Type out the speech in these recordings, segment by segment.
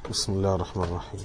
بسم الله الرحمن الرحيم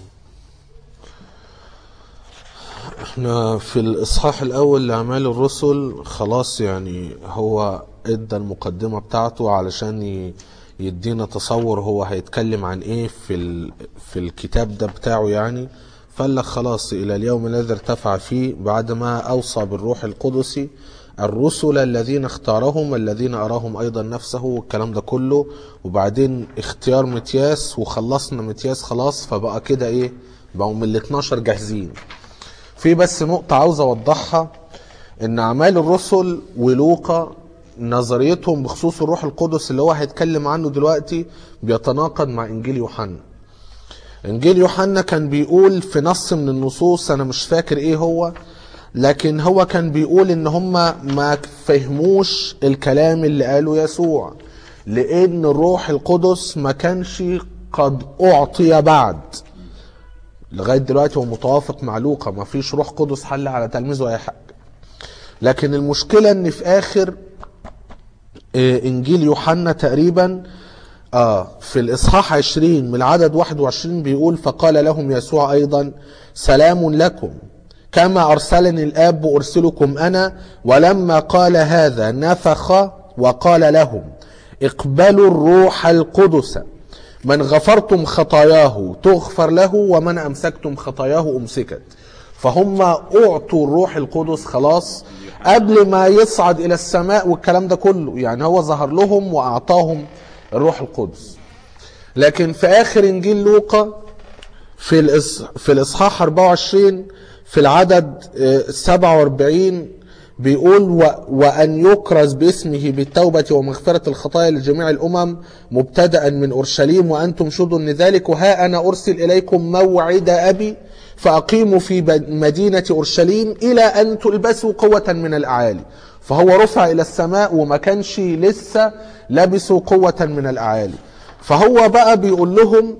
احنا في الاصحاح الاول لاعمال الرسل خلاص يعني هو ادى المقدمه بتاعته علشان ي- يدينا تصور هو هيتكلم عن ايه في ال... في الكتاب ده بتاعه يعني فقال لك خلاص الى اليوم الذي ارتفع فيه بعد ما اوصى بالروح القدس الرسل الذين اختارهم الذين اراهم ايضا نفسه والكلام ده كله وبعدين اختيار متياس وخلصنا متياس خلاص فبقى كده ايه بقوا من ال 12 جاهزين في بس نقطة عاوز أوضحها إن أعمال الرسل ولوقا نظريتهم بخصوص الروح القدس اللي هو هيتكلم عنه دلوقتي بيتناقض مع إنجيل يوحنا. إنجيل يوحنا كان بيقول في نص من النصوص أنا مش فاكر إيه هو لكن هو كان بيقول إن هم ما فهموش الكلام اللي قاله يسوع لأن الروح القدس ما كانش قد أعطي بعد لغايه دلوقتي هو متوافق مع لوقا ما فيش روح قدس حل على تلميذه اي حاجه لكن المشكله ان في اخر آه، انجيل يوحنا تقريبا اه في الاصحاح 20 من العدد 21 بيقول فقال لهم يسوع ايضا سلام لكم كما ارسلني الاب ارسلكم انا ولما قال هذا نفخ وقال لهم اقبلوا الروح القدس من غفرتم خطاياه تغفر له ومن امسكتم خطاياه امسكت فهم اعطوا الروح القدس خلاص قبل ما يصعد الى السماء والكلام ده كله يعني هو ظهر لهم واعطاهم الروح القدس لكن في اخر انجيل لوقا في الإص... في الاصحاح 24 في العدد آه، 47 بيقول و... وان يكرز باسمه بالتوبه ومغفره الخطايا لجميع الامم مبتدا من اورشليم وانتم شهود لذلك وها انا ارسل اليكم موعد ابي فاقيموا في ب- مدينه اورشليم الى ان تلبسوا قوه من الاعالي فهو رفع الى السماء وما كانش لسه لبسوا قوه من الاعالي فهو بقى بيقول لهم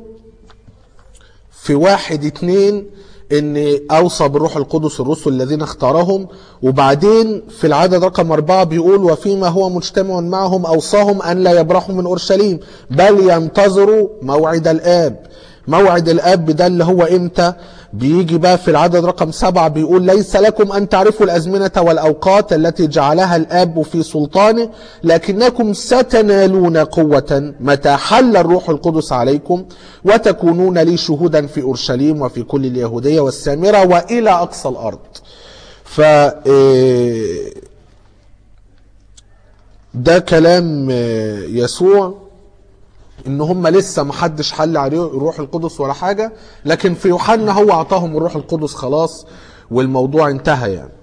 في واحد اتنين ان اوصى بالروح القدس الرسل الذين اختارهم وبعدين في العدد رقم اربعة بيقول وفيما هو مجتمع معهم اوصاهم ان لا يبرحوا من اورشليم بل ينتظروا موعد الاب موعد الاب ده اللي هو امتى بيجي بقى في العدد رقم سبعة بيقول ليس لكم ان تعرفوا الازمنة والاوقات التي جعلها الاب في سلطانه لكنكم ستنالون قوة متى حل الروح القدس عليكم وتكونون لي شهودا في اورشليم وفي كل اليهودية والسامرة والى اقصى الارض ف إيه، ده كلام آه، يسوع ان هم لسه ما حدش حل عليه الروح القدس ولا حاجه لكن في يوحنا هو اعطاهم الروح القدس خلاص والموضوع انتهى يعني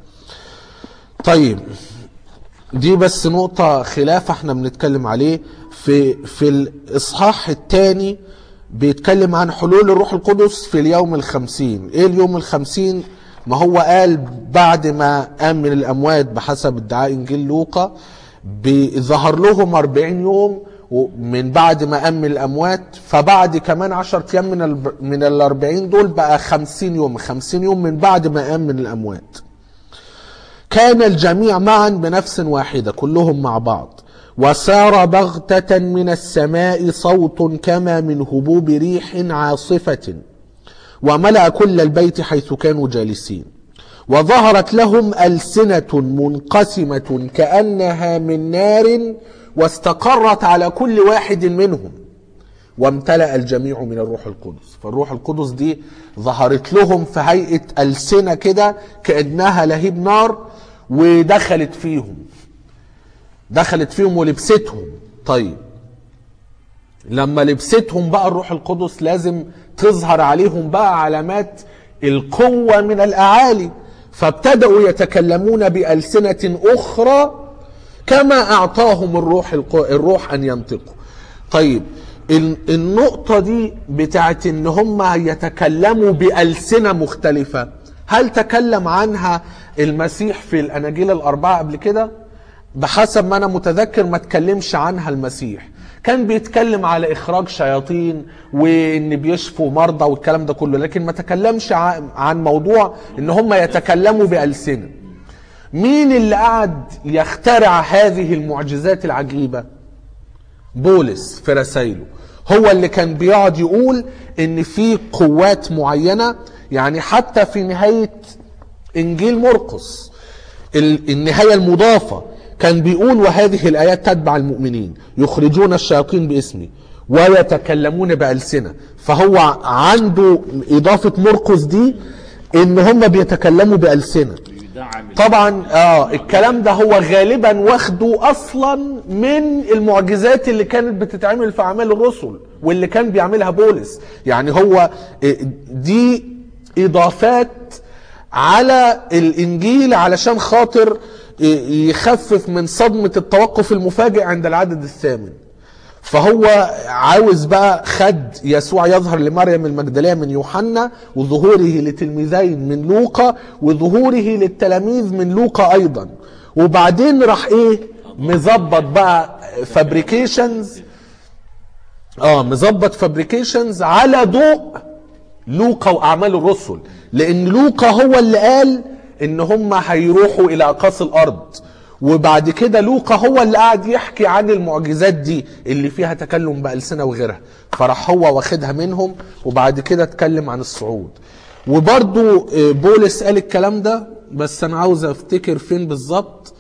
طيب دي بس نقطة خلاف احنا بنتكلم عليه في في الإصحاح الثاني بيتكلم عن حلول الروح القدس في اليوم الخمسين ايه اليوم الخمسين ما هو قال بعد ما قام من الأموات بحسب ادعاء إنجيل لوقا ظهر لهم 40 يوم من بعد ما قام من الأموات فبعد كمان 10 أيام من ال من ال 40 دول بقى 50 يوم 50 يوم من بعد ما قام من الأموات كان الجميع معا بنفس واحدة كلهم مع بعض وسار بغتة من السماء صوت كما من هبوب ريح عاصفة وملأ كل البيت حيث كانوا جالسين وظهرت لهم ألسنة منقسمة كأنها من نار واستقرت على كل واحد منهم وامتلأ الجميع من الروح القدس فالروح القدس دي ظهرت لهم في هيئة ألسنة كده كأنها لهيب نار ودخلت فيهم دخلت فيهم ولبستهم طيب لما لبستهم بقى الروح القدس لازم تظهر عليهم بقى علامات القوة من الأعالي فابتدأوا يتكلمون بألسنة أخرى كما أعطاهم الروح الروح أن ينطقوا طيب النقطة دي بتاعت ان هم يتكلموا بألسنة مختلفة هل تكلم عنها المسيح في الأناجيل الأربعة قبل كده؟ بحسب ما أنا متذكر ما تكلمش عنها المسيح كان بيتكلم على إخراج شياطين وإن بيشفوا مرضى والكلام ده كله لكن ما تكلمش عن موضوع إن هم يتكلموا بألسنة مين اللي قعد يخترع هذه المعجزات العجيبة؟ بولس في رسائله هو اللي كان بيقعد يقول ان في قوات معينة يعني حتى في نهاية انجيل مرقس ال- النهاية المضافة كان بيقول وهذه الآيات تتبع المؤمنين يخرجون الشياطين باسمي ويتكلمون بألسنة فهو عنده إضافة مرقس دي إن هم بيتكلموا بألسنة يدعم طبعا اه الكلام ده هو غالبا واخده اصلا من المعجزات اللي كانت بتتعمل في اعمال الرسل واللي كان بيعملها بولس يعني هو آه، دي اضافات على الانجيل علشان خاطر آه، يخفف من صدمة التوقف المفاجئ عند العدد الثامن فهو عاوز بقى خد يسوع يظهر لمريم المجدلية من يوحنا وظهوره لتلميذين من لوقا وظهوره للتلاميذ من لوقا ايضا وبعدين راح ايه مظبط بقى فابريكيشنز اه مظبط فابريكيشنز على ضوء لوقا واعمال الرسل لان لوقا هو اللي قال ان هم هيروحوا الى اقاصي الارض وبعد كده لوقا هو اللي قاعد يحكي عن المعجزات دي اللي فيها تكلم بألسنة وغيرها فراح هو واخدها منهم وبعد كده اتكلم عن الصعود وبرضو آه، بولس قال الكلام ده بس انا عاوز افتكر فين بالظبط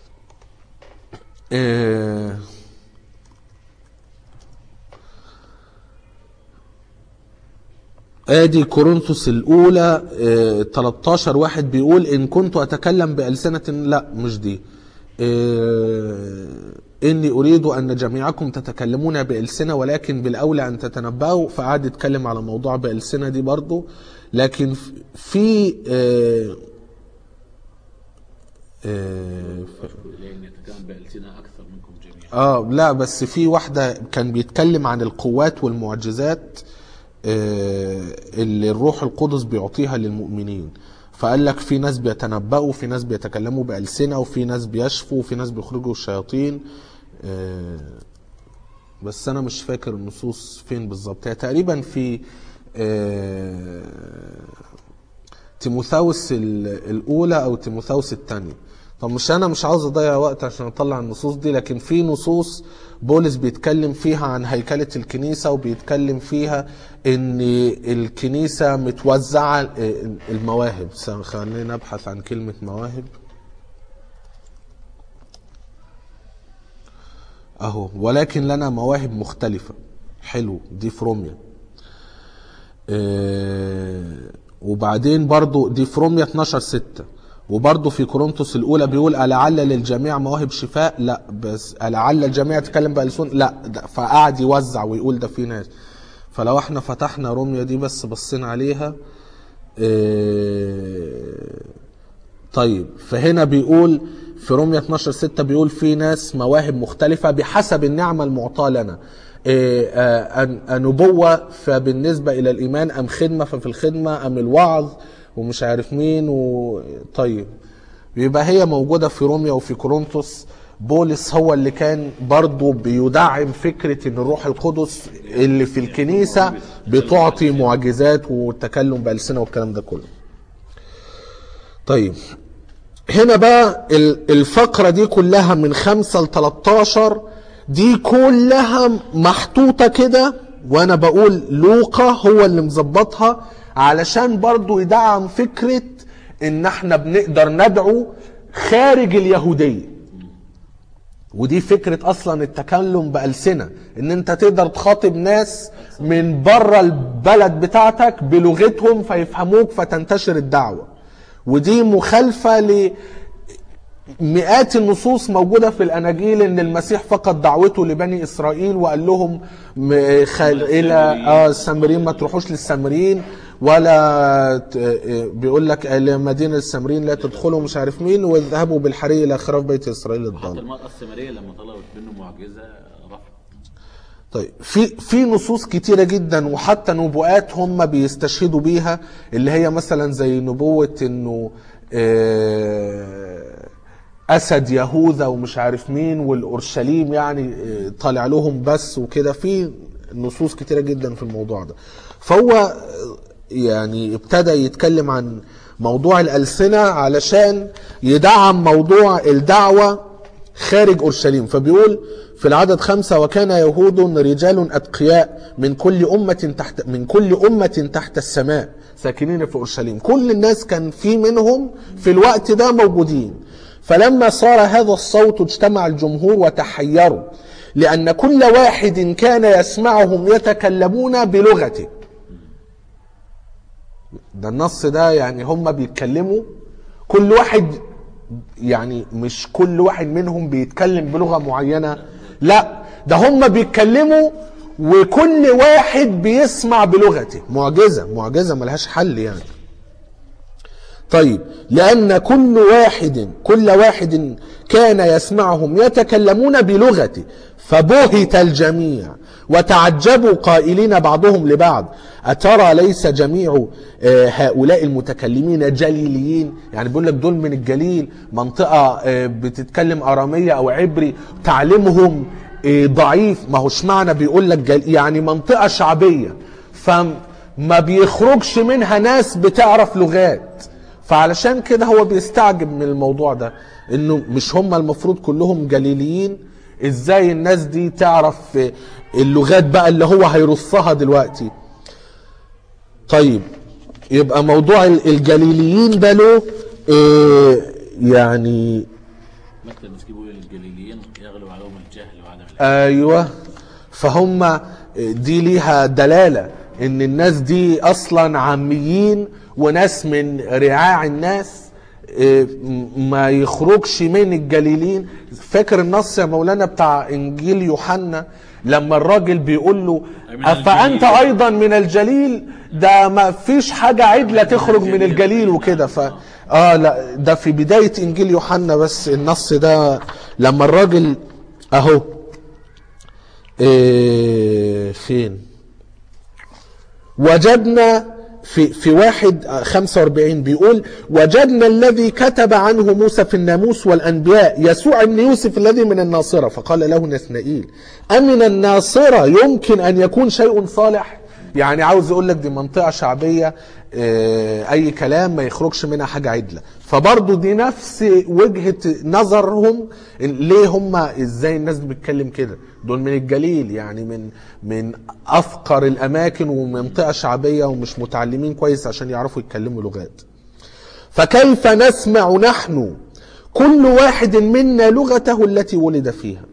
آه، ادي كورنثوس الاولى آه، 13 واحد بيقول ان كنت اتكلم بالسنه لا مش دي آه، اني اريد ان جميعكم تتكلمون بالسنه ولكن بالاولى ان تتنبأوا فقعد يتكلم على موضوع بالسنه دي برضو لكن في آه، آه، لان يتكلم بألسنة اكثر منكم جميعا اه لا بس في واحدة كان بيتكلم عن القوات والمعجزات آه اللي الروح القدس بيعطيها للمؤمنين فقال لك في ناس بيتنبأوا في ناس بيتكلموا بألسنة وفي ناس بيشفوا وفي ناس بيخرجوا الشياطين آه بس انا مش فاكر النصوص فين بالظبط هي تقريبا في آه تيموثاوس ال- الاولى او تيموثاوس الثانيه طب مش انا مش عاوز اضيع وقت عشان اطلع النصوص دي لكن في نصوص بولس بيتكلم فيها عن هيكلة الكنيسة وبيتكلم فيها ان الكنيسة متوزعة آه، المواهب خلينا نبحث عن كلمة مواهب اهو ولكن لنا مواهب مختلفة حلو دي في روميا آه، وبعدين برضو دي في روميا 12 6 وبرضو في كورنثوس الاولى بيقول ألعل للجميع مواهب شفاء لا بس ألعل الجميع يتكلم بألسن لا ده فقعد يوزع ويقول ده في ناس فلو احنا فتحنا روميا دي بس بصينا عليها آه، طيب فهنا بيقول في رومية 12 6 بيقول في ناس مواهب مختلفة بحسب النعمة المعطاة لنا إيه، آه، أن- النبوة فبالنسبة إلى الإيمان أم خدمة ففي الخدمة أم الوعظ ومش عارف مين و... طيب يبقى هي موجودة في روميا وفي كورنثوس بولس هو اللي كان برضو بيدعم فكرة ان الروح القدس اللي في الكنيسة بتعطي معجزات والتكلم بألسنة والكلام ده كله طيب هنا بقى ال- الفقرة دي كلها من خمسة ل 13 دي كلها محطوطة كده وانا بقول لوقا هو اللي مظبطها علشان برضو يدعم فكرة ان احنا بنقدر ندعو خارج اليهودية ودي فكرة اصلا التكلم بألسنة ان انت تقدر تخاطب ناس من بره البلد بتاعتك بلغتهم فيفهموك فتنتشر الدعوة ودي مخالفة ل مئات النصوص موجودة في الأناجيل إن المسيح فقط دعوته لبني إسرائيل وقال لهم خل... إلى آه السامريين ما تروحوش للسامريين ولا ت- آه، بيقول لك لمدينة السامريين لا تدخلوا مش عارف مين واذهبوا بالحري إلى خراف بيت إسرائيل حتى الضال المرأة السامرية لما طلبت منه معجزة رفض طيب في في نصوص كتيرة جدا وحتى نبوءات هم بيستشهدوا بيها اللي هي مثلا زي نبوة انه آه، اسد يهوذا ومش عارف مين والاورشليم يعني آه، طالع لهم بس وكده في نصوص كتيرة جدا في الموضوع ده فهو آه، يعني ابتدى يتكلم عن موضوع الألسنة علشان يدعم موضوع الدعوة خارج اورشليم فبيقول في العدد خمسة وكان يهود رجال اتقياء من كل امه تحت من كل امه تحت السماء ساكنين في اورشليم كل الناس كان في منهم في الوقت ده موجودين فلما صار هذا الصوت اجتمع الجمهور وتحيروا لان كل واحد كان يسمعهم يتكلمون بلغته ده النص ده يعني هم بيتكلموا كل واحد يعني مش كل واحد منهم بيتكلم بلغة معينة لا ده هم بيتكلموا وكل واحد بيسمع بلغته معجزة معجزة ملهاش حل يعني طيب لأن كل واحد كل واحد كان يسمعهم يتكلمون بلغته فبهت الجميع وتعجبوا قائلين بعضهم لبعض أترى ليس جميع آه، هؤلاء المتكلمين جليليين يعني بيقول لك دول من الجليل منطقة آه، بتتكلم أرامية أو عبري تعليمهم آه، ضعيف ما هوش معنى بيقول لك جل... يعني منطقة شعبية فما بيخرجش منها ناس بتعرف لغات فعلشان كده هو بيستعجب من الموضوع ده انه مش هم المفروض كلهم جليليين ازاي الناس دي تعرف اللغات بقى اللي هو هيرصها دلوقتي طيب يبقى موضوع الجليليين ده له إيه يعني مثل المسكين بيقول الجليليين يغلب عليهم الجهل وعدم العلم ايوه فهم دي ليها دلاله ان الناس دي اصلا عاميين وناس من رعاع الناس إيه، م- ما يخرجش من الجليلين فاكر النص يا مولانا بتاع انجيل يوحنا لما الراجل بيقول له من افانت الجليل. ايضا من الجليل ده ما فيش حاجه عدله تخرج من الجليل وكده ف اه لا ده في بدايه انجيل يوحنا بس النص ده لما الراجل اهو إيه فين وجدنا في في واحد آه، 45 بيقول وجدنا الذي كتب عنه موسى في الناموس والانبياء يسوع بن يوسف الذي من الناصره فقال له نثنائيل امن الناصره يمكن ان يكون شيء صالح يعني عاوز يقول لك دي منطقه شعبيه آه، اي كلام ما يخرجش منها حاجه عدله فبرضه دي نفس وجهه نظرهم ليه هم ازاي الناس دي بتتكلم كده دول من الجليل يعني من من افقر الاماكن ومنطقه شعبيه ومش متعلمين كويس عشان يعرفوا يتكلموا لغات فكيف نسمع نحن كل واحد منا لغته التي ولد فيها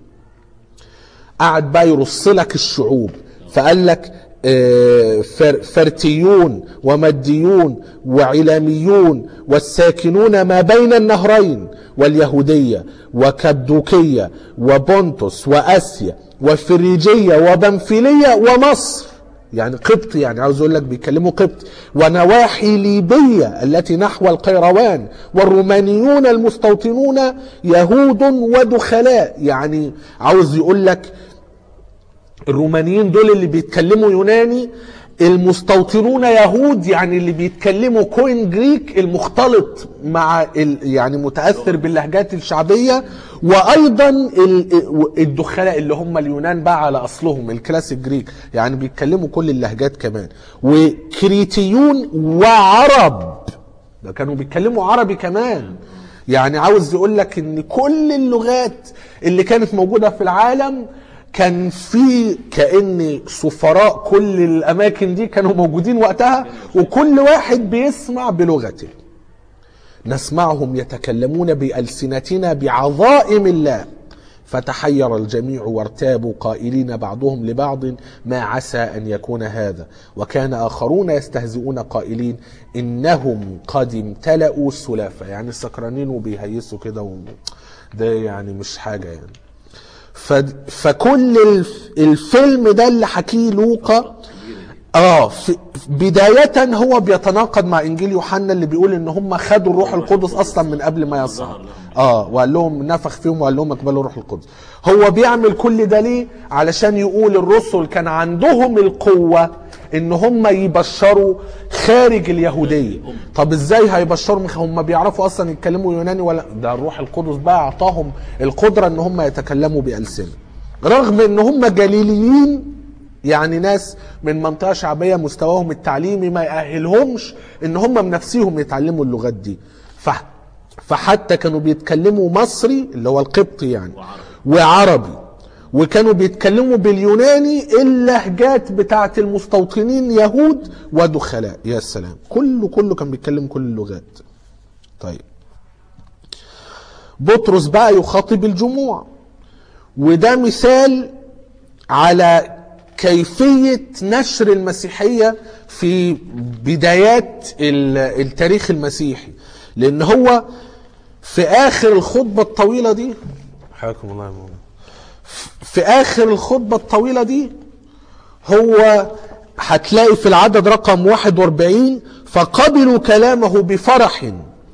قعد بقى يرص لك الشعوب فقال لك آه، فر- فرتيون ومديون وعلاميون والساكنون ما بين النهرين واليهودية وكبدوكية وبونتوس وأسيا وفريجية وبنفيلية ومصر يعني قبط يعني عاوز اقول لك بيتكلموا قبط ونواحي ليبية التي نحو القيروان والرومانيون المستوطنون يهود ودخلاء يعني عاوز يقول لك الرومانيين دول اللي بيتكلموا يوناني المستوطنون يهود يعني اللي بيتكلموا كوين جريك المختلط مع ال يعني متاثر باللهجات الشعبيه وايضا ال- الدخلاء اللي هم اليونان بقى على اصلهم الكلاسيك جريك يعني بيتكلموا كل اللهجات كمان وكريتيون وعرب ده كانوا بيتكلموا عربي كمان يعني عاوز يقول لك ان كل اللغات اللي كانت موجوده في العالم كان في كان سفراء كل الاماكن دي كانوا موجودين وقتها وكل واحد بيسمع بلغته نسمعهم يتكلمون بألسنتنا بعظائم الله فتحير الجميع وارتابوا قائلين بعضهم لبعض ما عسى أن يكون هذا وكان آخرون يستهزئون قائلين إنهم قد امتلأوا سلافة يعني السكرانين وبيهيسوا كده و... ده يعني مش حاجة يعني ف... فكل الف... الفيلم ده اللي حكيه لوقا اه في بداية هو بيتناقض مع انجيل يوحنا اللي بيقول ان هم خدوا الروح القدس اصلا من قبل ما يصعد اه وقال لهم نفخ فيهم وقال لهم اقبلوا الروح القدس هو بيعمل كل ده ليه علشان يقول الرسل كان عندهم القوة ان هم يبشروا خارج اليهودية طب ازاي هيبشروا هم بيعرفوا اصلا يتكلموا يوناني ولا ده الروح القدس بقى اعطاهم القدرة ان هم يتكلموا بألسنة رغم ان هم جليليين يعني ناس من منطقة شعبية مستواهم التعليمي ما يأهلهمش ان هم من نفسهم يتعلموا اللغات دي ف فحتى كانوا بيتكلموا مصري اللي هو القبطي يعني وعربي. وعربي وكانوا بيتكلموا باليوناني اللهجات بتاعت المستوطنين يهود ودخلاء يا سلام كله كله كان بيتكلم كل اللغات طيب بطرس بقى يخاطب الجموع وده مثال على كيفية نشر المسيحية في بدايات ال- التاريخ المسيحي لأن هو في آخر الخطبة الطويلة دي حياكم الله يا مولانا في آخر الخطبة الطويلة دي هو هتلاقي في العدد رقم 41 فقبلوا كلامه بفرح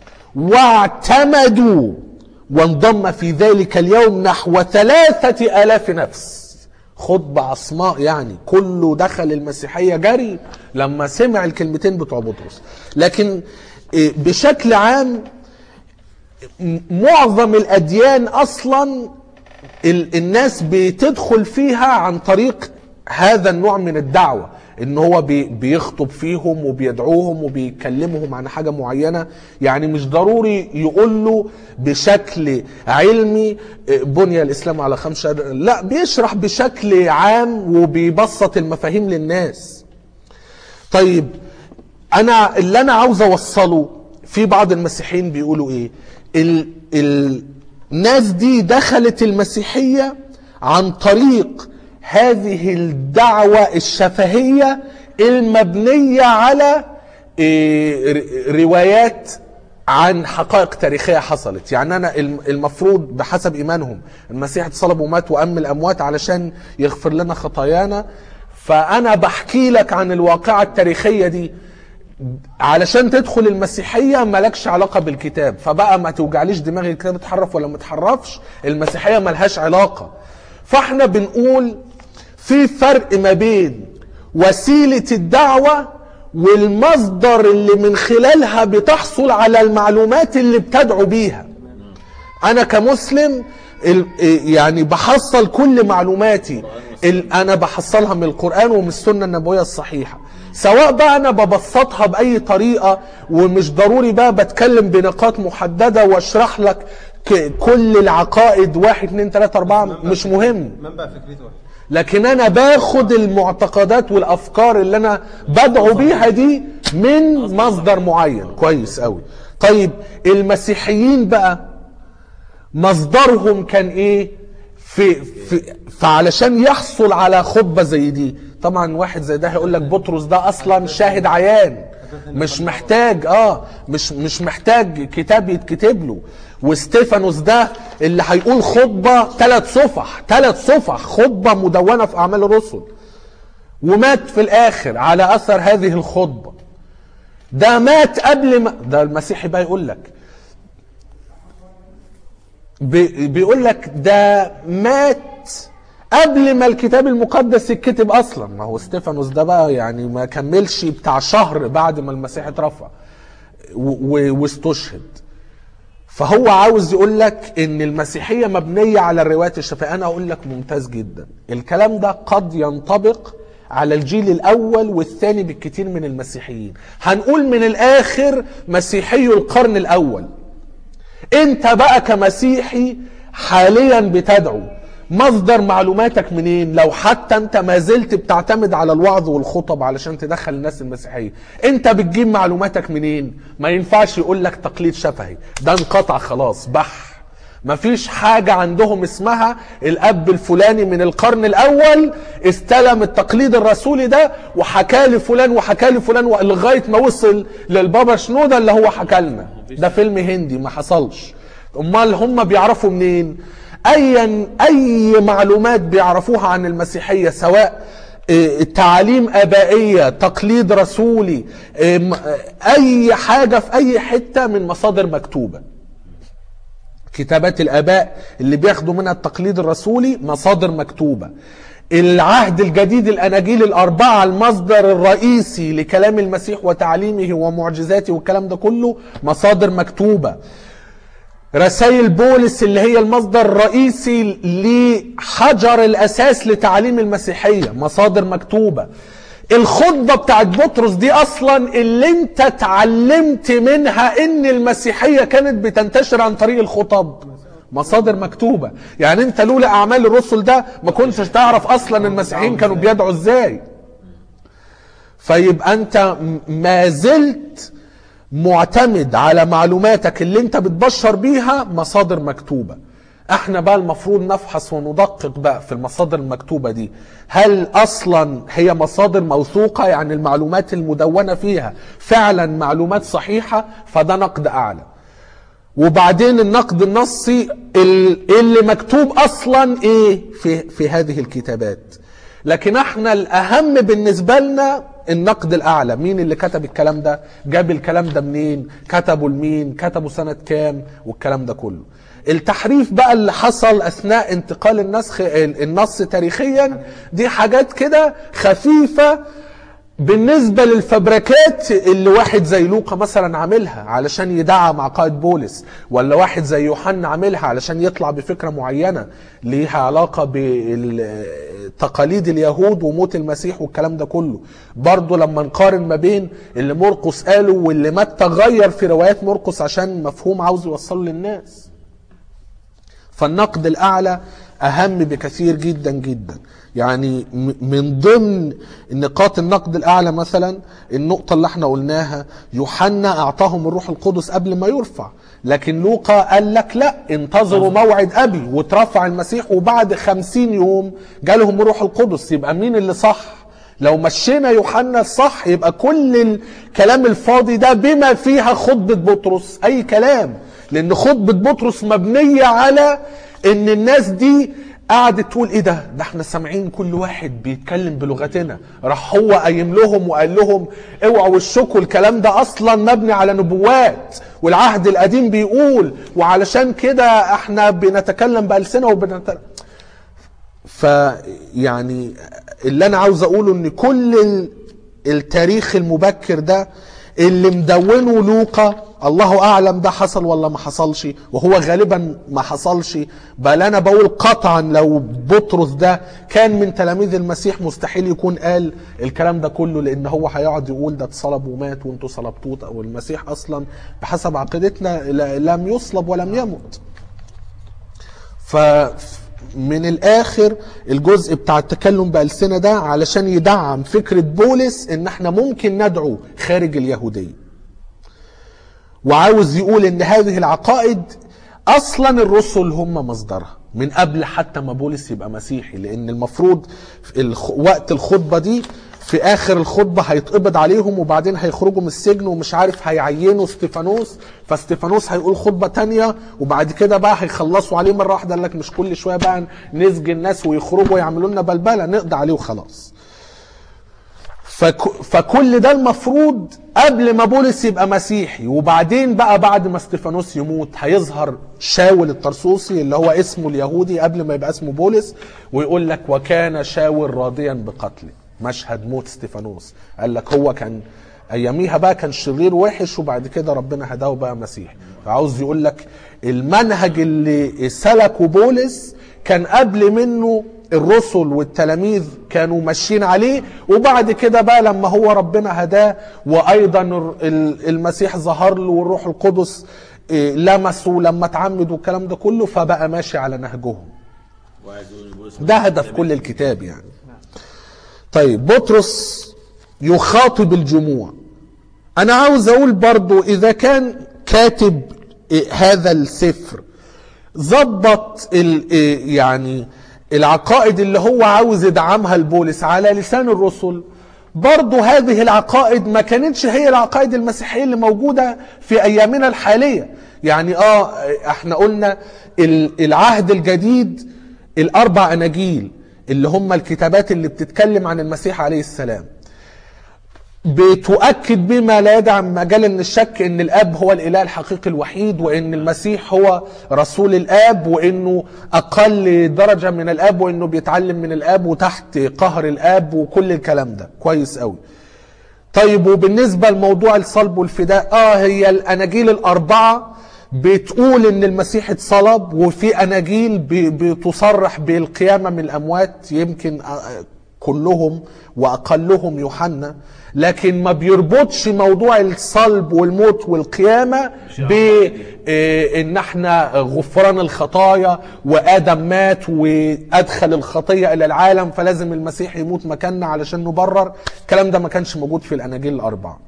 واعتمدوا وانضم في ذلك اليوم نحو ثلاثة آلاف نفس خطبة عصماء يعني كله دخل المسيحية جري لما سمع الكلمتين بتوع بطرس لكن إيه، بشكل عام م- معظم الأديان أصلا ال- الناس بتدخل فيها عن طريق هذا النوع من الدعوة ان هو بي- بيخطب فيهم وبيدعوهم وبيكلمهم عن حاجة معينة يعني مش ضروري يقول له بشكل علمي آه، بني الاسلام على خمس شهادات لا بيشرح بشكل عام وبيبسط المفاهيم للناس طيب انا اللي انا عاوز اوصله في بعض المسيحيين بيقولوا ايه ال الناس دي دخلت المسيحية عن طريق هذه الدعوة الشفهية المبنية على إيه، ر- روايات عن حقائق تاريخية حصلت يعني أنا الم- المفروض بحسب إيمانهم المسيح اتصلب ومات وأم من الأموات علشان يغفر لنا خطايانا فأنا بحكي لك عن الواقعة التاريخية دي علشان تدخل المسيحية مالكش علاقة بالكتاب فبقى ما توجعليش دماغي الكتاب اتحرف ولا ما اتحرفش المسيحية ملهاش علاقة فاحنا بنقول في فرق ما بين وسيلة الدعوة والمصدر اللي من خلالها بتحصل على المعلومات اللي بتدعو بيها انا كمسلم ال- يعني بحصل كل معلوماتي ال- انا بحصلها من القران ومن السنه النبويه الصحيحه سواء بقى انا ببسطها باي طريقه ومش ضروري بقى بتكلم بنقاط محدده واشرح لك ك- كل العقائد واحد اتنين تلاته اربعه مش مهم منبع فكرته واحد لكن انا باخد المعتقدات والافكار اللي انا بدعو بيها دي من مصدر معين كويس قوي طيب المسيحيين بقى مصدرهم كان ايه في, في فعلشان يحصل على خطبه زي دي طبعا واحد زي ده هيقول لك بطرس ده اصلا شاهد عيان مش محتاج اه مش مش محتاج كتاب يتكتب له وستيفانوس ده اللي هيقول خطبه ثلاث صفح ثلاث صفح خطبه مدونه في اعمال الرسل ومات في الاخر على اثر هذه الخطبه ده مات قبل ما ده المسيحي بقى يقول لك بي- بيقول لك ده مات قبل ما الكتاب المقدس يتكتب اصلا ما هو استيفانوس ده بقى يعني ما كملش بتاع شهر بعد ما المسيح اترفع و- و- واستشهد فهو عاوز يقول لك ان المسيحيه مبنيه على الروايات الشفهيه انا اقول لك ممتاز جدا الكلام ده قد ينطبق على الجيل الاول والثاني بالكثير من المسيحيين هنقول من الاخر مسيحي القرن الاول انت بقى كمسيحي حاليا بتدعو مصدر معلوماتك منين لو حتى انت ما زلت بتعتمد على الوعظ والخطب علشان تدخل الناس المسيحيه انت بتجيب معلوماتك منين ما ينفعش يقول لك تقليد شفهي ده انقطع خلاص بح مفيش حاجة عندهم اسمها الأب الفلاني من القرن الأول استلم التقليد الرسولي ده وحكى لفلان وحكى لفلان لغاية ما وصل للبابا شنودة اللي هو حكى لنا ده فيلم هندي ما حصلش امال هم بيعرفوا منين ايا اي معلومات بيعرفوها عن المسيحيه سواء إيه، تعاليم ابائيه تقليد رسولي إيه، م- اي حاجه في اي حته من مصادر مكتوبه كتابات الاباء اللي بياخدوا منها التقليد الرسولي مصادر مكتوبه العهد الجديد الاناجيل الاربعه المصدر الرئيسي لكلام المسيح وتعليمه ومعجزاته والكلام ده كله مصادر مكتوبه رسائل بولس اللي هي المصدر الرئيسي لحجر الاساس لتعليم المسيحيه مصادر مكتوبه الخطبة بتاعت بطرس دي اصلا اللي انت اتعلمت منها ان المسيحية كانت بتنتشر عن طريق الخطب مصادر مكتوبة يعني انت لولا اعمال الرسل ده ما كنتش تعرف اصلا المسيحيين كانوا بيدعوا ازاي فيبقى انت م- ما زلت معتمد على معلوماتك اللي انت بتبشر بيها مصادر مكتوبة احنا بقى المفروض نفحص وندقق بقى في المصادر المكتوبة دي هل اصلا هي مصادر موثوقة يعني المعلومات المدونة فيها فعلا معلومات صحيحة فده نقد اعلى وبعدين النقد النصي ال- اللي مكتوب اصلا ايه في في هذه الكتابات لكن احنا الاهم بالنسبه لنا النقد الاعلى مين اللي كتب الكلام ده جاب الكلام ده منين كتبه لمين كتبه سنه كام والكلام ده كله التحريف بقى اللي حصل اثناء انتقال النسخ النص تاريخيا دي حاجات كده خفيفه بالنسبة للفبركات اللي واحد زي لوقا مثلا عاملها علشان يدعم عقائد بولس ولا واحد زي يوحنا عاملها علشان يطلع بفكرة معينة ليها علاقة بتقاليد اليهود وموت المسيح والكلام ده كله برضه لما نقارن ما بين اللي مرقس قاله واللي متى غير في روايات مرقس عشان مفهوم عاوز يوصله للناس فالنقد الاعلى اهم بكثير جدا جدا يعني م- من ضمن نقاط النقد الاعلى مثلا النقطه اللي احنا قلناها يوحنا اعطاهم الروح القدس قبل ما يرفع لكن لوقا قال لك لا انتظروا موعد ابي وترفع المسيح وبعد خمسين يوم جالهم الروح القدس يبقى مين اللي صح لو مشينا يوحنا الصح يبقى كل الكلام الفاضي ده بما فيها خطبة بطرس أي كلام لأن خطبة بطرس مبنية على إن الناس دي قعدت تقول ايه ده ده احنا سامعين كل واحد بيتكلم بلغتنا راح هو قايم لهم وقال لهم اوعوا وشكوا الكلام ده اصلا مبني على نبوات والعهد القديم بيقول وعلشان كده احنا بنتكلم بألسنة وبنت... فيعني اللي انا عاوز اقوله ان كل ال- التاريخ المبكر ده اللي مدونه لوقا الله اعلم ده حصل ولا ما حصلش وهو غالبا ما حصلش بل انا بقول قطعا لو بطرس ده كان من تلاميذ المسيح مستحيل يكون قال الكلام ده كله لان هو هيقعد يقول ده اتصلب ومات وانتوا صلبتوه او المسيح اصلا بحسب عقيدتنا ل- لم يصلب ولم يمت فمن الاخر الجزء بتاع التكلم بألسنة ده علشان يدعم فكرة بولس ان احنا ممكن ندعو خارج اليهودية وعاوز يقول ان هذه العقائد اصلا الرسل هم مصدرها من قبل حتى ما بولس يبقى مسيحي لان المفروض في الخ- وقت الخطبة دي في اخر الخطبة هيتقبض عليهم وبعدين هيخرجوا من السجن ومش عارف هيعينوا استيفانوس فاستيفانوس هيقول خطبة تانية وبعد كده بقى هيخلصوا عليه مرة واحدة قال لك مش كل شوية بقى نسجن الناس ويخرجوا ويعملوا لنا بلبلة نقضي عليه وخلاص فك... فكل ده المفروض قبل ما بولس يبقى مسيحي وبعدين بقى بعد ما استفانوس يموت هيظهر شاول الطرسوسي اللي هو اسمه اليهودي قبل ما يبقى اسمه بولس ويقول لك وكان شاول راضيا بقتله مشهد موت استفانوس قال لك هو كان اياميها بقى كان شرير وحش وبعد كده ربنا هداه بقى مسيح فعاوز يقول لك المنهج اللي سلكه بولس كان قبل منه الرسل والتلاميذ كانوا ماشيين عليه وبعد كده بقى لما هو ربنا هداه وايضا ال- المسيح ظهر له والروح القدس إيه، لمسه لما اتعمد والكلام ده كله فبقى ماشي على نهجهم وعايز يقول بولس ده هدف كل الكتاب يعني طيب بطرس يخاطب الجموع انا عاوز اقول برضو اذا كان كاتب إيه، هذا السفر ظبط ال- إيه، يعني العقائد اللي هو عاوز يدعمها لبولس على لسان الرسل برضو هذه العقائد ما كانتش هي العقائد المسيحية اللي موجودة في أيامنا الحالية يعني آه احنا قلنا ال- العهد الجديد الأربع أناجيل اللي هم الكتابات اللي بتتكلم عن المسيح عليه السلام بتؤكد بما لا يدع مجال من الشك ان الاب هو الاله الحقيقي الوحيد وان المسيح هو رسول الاب وانه اقل درجه من الاب وانه بيتعلم من الاب وتحت قهر الاب وكل الكلام ده كويس قوي طيب وبالنسبه لموضوع الصلب والفداء اه هي الاناجيل الاربعه بتقول ان المسيح اتصلب وفي اناجيل ب- بتصرح بالقيامه من الاموات يمكن آه، كلهم واقلهم يوحنا لكن ما بيربطش موضوع الصلب والموت والقيامه بان احنا غفران الخطايا وادم مات وادخل الخطيه الى العالم فلازم المسيح يموت مكاننا علشان نبرر الكلام ده ما كانش موجود في الاناجيل الاربعه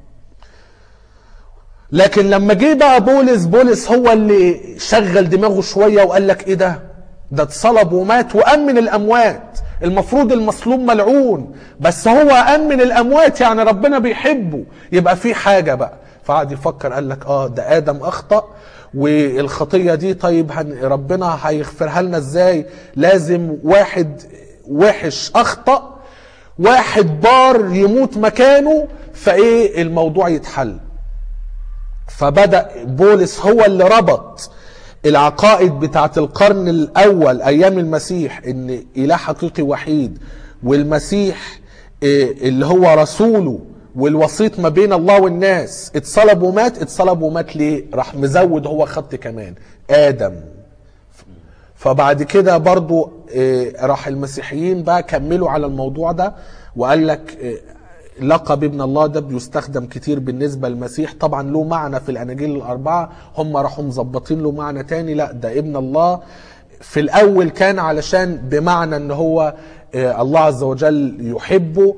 لكن لما جه بقى بولس بولس هو اللي شغل دماغه شويه وقال لك ايه ده ده اتصلب ومات وامن الاموات المفروض المصلوب ملعون بس هو امن الاموات يعني ربنا بيحبه يبقى في حاجه بقى فقعد يفكر قال لك اه ده ادم اخطا والخطيه دي طيب هن ربنا هيغفرها لنا ازاي لازم واحد وحش اخطا واحد بار يموت مكانه فايه الموضوع يتحل فبدأ بولس هو اللي ربط العقائد بتاعت القرن الأول أيام المسيح إن إله حقيقي وحيد والمسيح إيه، اللي هو رسوله والوسيط ما بين الله والناس اتصلب ومات اتصلب ومات ليه راح مزود هو خط كمان آدم فبعد كده برضو إيه، راح المسيحيين بقى كملوا على الموضوع ده وقال لك إيه، لقب ابن الله ده بيستخدم كتير بالنسبة للمسيح طبعا له معنى في الأناجيل الأربعة هم راحوا مظبطين له معنى تاني لا ده ابن الله في الأول كان علشان بمعنى أن هو آه، الله عز وجل يحبه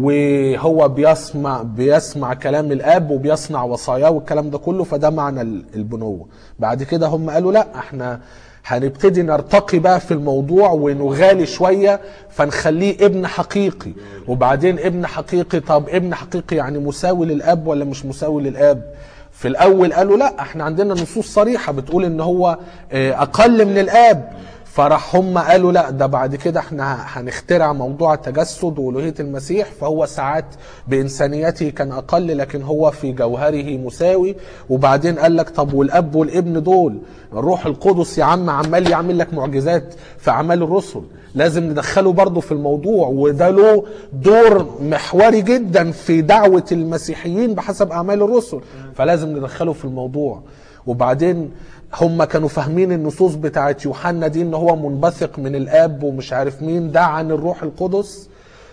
وهو بيسمع بيسمع كلام الاب وبيصنع وصاياه والكلام ده كله فده معنى ال- البنوه بعد كده هم قالوا لا احنا هنبتدي نرتقي بقى في الموضوع ونغالي شويه فنخليه ابن حقيقي وبعدين ابن حقيقي طب ابن حقيقي يعني مساوي للاب ولا مش مساوي للاب في الاول قالوا لا احنا عندنا نصوص صريحه بتقول ان هو آه، اقل من الاب فراح هم قالوا لا ده بعد كده احنا هنخترع موضوع التجسد والوهيه المسيح فهو ساعات بانسانيته كان اقل لكن هو في جوهره مساوي وبعدين قال لك طب والاب والابن دول الروح القدس يا عم عمال يعمل لك معجزات في اعمال الرسل لازم ندخله برضه في الموضوع وده له دور محوري جدا في دعوه المسيحيين بحسب اعمال الرسل فلازم ندخله في الموضوع وبعدين هم كانوا فاهمين النصوص بتاعت يوحنا دي ان هو منبثق من الاب ومش عارف مين ده عن الروح القدس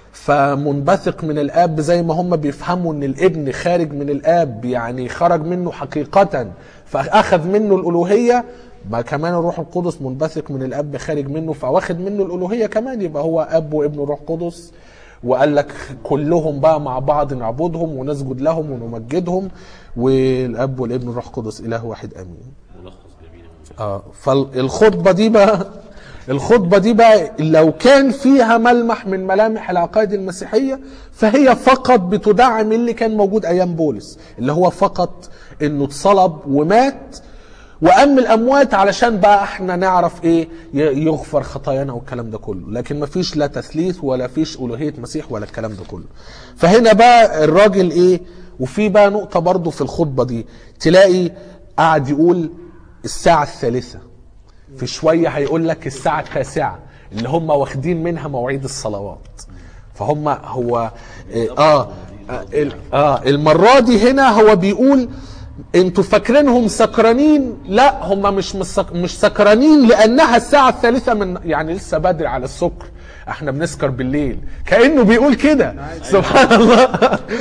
فمنبثق من الاب زي ما هم بيفهموا ان الابن خارج من الاب يعني خرج منه حقيقة فاخذ منه الالوهية ما كمان الروح القدس منبثق من الاب خارج منه فواخد منه الالوهية كمان يبقى هو اب وابن وروح قدس وقال لك كلهم بقى مع بعض نعبدهم ونسجد لهم ونمجدهم والاب والابن والروح القدس اله واحد امين ملخص جميل اه فالخطبه دي بقى الخطبه دي بقى لو كان فيها ملمح من ملامح العقائد المسيحيه فهي فقط بتدعم اللي كان موجود ايام بولس اللي هو فقط انه اتصلب ومات وأم الأموات علشان بقى احنا نعرف ايه ي- يغفر خطايانا والكلام ده كله لكن مفيش لا تثليث ولا فيش ألوهية مسيح ولا الكلام ده كله فهنا بقى الراجل ايه وفي بقى نقطة برضو في الخطبة دي تلاقي قاعد يقول الساعة الثالثة في شوية هيقول لك الساعة التاسعة اللي هم واخدين منها مواعيد الصلوات فهم هو اه, آه, ال- آه المرة دي هنا هو بيقول انتوا فاكرينهم سكرانين لا هم مش مسك مش سكرانين لانها الساعة الثالثة من يعني لسه بدري على السكر احنا بنسكر بالليل كأنه بيقول كده سبحان الله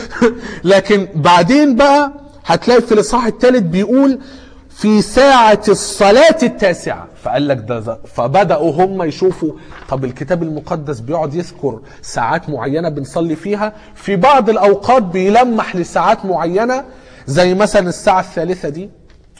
لكن بعدين بقى هتلاقي في الاصحاح الثالث بيقول في ساعة الصلاة التاسعة فقال لك ده, ده فبدأوا هم يشوفوا طب الكتاب المقدس بيقعد يذكر ساعات معينة بنصلي فيها في بعض الأوقات بيلمح لساعات معينة زي مثلا الساعة الثالثة دي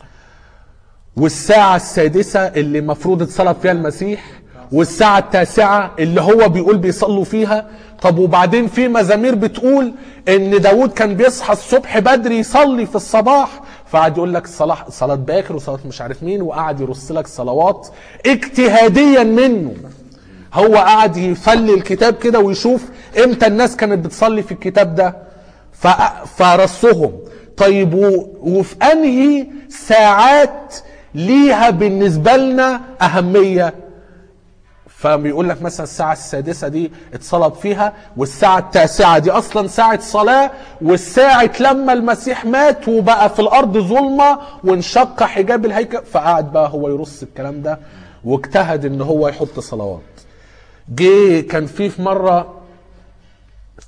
والساعة السادسة اللي مفروض اتصلب فيها المسيح والساعة التاسعة اللي هو بيقول بيصلوا فيها طب وبعدين في مزامير بتقول ان داود كان بيصحى الصبح بدري يصلي في الصباح فقعد يقول لك صلاة صلاة باكر وصلاة مش عارف مين وقعد يرص لك صلوات اجتهاديا منه هو قعد يفلي الكتاب كده ويشوف امتى الناس كانت بتصلي في الكتاب ده ف- فرصهم طيب و- وفي انهي ساعات ليها بالنسبه لنا اهميه فبيقول لك مثلا الساعة السادسة دي اتصلب فيها والساعة التاسعة دي أصلا ساعة صلاة والساعة لما المسيح مات وبقى في الأرض ظلمة وانشق حجاب الهيكل فقعد بقى هو يرص الكلام ده واجتهد إن هو يحط صلوات جه كان في في مرة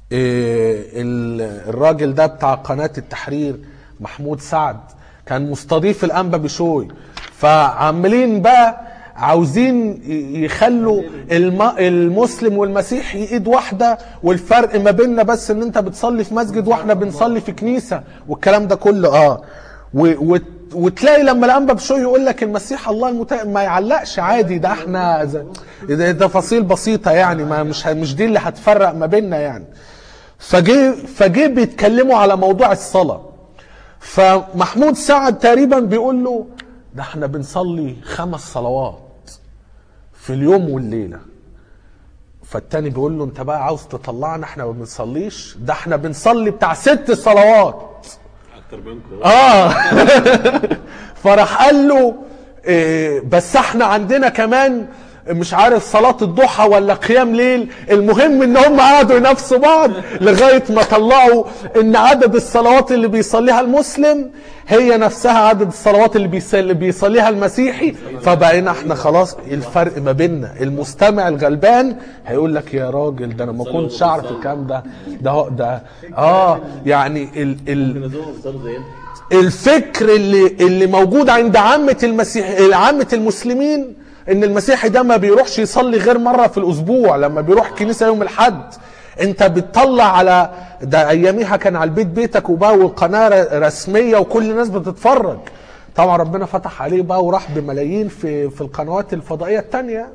إيه، ال- الراجل ده بتاع قناة التحرير محمود سعد كان مستضيف الأنبا بشوي فعاملين بقى عاوزين ي- يخلوا الم... المسلم والمسيحي ايد واحده والفرق ما بيننا بس ان انت بتصلي في مسجد واحنا بنصلي في كنيسه والكلام ده كله اه و... و... وتلاقي لما الانبا بشوي يقول لك المسيح الله المت... ما يعلقش عادي ده احنا ز... ده ده تفاصيل بسيطه يعني ما مش ه- مش دي اللي هتفرق ما بيننا يعني فجه فجه بيتكلموا على موضوع الصلاه فمحمود سعد تقريبا بيقول له ده احنا بنصلي خمس صلوات في اليوم والليله فالتاني بيقول له انت بقى عاوز تطلعنا احنا ما بنصليش ده احنا بنصلي بتاع ست صلوات اكتر منكم اه فراح قال له إيه بس احنا عندنا كمان مش عارف صلاة الضحى ولا قيام ليل المهم ان هم قعدوا ينافسوا بعض لغاية ما طلعوا ان عدد الصلوات اللي بيصليها المسلم هي نفسها عدد الصلوات اللي بيصلي بيصليها المسيحي فبقينا احنا خلاص الفرق ما بيننا المستمع الغلبان هيقول لك يا راجل ده انا ما كنتش اعرف الكلام ده ده هو- ده اه يعني ال ال بينزلوا بيصلوا زينا الفكر اللي اللي موجود عند عامة المسيح عامة المسلمين ان المسيحي ده ما بيروحش يصلي غير مرة في الاسبوع لما بيروح كنيسة يوم الحد انت بتطلع على ده اياميها كان على البيت بيتك وبقى والقناة ر- رسمية وكل الناس بتتفرج طبعا ربنا فتح عليه بقى وراح بملايين في في القنوات الفضائية التانية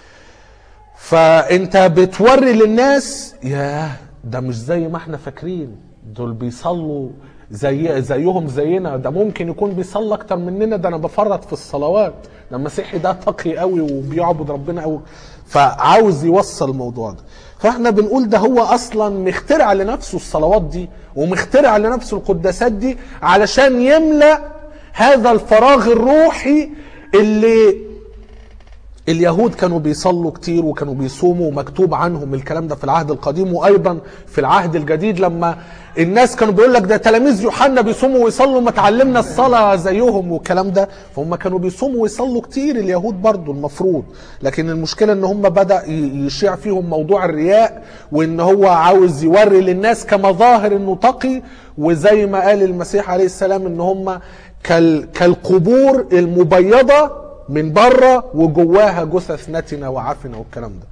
فانت بتوري للناس ياه ده مش زي ما احنا فاكرين دول بيصلوا زي زيهم زينا ده ممكن يكون بيصلي اكتر مننا ده انا بفرط في الصلوات ده المسيحي ده تقي قوي وبيعبد ربنا قوي فعاوز يوصل الموضوع ده فاحنا بنقول ده هو اصلا مخترع لنفسه الصلوات دي ومخترع لنفسه القداسات دي علشان يملأ هذا الفراغ الروحي اللي اليهود كانوا بيصلوا كتير وكانوا بيصوموا ومكتوب عنهم الكلام ده في العهد القديم وايضا في العهد الجديد لما الناس كانوا بيقول لك ده تلاميذ يوحنا بيصوموا ويصلوا ما اتعلمنا الصلاه زيهم والكلام ده فهم كانوا بيصوموا ويصلوا كتير اليهود برضو المفروض لكن المشكله ان هم بدا ي- يشيع فيهم موضوع الرياء وان هو عاوز يوري للناس كمظاهر انه تقي وزي ما قال المسيح عليه السلام ان هم كال كالقبور المبيضه من بره وجواها جثث نتنه وعفنه والكلام ده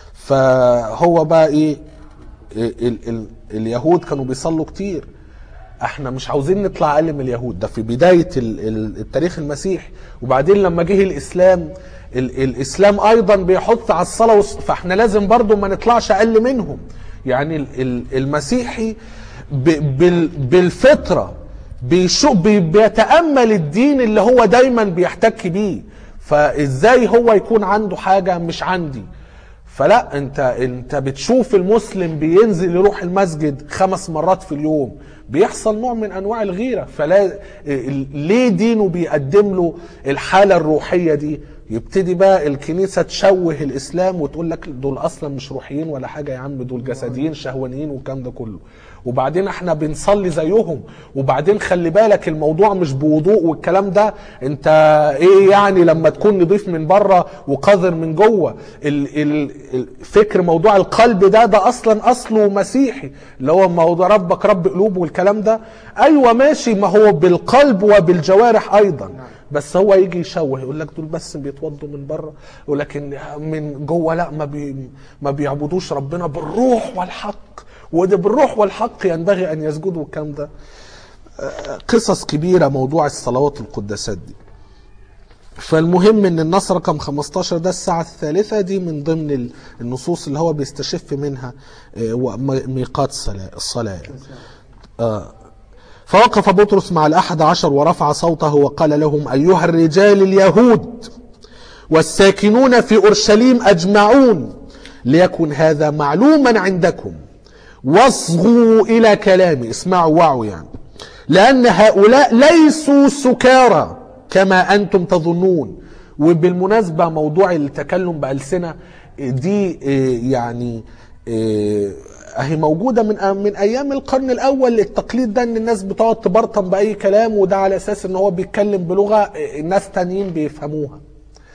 فهو بقى ايه ال ال ال اليهود كانوا بيصلوا كتير احنا مش عاوزين نطلع اقل من اليهود ده في بدايه ال ال التاريخ المسيحي وبعدين لما جه الاسلام ال الاسلام ايضا بيحط على الصلاه والص- فاحنا لازم برضو ما نطلعش اقل منهم يعني ال ال المسيحي ب بال بالفطره بيشو بي بيتامل الدين اللي هو دايما بيحتك بيه فازاي هو يكون عنده حاجه مش عندي فلا انت انت بتشوف المسلم بينزل يروح المسجد خمس مرات في اليوم بيحصل نوع من انواع الغيره فلا ال- ليه دينه بيقدم له الحاله الروحيه دي يبتدي بقى الكنيسه تشوه الاسلام وتقول لك دول اصلا مش روحيين ولا حاجه يا عم دول جسديين شهوانيين والكلام ده كله وبعدين احنا بنصلي زيهم وبعدين خلي بالك الموضوع مش بوضوء والكلام ده انت ايه يعني لما تكون نضيف من بره وقذر من جوه ال- ال- ال- فكر موضوع القلب ده ده اصلا اصله مسيحي اللي هو موضوع ربك رب قلوب والكلام ده ايوه ماشي ما هو بالقلب وبالجوارح ايضا بس هو يجي يشوه يقول لك دول بس بيتوضوا من بره ولكن من جوه لا ما بي ما بيعبدوش ربنا بالروح والحق وده بالروح والحق ينبغي ان يسجدوا والكلام ده آه، قصص كبيره موضوع الصلوات القداسات دي فالمهم ان النص رقم 15 ده الساعة الثالثة دي من ضمن ال- النصوص اللي هو بيستشف منها آه، وم- ميقات الصلاة الصلاة يعني. آه. فوقف بطرس مع الأحد عشر ورفع صوته وقال لهم أيها الرجال اليهود والساكنون في أورشليم أجمعون ليكن هذا معلوما عندكم واصغوا إلى كلامي اسمعوا وعوا يعني لأن هؤلاء ليسوا سكارى كما أنتم تظنون وبالمناسبة موضوع التكلم بألسنة دي آه، يعني آه، اهي موجودة من من ايام القرن الاول التقليد ده ان الناس بتقعد تبرطم باي كلام وده على اساس ان هو بيتكلم بلغة آه، ناس تانيين بيفهموها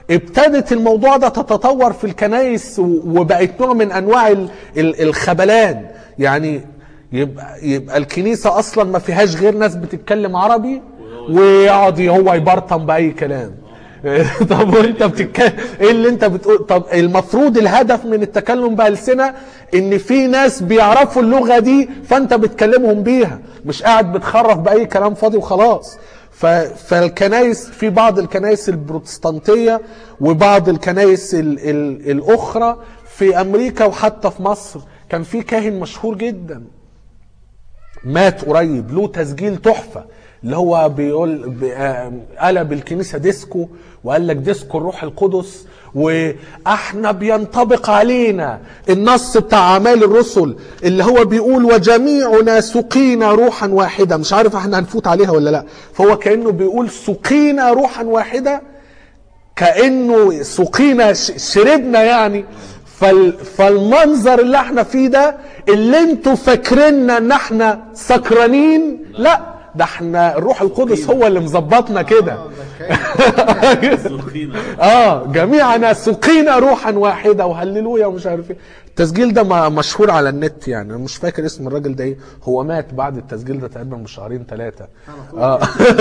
ابتدت الموضوع ده تتطور في الكنائس و- وبقت نوع من انواع ال- ال- الخبلان يعني يبقى يبقى الكنيسه اصلا ما فيهاش غير ناس بتتكلم عربي ويقعد هو يبرطم باي كلام طب وانت بتتكلم ايه اللي انت بتقول طب المفروض الهدف من التكلم بألسنة ان في ناس بيعرفوا اللغة دي فانت بتكلمهم بيها مش قاعد بتخرف بأي كلام فاضي وخلاص ف... فالكنايس في بعض الكنايس البروتستانتية وبعض الكنايس ال... ال... الأخرى في أمريكا وحتى في مصر كان في كاهن مشهور جدا مات قريب له تسجيل تحفه اللي هو بيقول ب- آه، قلب الكنيسه ديسكو وقال لك ديسكو الروح القدس واحنا بينطبق علينا النص بتاع اعمال الرسل اللي هو بيقول وجميعنا سقينا روحا واحده مش عارف احنا هنفوت عليها ولا لا فهو كانه بيقول سقينا روحا واحده كانه سقينا ش- شربنا يعني فال فالمنظر اللي احنا فيه ده اللي انتوا فاكريننا ان احنا سكرانين لا ده احنا الروح القدس هو اللي مظبطنا كده سخينة اه جميعنا سقينا روحا واحده وهللويا ومش عارف ايه التسجيل ده م- مشهور على النت يعني انا مش فاكر اسم الراجل ده ايه هو مات بعد التسجيل ده تقريبا بشهرين ثلاثه اه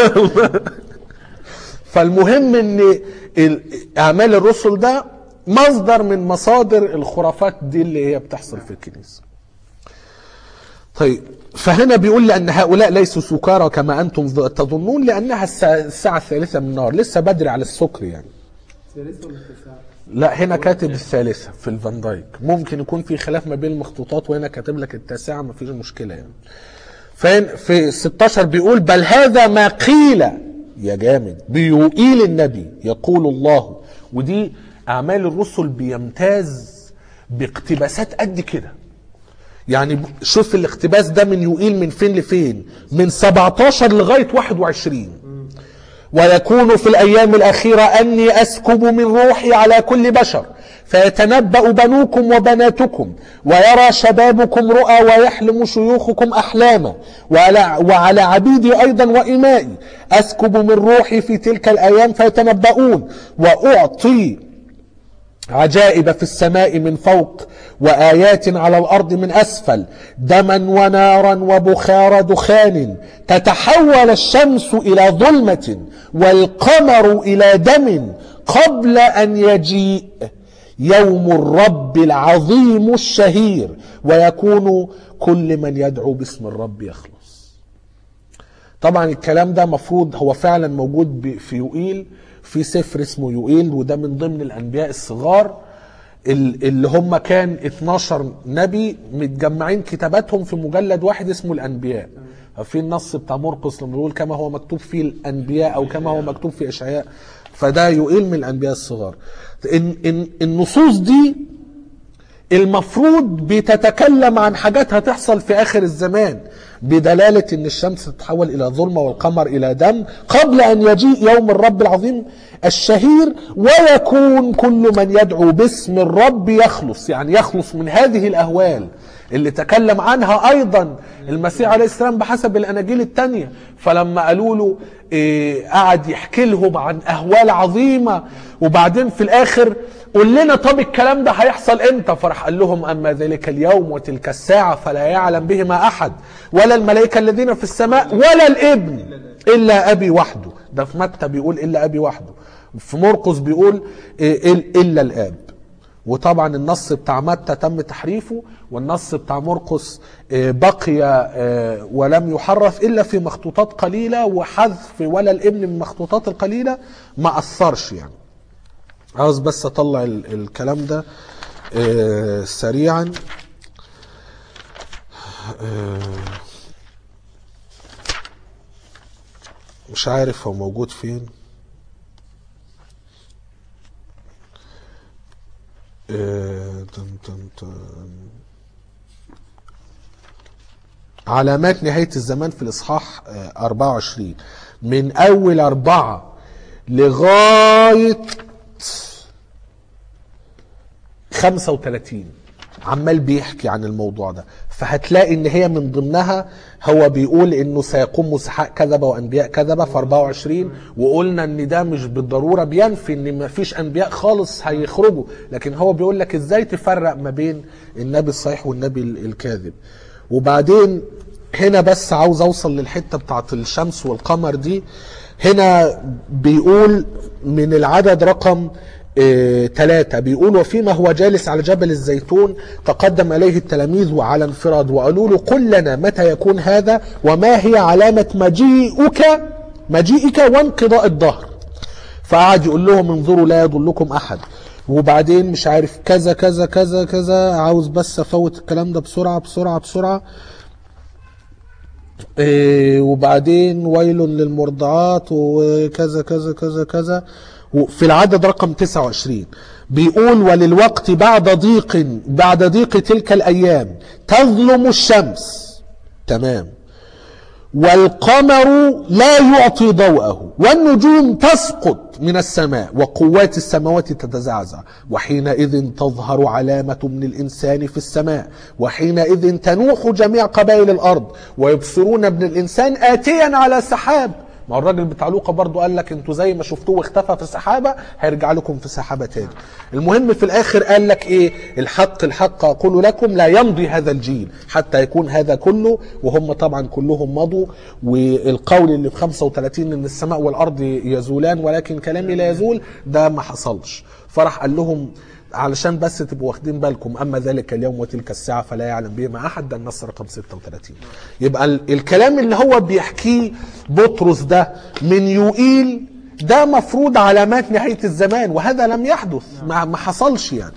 فالمهم ان ال- اعمال الرسل ده مصدر من مصادر الخرافات دي اللي هي بتحصل في الكنيسه طيب فهنا بيقول لأن هؤلاء ليسوا سكارى كما أنتم ظ- تظنون لأنها الساعة- الساعة الثالثة من النهار لسه بدري على السكر يعني ثالثة ولا تسعة؟ لا هنا كاتب الثالثة في الفان دايك ممكن يكون في خلاف ما بين المخطوطات وهنا كاتب لك التاسعة ما فيش مشكلة يعني فين في 16 بيقول بل هذا ما قيل يا جامد بيقيل النبي يقول الله ودي أعمال الرسل بيمتاز باقتباسات قد كده يعني ب- شوف الاقتباس ده من يقيل من فين لفين من 17 لغاية 21 ويكون في الأيام الأخيرة أني أسكب من روحي على كل بشر فيتنبأ بنوكم وبناتكم ويرى شبابكم رؤى ويحلم شيوخكم أحلاما وعلى, وعلى عبيدي أيضا وإمائي أسكب من روحي في تلك الأيام فيتنبؤون وأعطي عجائب في السماء من فوق وآيات على الأرض من أسفل دما ونارا وبخار دخان تتحول الشمس إلى ظلمة والقمر إلى دم قبل أن يجيء يوم الرب العظيم الشهير ويكون كل من يدعو باسم الرب يخلص طبعا الكلام ده مفروض هو فعلا موجود ب- في يوئيل في سفر اسمه يوئيل وده من ضمن الانبياء الصغار ال- اللي هم كان 12 نبي متجمعين كتاباتهم في مجلد واحد اسمه الانبياء في النص بتاع مرقس لما بيقول كما هو مكتوب في الانبياء او كما هو مكتوب في اشعياء فده يوئيل من الانبياء الصغار إن إن النصوص دي المفروض بتتكلم عن حاجات هتحصل في اخر الزمان بدلالة ان الشمس تتحول الى ظلمة والقمر الى دم قبل ان يجيء يوم الرب العظيم الشهير ويكون كل من يدعو باسم الرب يخلص يعني يخلص من هذه الاهوال اللي تكلم عنها ايضا المسيح عليه السلام بحسب الاناجيل التانية فلما قالوا له إيه قعد يحكي لهم عن اهوال عظيمة وبعدين في الاخر قول لنا طب الكلام ده هيحصل امتى فراح قال لهم اما ذلك اليوم وتلك الساعة فلا يعلم بهما احد ولا الملائكة الذين في السماء ولا الابن الا ابي وحده ده في متى بيقول الا ابي وحده في مرقس بيقول إيه الا الاب وطبعا النص بتاع متى تم تحريفه والنص بتاع مرقس آه، بقي آه، ولم يحرف الا في مخطوطات قليله وحذف ولا الابن من المخطوطات القليله ما اثرش يعني عاوز بس اطلع ال- الكلام ده آه، سريعا آه، مش عارف هو موجود فين آه، تن تن تن. علامات نهاية الزمان في الإصحاح آه، 24 من أول أربعة لغاية 35 عمال بيحكي عن الموضوع ده فهتلاقي ان هي من ضمنها هو بيقول انه سيقوم مسحاء كذبه وانبياء كذبه في 24 وقلنا ان ده مش بالضروره بينفي ان ما فيش انبياء خالص هيخرجوا لكن هو بيقول لك ازاي تفرق ما بين النبي الصحيح والنبي ال- الكاذب وبعدين هنا بس عاوز اوصل للحته بتاعت الشمس والقمر دي هنا بيقول من العدد رقم ثلاثة بيقول وفيما هو جالس على جبل الزيتون تقدم إليه التلاميذ وعلى انفراد وقالوا له قل لنا متى يكون هذا وما هي علامة مجيئك مجيئك وانقضاء الظهر فقعد يقول لهم انظروا لا يضلكم أحد وبعدين مش عارف كذا كذا كذا كذا عاوز بس افوت الكلام ده بسرعة بسرعة بسرعة إيه وبعدين ويل للمرضعات وكذا كذا كذا كذا وفي العدد رقم 29 بيقول وللوقت بعد ضيق بعد ضيق تلك الايام تظلم الشمس تمام والقمر لا يعطي ضوءه والنجوم تسقط من السماء وقوات السماوات تتزعزع وحينئذ تظهر علامة من الإنسان في السماء وحينئذ تنوح جميع قبائل الأرض ويبصرون ابن الإنسان آتيا على سحاب ما هو الراجل بتاع لوقا برضه قال لك انتوا زي ما شفتوه واختفى في سحابه هيرجع لكم في سحابه تاني. المهم في الاخر قال لك ايه؟ الحق الحق اقول لكم لا يمضي هذا الجيل حتى يكون هذا كله وهم طبعا كلهم مضوا والقول اللي في 35 ان السماء والارض يزولان ولكن كلامي لا يزول ده ما حصلش. فراح قال لهم علشان بس تبقوا واخدين بالكم اما ذلك اليوم وتلك الساعه فلا يعلم بهما احد ده النص رقم 36 يبقى ال- الكلام اللي هو بيحكيه بطرس ده من يوئيل ده مفروض علامات نهايه الزمان وهذا لم يحدث ما ما حصلش يعني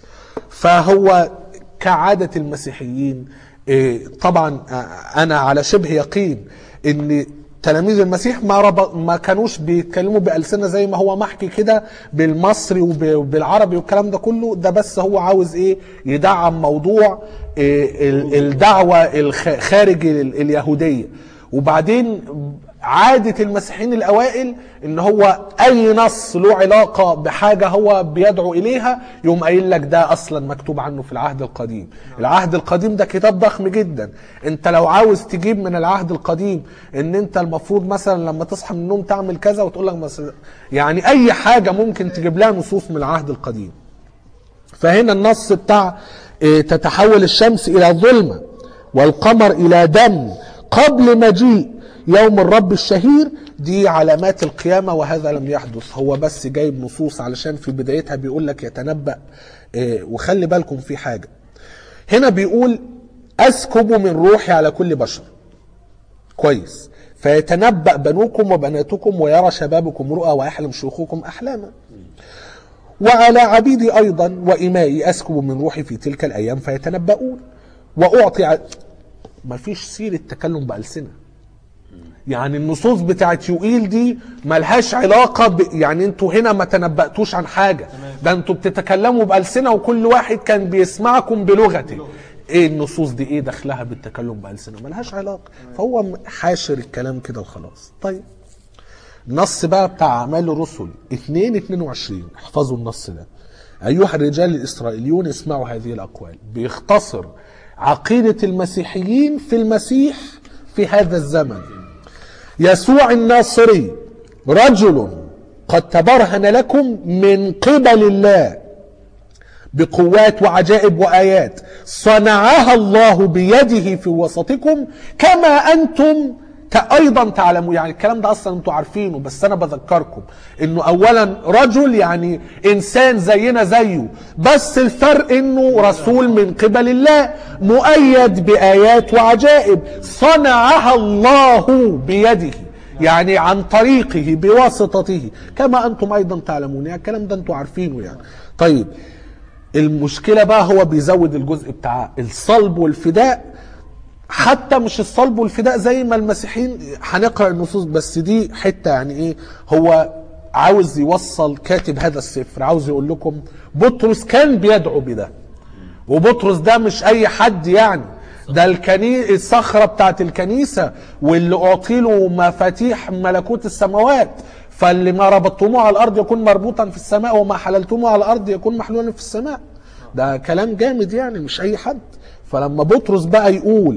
فهو كعادة المسيحيين إيه، طبعا آه، أنا على شبه يقين إن تلاميذ المسيح ما رب... ما كانوش بيتكلموا بألسنة زي ما هو محكي كده بالمصري وب- وبالعربي والكلام ده كله ده بس هو عاوز ايه يدعم موضوع إيه ال- الدعوة الخ- خارج ال- اليهودية وبعدين عادة المسيحيين الأوائل إن هو أي نص له علاقة بحاجة هو بيدعو إليها يقوم قايل لك ده أصلا مكتوب عنه في العهد القديم العهد القديم ده كتاب ضخم جدا أنت لو عاوز تجيب من العهد القديم إن أنت المفروض مثلا لما تصحى من النوم تعمل كذا وتقول لك مثلا يعني أي حاجة ممكن تجيب لها نصوص من العهد القديم فهنا النص بتاع إيه، تتحول الشمس إلى ظلمة والقمر إلى دم قبل مجيء يوم الرب الشهير دي علامات القيامة وهذا لم يحدث هو بس جايب نصوص علشان في بدايتها بيقول لك يتنبأ إيه، وخلي بالكم في حاجة هنا بيقول أسكب من روحي على كل بشر كويس فيتنبأ بنوكم وبناتكم ويرى شبابكم رؤى ويحلم شيوخكم أحلاما وعلى عبيدي أيضا وإمائي أسكب من روحي في تلك الأيام فيتنبؤون وأعطي ع... ما فيش سيرة تكلم بألسنة يعني النصوص بتاعت يوئيل دي ملهاش علاقة ب... يعني انتوا هنا ما تنبأتوش عن حاجة ده انتوا بتتكلموا بألسنة وكل واحد كان بيسمعكم بلغته ايه النصوص دي ايه دخلها بالتكلم بألسنة ملهاش علاقة فهو حاشر الكلام كده وخلاص طيب النص بقى بتاع اعمال الرسل 2 22 احفظوا النص ده ايها الرجال الاسرائيليون اسمعوا هذه الاقوال بيختصر عقيده المسيحيين في المسيح في هذا الزمن يسوع الناصري رجل قد تبرهن لكم من قبل الله بقوات وعجائب وايات صنعها الله بيده في وسطكم كما انتم ت- ايضا تعلموا يعني الكلام ده اصلا انتوا عارفينه بس انا بذكركم انه اولا رجل يعني انسان زينا زيه بس الفرق انه رسول من قبل الله مؤيد بايات وعجائب صنعها الله بيده يعني عن طريقه بواسطته كما انتم ايضا تعلمون يعني الكلام ده انتوا عارفينه يعني طيب المشكله بقى هو بيزود الجزء بتاع الصلب والفداء حتى مش الصلب والفداء زي ما المسيحيين هنقرا النصوص بس دي حته يعني ايه هو عاوز يوصل كاتب هذا السفر عاوز يقول لكم بطرس كان بيدعو بده وبطرس ده مش اي حد يعني ده الكني... الصخرة بتاعت الكنيسة واللي أعطي له مفاتيح ملكوت السماوات فاللي ما ربطتموه على الأرض يكون مربوطا في السماء وما حللتموه على الأرض يكون محلولا في السماء ده كلام جامد يعني مش اي حد فلما بطرس بقى يقول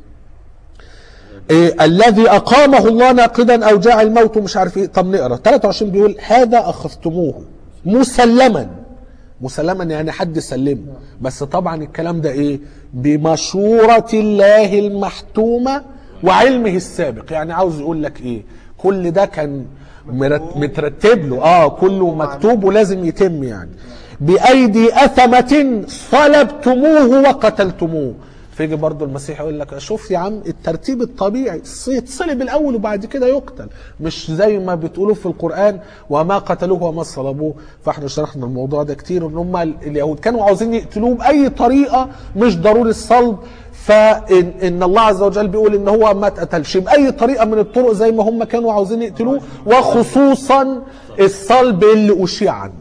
إيه الذي اقامه الله ناقدا او جاء الموت مش عارف ايه طب نقرا 23 بيقول هذا اخذتموه مسلما مسلما يعني حد سلمه بس طبعا الكلام ده ايه بمشورة الله المحتومة وعلمه السابق يعني عاوز يقول لك ايه كل ده كان مرت- مترتب له اه كله مكتوب ولازم يتم يعني بأيدي أثمة صلبتموه وقتلتموه فيجي برضو المسيح يقول لك شوف يا عم الترتيب الطبيعي يتصلب الاول وبعد كده يقتل مش زي ما بتقولوا في القران وما قتلوه وما صلبوه فاحنا شرحنا الموضوع ده كتير ان هم اليهود كانوا عاوزين يقتلوه باي طريقه مش ضروري الصلب فان ان الله عز وجل بيقول ان هو ما اتقتلش باي طريقه من الطرق زي ما هم كانوا عاوزين يقتلوه وخصوصا الصلب اللي اشيع عنه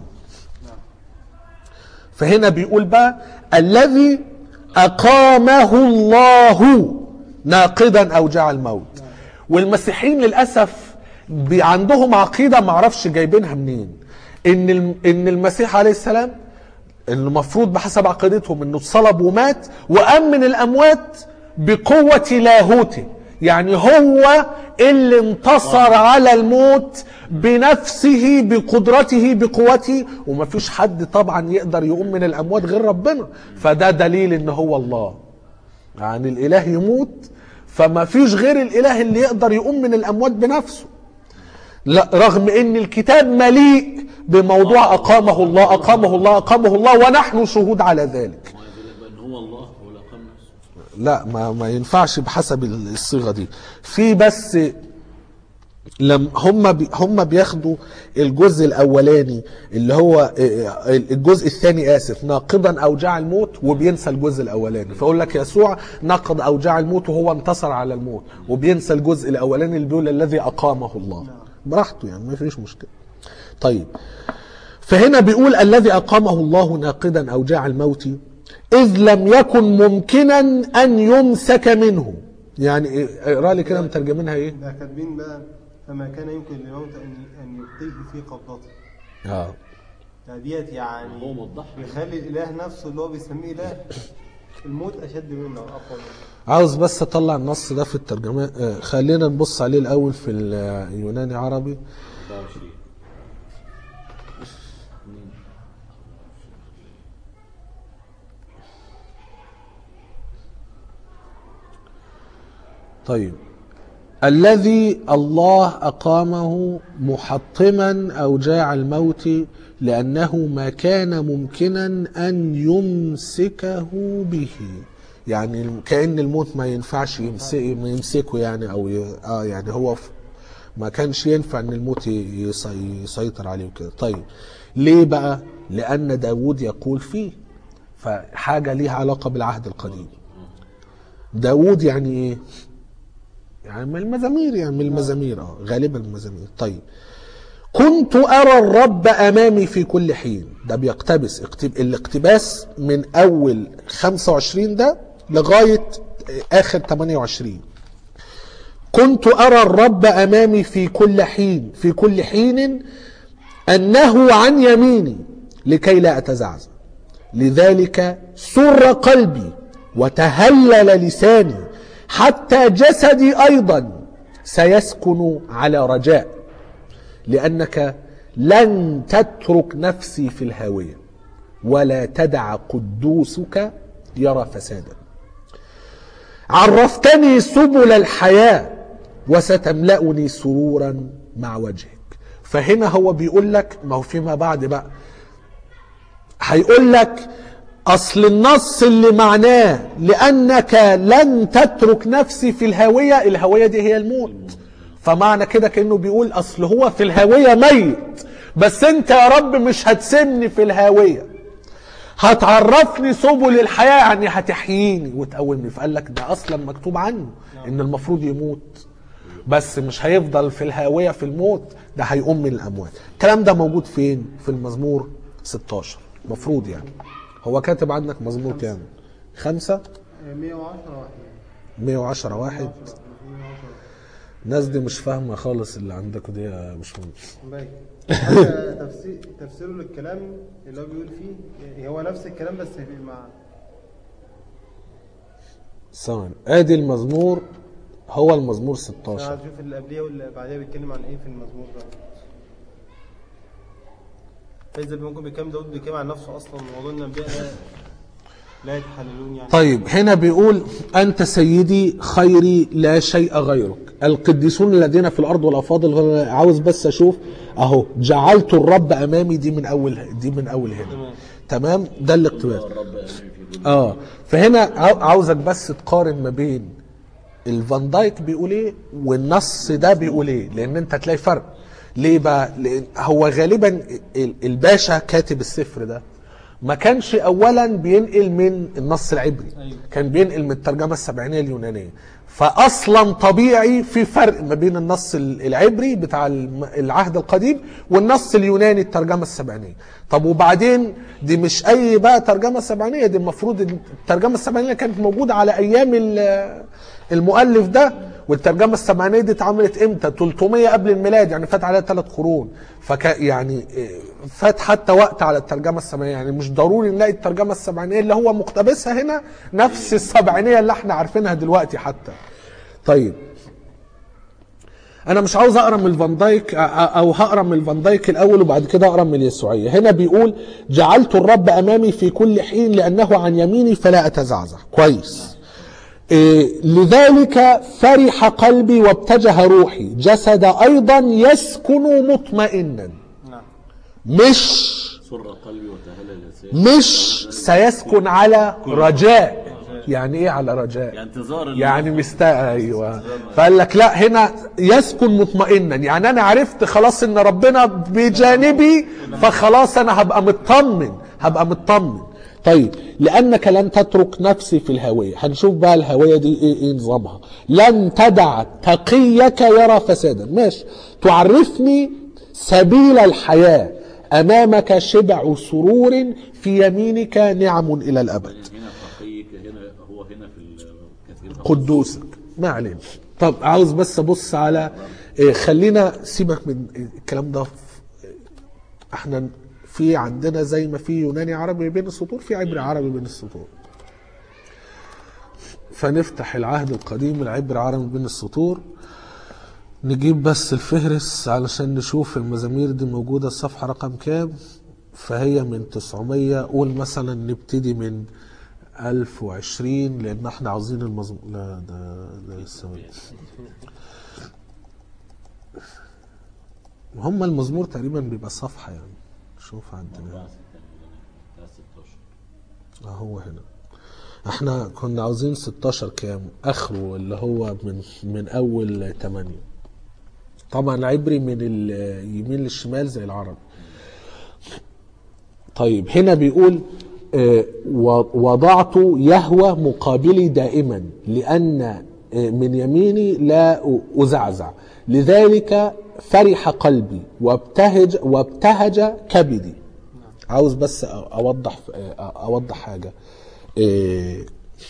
فهنا بيقول بقى الذي أقامه الله ناقدا أو جعل الموت والمسيحيين للأسف بي- عندهم عقيدة معرفش جايبينها منين إن الم- إن المسيح عليه السلام المفروض بحسب عقيدتهم انه اتصلب ومات وقام من الاموات بقوة لاهوته يعني هو اللي انتصر على الموت بنفسه بقدرته بقوته ومفيش حد طبعا يقدر يقوم من الاموات غير ربنا فده دليل ان هو الله يعني الاله يموت فما فيش غير الاله اللي يقدر يقوم من الاموات بنفسه لا رغم ان الكتاب مليء بموضوع اقامه الله اقامه الله اقامه الله ونحن شهود على ذلك وما يقول لك بقى ان هو الله هو اللي اقام نفسه لا ما ما ينفعش بحسب الصيغه دي في بس لم هم بي هم بياخدوا الجزء الاولاني اللي هو الجزء الثاني اسف ناقضا اوجاع الموت وبينسى الجزء الاولاني فيقول لك يسوع نقض اوجاع الموت وهو انتصر على الموت وبينسى الجزء الاولاني اللي بيقول الذي اقامه الله براحته يعني ما فيش مشكله طيب فهنا بيقول الذي اقامه الله ناقدا اوجاع الموت اذ لم يكن ممكنا ان يمسك منه يعني إيه؟ اقرا لي كده مترجمينها ايه ده كاتبين بقى فما كان يمكن للموت ان ان يبقيه في قبضته اه ده ديت هو يعني موضح بيخلي الاله نفسه اللي هو بيسميه اله الموت اشد منه او اقوى منه عاوز بس اطلع النص ده في الترجمه آه، خلينا نبص عليه الاول في اليوناني عربي 24 طيب الذي الله أقامه محطما أوجاع الموت لأنه ما كان ممكنا أن يمسكه به يعني كأن الموت ما ينفعش يمسك ما يمسكه يعني أو ي... آه يعني هو ف... ما كانش ينفع أن الموت ي- يس- يسيطر عليه وكده طيب ليه بقى لأن داود يقول فيه فحاجة ليها علاقة بالعهد القديم داود يعني ايه يعني من المزامير يعني من المزامير اه غالبا المزامير طيب كنت ارى الرب امامي في كل حين ده بيقتبس اقتب... الاقتباس من اول 25 ده لغايه اخر 28 كنت ارى الرب امامي في كل حين في كل حين انه عن يميني لكي لا اتزعزع لذلك سر قلبي وتهلل لساني حتى جسدي ايضا سيسكن على رجاء لانك لن تترك نفسي في الهاويه ولا تدع قدوسك يرى فسادا عرفتني سبل الحياه وستملأني سرورا مع وجهك فهنا هو بيقول لك ما هو فيما بعد بقى هيقول لك اصل النص اللي معناه لانك لن تترك نفسي في الهاويه الهاويه دي هي الموت فمعنى كده كانه بيقول اصل هو في الهاويه ميت بس انت يا رب مش هتسيبني في الهاويه هتعرفني سبل الحياه يعني هتحييني وتقومني فقال لك ده اصلا مكتوب عنه ان المفروض يموت بس مش هيفضل في الهاويه في الموت ده هيقوم من الاموات الكلام ده موجود فين في المزمور 16 مفروض يعني هو كاتب عندك مزمور كام خمسة 110 واحد 110 واحد الناس دي مش فاهمه خالص اللي عندكم دي يا باشمهندس باين حتى تفسير تفسيره للكلام اللي هو بيقول فيه هو نفس الكلام بس في- مع ثواني ادي المزمور هو المزمور انا 16 عايز اشوف اللي قبليه واللي بعديها بيتكلم عن ايه في المزمور ده فاذا ممكن بيتكلم داود بيتكلم عن نفسه اصلا وظن الانبياء لا لا يتحللون يعني طيب هنا بيقول أنت سيدي خيري لا شيء غيرك القديسون الذين في الأرض والأفاضل عاوز بس أشوف أهو جعلت الرب أمامي دي من أول دي من أول هنا تمام ده الاقتباس الرب امين في كل اه فهنا عاو- عاوزك بس تقارن ما بين الفان دايك بيقول ايه والنص ده بيقول ايه لان انت هتلاقي فرق ليه بقى لان هو غالبا ال- الباشا كاتب السفر ده ما كانش اولا بينقل من النص العبري كان بينقل من الترجمه السبعينيه اليونانيه فاصلا طبيعي في فرق ما بين النص ال- العبري بتاع الم- العهد القديم والنص اليوناني الترجمه السبعينيه طب وبعدين دي مش اي بقى ترجمه سبعينيه دي المفروض إن الترجمه السبعينيه كانت موجوده على ايام ال- المؤلف ده والترجمه السبعينيه دي اتعملت امتى 300 قبل الميلاد يعني فات عليها ثلاث قرون فك يعني إيه، فات حتى وقت على الترجمه السبعينيه يعني مش ضروري نلاقي الترجمه السبعينيه اللي هو مقتبسها هنا نفس السبعينيه اللي احنا عارفينها دلوقتي حتى طيب انا مش عاوز اقرا من الفان دايك أ- أ- او هقرا من الفان دايك الاول وبعد كده اقرا من اليسوعيه هنا بيقول جعلت الرب امامي في كل حين لانه عن يميني فلا اتزعزع كويس إيه لذلك فرح قلبي وابتجه روحي جسد ايضا يسكن مطمئنا نعم مش سر قلبي وتهلل لساني مش سيسكن على رجاء يعني ايه على رجاء يعني انتظار ال- يعني مست ايوه فقال لك لا هنا يسكن مطمئنا يعني انا عرفت خلاص ان ربنا بجانبي فخلاص انا هبقى مطمن هبقى مطمن طيب لانك لن تترك نفسي في الهاويه هنشوف بقى الهاويه دي ايه ايه نظامها لن تدع تقيك يرى فسادا ماشي تعرفني سبيل الحياه امامك شبع سرور في يمينك نعم الى الابد هنا فقيك هنا هو هنا في الكثير قدوسك ما علينا طب عاوز بس ابص على إيه، خلينا سيبك من الكلام ده احنا في عندنا زي ما في يوناني عربي بين السطور في عبري عربي بين السطور فنفتح العهد القديم العبري عربي بين السطور نجيب بس الفهرس علشان نشوف المزامير دي موجودة الصفحة رقم كام فهي من 900 قول مثلا نبتدي من 1020 لأن احنا عاوزين المزمور لا ده ده لسه هم المزمور تقريبا بيبقى صفحة يعني شوف عندنا بتاع 16 هو هنا احنا كنا عاوزين 16 كام اخره اللي هو من من اول 8 طبعا العبري من اليمين للشمال زي العربي طيب هنا بيقول آه، و- وضعت يهوى مقابلي دائما لأن آه، من يميني لا أ- أزعزع لذلك فرح قلبي وابتهج وابتهج كبدي عاوز بس أ- أوضح آه، أوضح حاجة آه،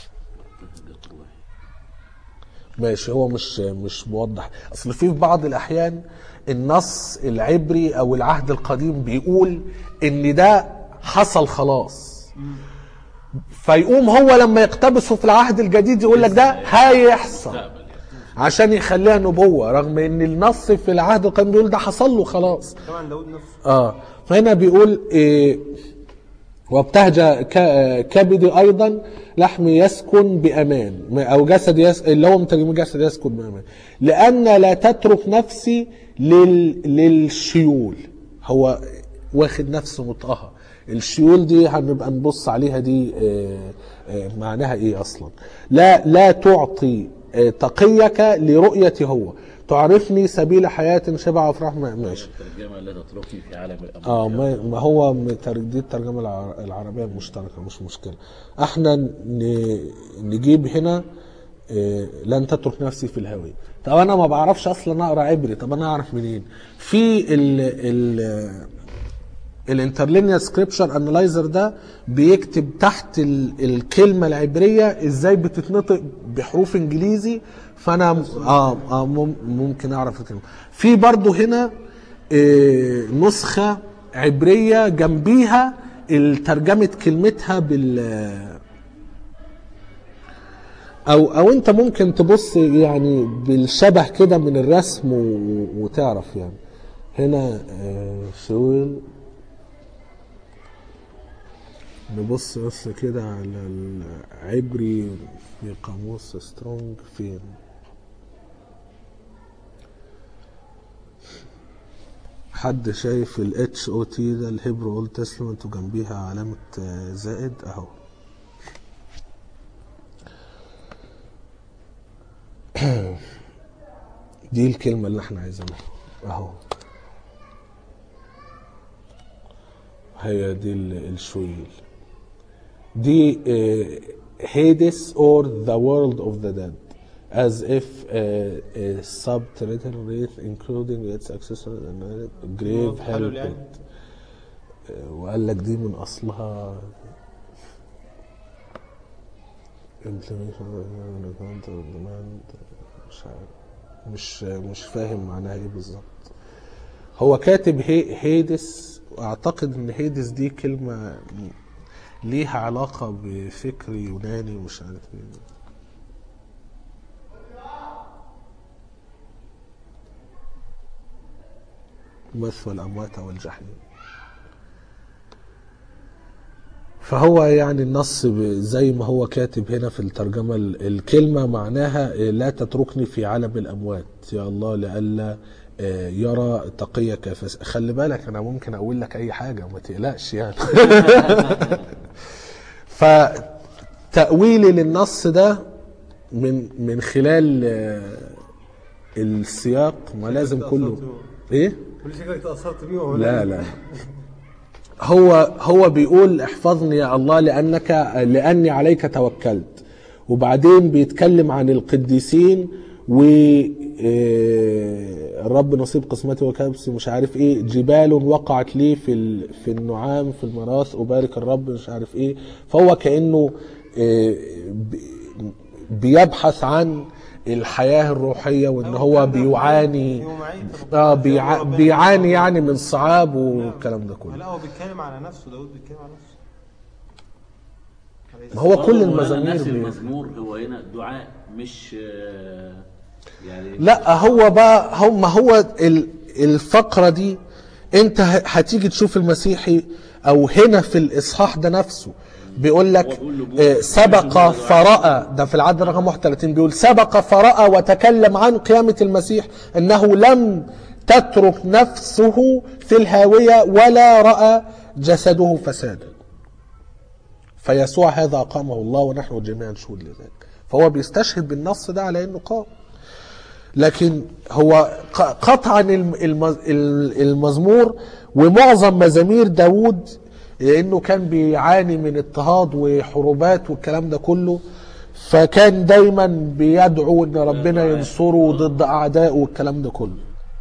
ماشي هو مش مش موضح اصل في بعض الاحيان النص العبري او العهد القديم بيقول ان ده حصل خلاص فيقوم هو لما يقتبسه في العهد الجديد يقول لك ده هيحصل عشان يخليها نبوة رغم ان النص في العهد القديم بيقول ده حصل له خلاص طبعا داود نفسه اه فهنا بيقول إيه وابتهج ك- كبدي ايضا لحمي يسكن بامان او جسد يس... اللي هو مترجم جسد يسكن بامان لان لا تترك نفسي لل... للشيول هو واخد نفسه مطهر الشيول دي هنبقى نبص عليها دي آه، آه، معناها ايه اصلا لا لا تعطي آه، تقيك لرؤيتي هو تعرفني سبيل حياة شبع وفرح ماشي الترجمة لا تتركني في عالم الأمر اه ما ما هو متر- دي الترجمه الع- العربيه المشتركه مش مشكله احنا ن- نجيب هنا آه، لن تترك نفسي في الهوية طب انا ما بعرفش اصلا اقرا عبري طب انا اعرف منين في ال ال الانترلينير سكريبشر انالايزر ده بيكتب تحت ال- الكلمه العبريه ازاي بتتنطق بحروف انجليزي فانا اه, آه مم- ممكن اعرف الكلمه في برضو هنا آه نسخه عبريه جنبيها ترجمه كلمتها بال او او انت ممكن تبص يعني بالشبه كده من الرسم و- وتعرف يعني هنا آه، شويل نبص بس كده على العبري في قاموس سترونج فين حد شايف ال اتش او تي ده الهيبرو اولد تestament وجنبيها علامة آه، زائد اهو دي الكلمة اللي احنا عايزينها اهو هي دي ال- الشويل دي هيدس or the world of the dead as if uh, a subterranean wraith including its accessories and grave hell حلو يعني. pit آه، وقال لك دي من اصلها implementation of the account of demand مش عارف مش مش فاهم معناها ايه بالظبط هو كاتب هي هيدس واعتقد ان هيدس دي كلمه ليها علاقه بفكر يوناني ومش عارف ايه مثوى الاموات والجحيم فهو يعني النص ب- زي ما هو كاتب هنا في الترجمة ال- الكلمة معناها آه، لا تتركني في عالم الأموات يا الله لئلا آه، يرى تقيك فس... خلي بالك أنا ممكن أقول لك أي حاجة ما تقلقش يعني فتأويلي للنص ده من من خلال آه، السياق ما لازم كله ايه كل شكلك تأثرت بيه وهو لا لا هو هو بيقول احفظني يا الله لانك لاني عليك توكلت وبعدين بيتكلم عن القديسين و آه، الرب نصيب قسمتي وكبسي مش عارف ايه جبال وقعت لي في ال- في النعام في المراث ابارك الرب مش عارف ايه فهو كانه آه، ب- بيبحث عن الحياه الروحيه وان هو بيعاني اه بيع... بيعاني يعني من صعاب والكلام ده كله لا هو بيتكلم على نفسه داود بيتكلم على نفسه ما هو كل برضه المزامير نفس بي... المزمور هو هنا دعاء مش آه، يعني لا هو بقى هو ما هو ال- الفقرة دي انت ه- هتيجي تشوف المسيحي او هنا في الاصحاح ده نفسه بيقول لك آه، سبق فرأى ده في العدد رقم 31 بيقول سبق فرأى وتكلم عن قيامة المسيح انه لم تترك نفسه في الهاوية ولا رأى جسده فسادا فيسوع هذا أقامه الله ونحن جميعا شهود لذلك فهو بيستشهد بالنص ده على انه قام لكن هو ق- قطعا الم- الم- ال- المزمور ومعظم مزامير داود لانه كان بيعاني من اضطهاد وحروبات والكلام ده كله فكان دايما بيدعو ان ربنا ينصره ضد اعدائه والكلام ده كله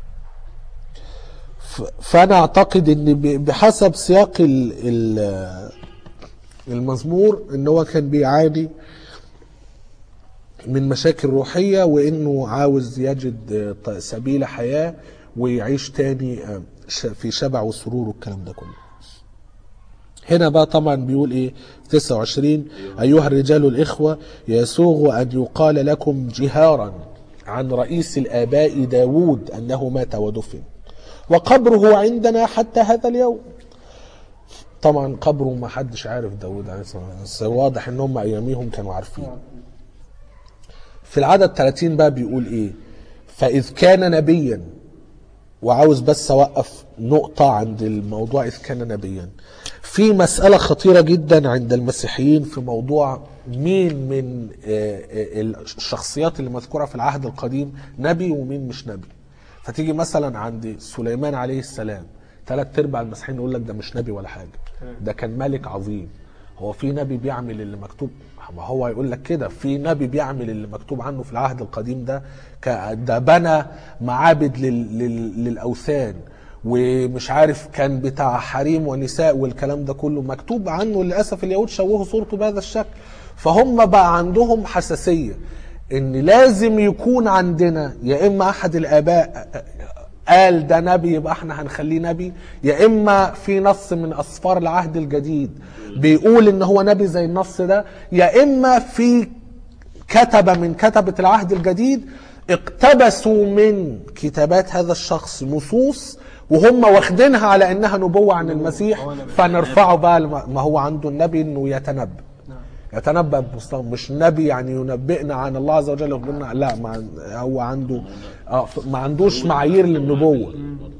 ف- فانا اعتقد ان ب- بحسب سياق ال- ال- المزمور ان هو كان بيعاني من مشاكل روحية وإنه عاوز يجد آه، ط- سبيل حياة ويعيش تاني آه، ش- في شبع وسرور والكلام ده كله هنا بقى طبعا بيقول ايه 29 ايها الرجال الاخوه يسوغ ان يقال لكم جهارا عن رئيس الاباء داوود انه مات ودفن وقبره عندنا حتى هذا اليوم طبعا قبره ما حدش عارف داوود عليه الصلاه والسلام بس واضح ان هم اياميهم كانوا عارفين في العدد 30 بقى بيقول ايه فاذ كان نبيا وعاوز بس اوقف نقطة عند الموضوع إذ كان نبيا في مسألة خطيرة جدا عند المسيحيين في موضوع مين من آه، آه، الشخصيات اللي مذكورة في العهد القديم نبي ومين مش نبي فتيجي مثلا عند سليمان عليه السلام ثلاث ارباع المسيحيين يقول لك ده مش نبي ولا حاجة ده كان ملك عظيم هو في نبي بيعمل اللي مكتوب ما هو يقول لك كده في نبي بيعمل اللي مكتوب عنه في العهد القديم ده ك- ده بنى معابد لل... لل... للاوثان ومش عارف كان بتاع حريم ونساء والكلام ده كله مكتوب عنه للاسف اليهود شوهوا صورته بهذا الشكل فهم بقى عندهم حساسيه ان لازم يكون عندنا يا اما احد الاباء قال ده نبي يبقى احنا هنخليه نبي يا اما في نص من اسفار العهد الجديد بيقول ان هو نبي زي النص ده يا اما في كتبة من كتبة العهد الجديد اقتبسوا من كتابات هذا الشخص نصوص وهم واخدينها على انها نبوة عن المسيح فنرفعه بقى لما- ما هو عنده النبي انه يتنبأ يتنبأ بمستوى مش نبي يعني ينبئنا عن الله عز وجل يخبرنا لا ما هو عنده آه، ما عندوش معايير للنبوة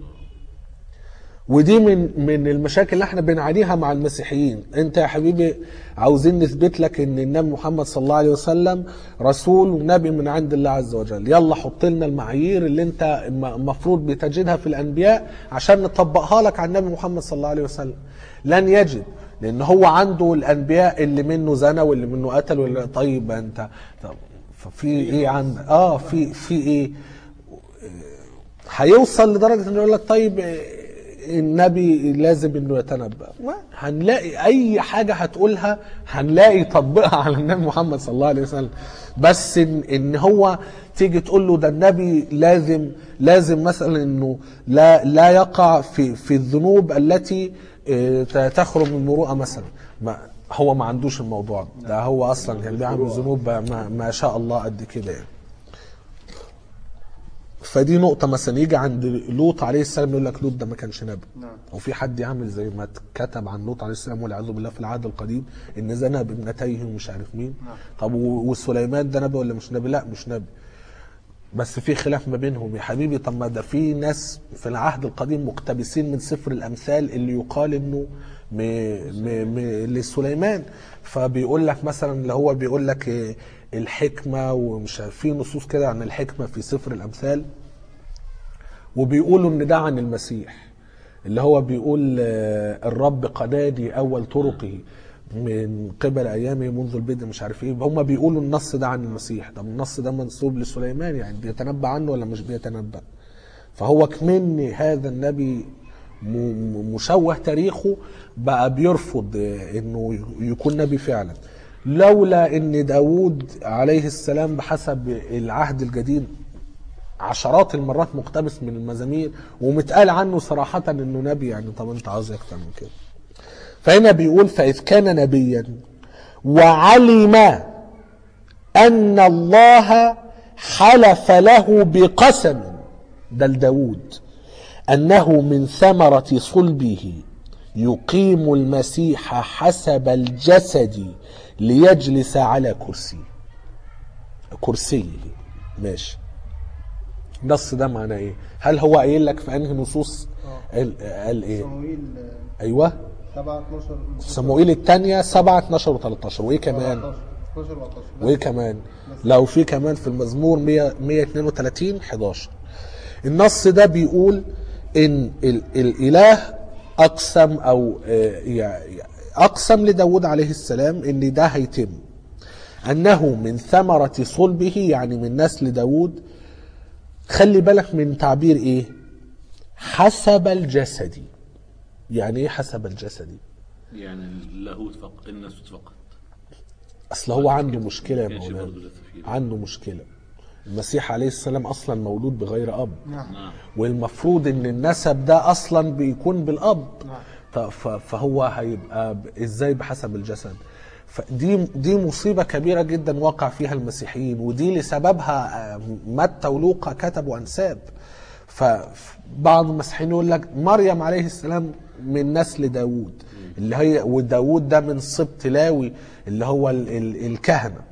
ودي من من المشاكل اللي احنا بنعانيها مع المسيحيين انت يا حبيبي عاوزين نثبت لك ان النبي محمد صلى الله عليه وسلم رسول ونبي من عند الله عز وجل يلا حط لنا المعايير اللي انت المفروض بتجدها في الانبياء عشان نطبقها لك على النبي محمد صلى الله عليه وسلم لن يجد لان هو عنده الانبياء اللي منه زنى واللي منه قتل واللي طيب انت طب ففي ايه عند اه في في ايه هيوصل لدرجه انه يقول لك طيب إيه، النبي لازم انه يتنبأ ما هنلاقي اي حاجه هتقولها هنلاقي تطبيقها على النبي محمد صلى الله عليه وسلم بس ان, إن هو تيجي تقول له ده النبي لازم لازم مثلا انه لا لا يقع في في الذنوب التي إيه، تخرج من المروءه مثلا ما هو ما عندوش الموضوع ده, ده هو اصلا كان بيعمل ذنوب ما, ما شاء الله قد كده يعني فدي نقطة مثلا يجي عند لوط عليه السلام يقول لك لوط ده ما كانش نبي نعم. أو في حد يعمل زي ما اتكتب عن لوط عليه السلام والعياذ بالله في العهد القديم إن زنى بابنتيه ومش عارف مين نعم. طب و- وسليمان ده نبي ولا مش نبي؟ لا مش نبي بس في خلاف ما بينهم يا حبيبي طب ما ده في ناس في العهد القديم مقتبسين من سفر الامثال اللي يقال انه م م م لسليمان فبيقول لك مثلا اللي هو بيقول لك إيه، الحكمه ومش عارف- في نصوص كده عن الحكمه في سفر الامثال وبيقولوا ان ده عن المسيح اللي هو بيقول آه، الرب قنادي اول طرقه من قبل ايامه منذ البدء مش عارف ايه هم بيقولوا النص ده عن المسيح طب النص ده منسوب لسليمان يعني بيتنبأ عنه ولا مش بيتنبأ فهو كمن هذا النبي م- م- مشوه تاريخه بقى بيرفض آه، انه يكون نبي فعلا لولا ان داود عليه السلام بحسب العهد الجديد عشرات المرات مقتبس من المزامير ومتقال عنه صراحة انه نبي يعني طب انت عاوز إيه اكتر من كده فهنا بيقول فإذ كان نبيا وعلم أن الله حلف له بقسم ده لداود أنه من ثمرة صلبه يقيم المسيح حسب الجسد ليجلس على كرسي كرسيه ماشي النص ده معناه ايه؟ هل هو قايل لك في انهي نصوص؟ قال, قال ايه؟ صموئيل ايوه 7 12 صموئيل الثانية 7 12 و13 وايه كمان؟ 12 و14 وايه كمان؟ لو في كمان في المزمور 100 132 11 النص ده بيقول ان ال الاله اقسم او آه، يع- اقسم لداود عليه السلام ان ده هيتم انه من ثمرة صلبه يعني من نسل داود خلي بالك من تعبير ايه حسب الجسد يعني ايه حسب الجسد يعني اللاهوت فقط الناسوت فقط اصل هو عنده مشكله يا كانش مولانا برضه لسه فيه. عنده مشكله المسيح عليه السلام اصلا مولود بغير اب نعم نعم والمفروض ان النسب ده اصلا بيكون بالاب نعم. ط- ف- فهو هيبقى ب- ازاي بحسب الجسد فدي دي مصيبه كبيره جدا وقع فيها المسيحيين ودي لسببها آه، متى ولوقا كتبوا انساب فبعض المسيحيين يقول لك مريم عليه السلام من نسل داوود اللي هي وداوود ده من سبط لاوي اللي هو ال ال الكهنه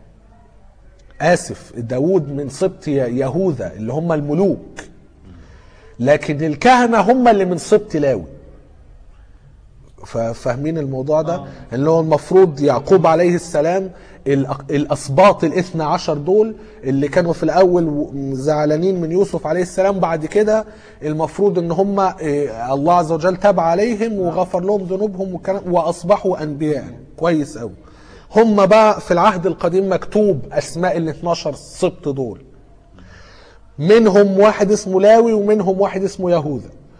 اسف داوود من سبط ي- يهوذا اللي هم الملوك لكن الكهنة هم اللي من سبط لاوي ف- فاهمين الموضوع ده اللي هو المفروض يعقوب عليه السلام الأق- الاسباط الاثنى عشر دول اللي كانوا في الاول و- زعلانين من يوسف عليه السلام بعد كده المفروض ان هم إيه، الله عز وجل تاب عليهم وغفر لهم ذنوبهم والكلام- واصبحوا انبياء كويس قوي هم بقى في العهد القديم مكتوب اسماء ال 12 سبط دول منهم واحد اسمه لاوي ومنهم واحد اسمه يهوذا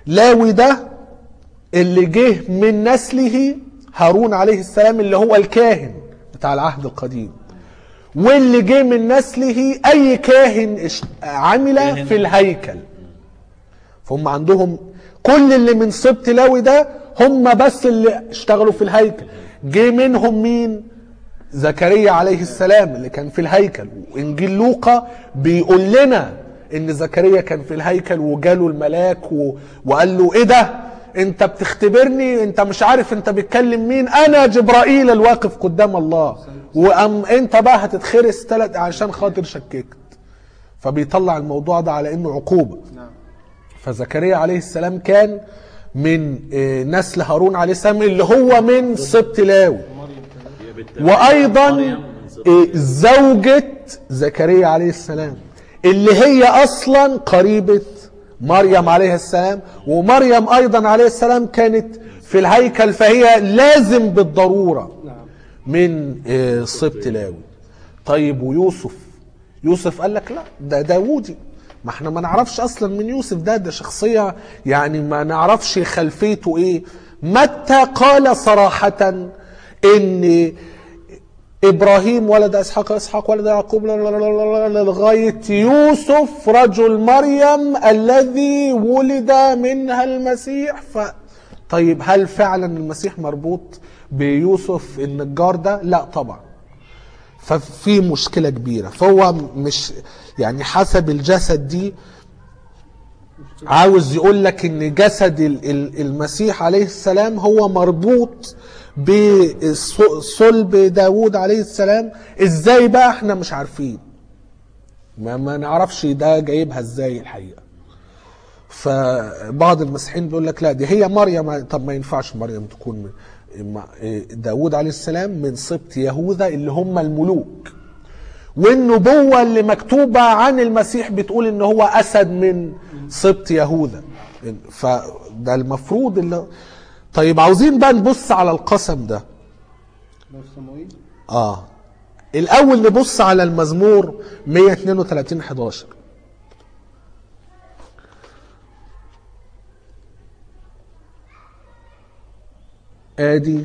لاوي ده اللي جه من نسله هارون عليه السلام اللي هو الكاهن بتاع العهد القديم واللي جه من نسله اي كاهن اش- عمل في الهيكل فهم عندهم كل اللي من سبط لاوي ده هم بس اللي اشتغلوا في الهيكل جه منهم مين زكريا عليه السلام اللي كان في الهيكل وانجيل لوقا بيقول لنا ان زكريا كان في الهيكل وجاله الملاك و... وقال له ايه ده انت بتختبرني انت مش عارف انت بتكلم مين انا جبرائيل الواقف قدام الله وام انت بقى هتتخرس ثلاث عشان خاطر شككت فبيطلع الموضوع ده على انه عقوبه نعم فزكريا عليه السلام كان من آه، نسل هارون عليه السلام اللي هو من سبط لاوي هي بالت- وايضا مريم من سبط آه، زوجة زكريا عليه السلام اللي هي اصلا قريبة مريم عليه السلام ومريم ايضا عليه السلام كانت في الهيكل فهي لازم بالضرورة نعم من آه، سبط لاوي طيب ويوسف يوسف قال لك لا ده داوودي ما احنا ما نعرفش اصلا من يوسف ده ده شخصية يعني ما نعرفش خلفيته ايه متى قال صراحة ان ابراهيم ولد اسحاق اسحاق ولد يعقوب لا- لا- لا- لا- لا- لغايه يوسف رجل مريم الذي ولد منها المسيح ف طيب هل فعلا المسيح مربوط بيوسف النجار ده؟ لا طبعا. ففي مشكله كبيره فهو مش يعني حسب الجسد دي عاوز يقول لك ان جسد ال- ال- المسيح عليه السلام هو مربوط بصلب داوود عليه السلام ازاي بقى احنا مش عارفين ما, ما نعرفش ده جايبها ازاي الحقيقه فبعض المسيحيين بيقول لك لا دي هي مريم طب ما ينفعش مريم تكون من مع- داوود عليه السلام من سبط يهوذا اللي هم الملوك والنبوة اللي مكتوبة عن المسيح بتقول ان هو اسد من سبط يهوذا فده المفروض اللي طيب عاوزين بقى نبص على القسم ده لو صموئيل اه الاول نبص على المزمور 132 11 ادي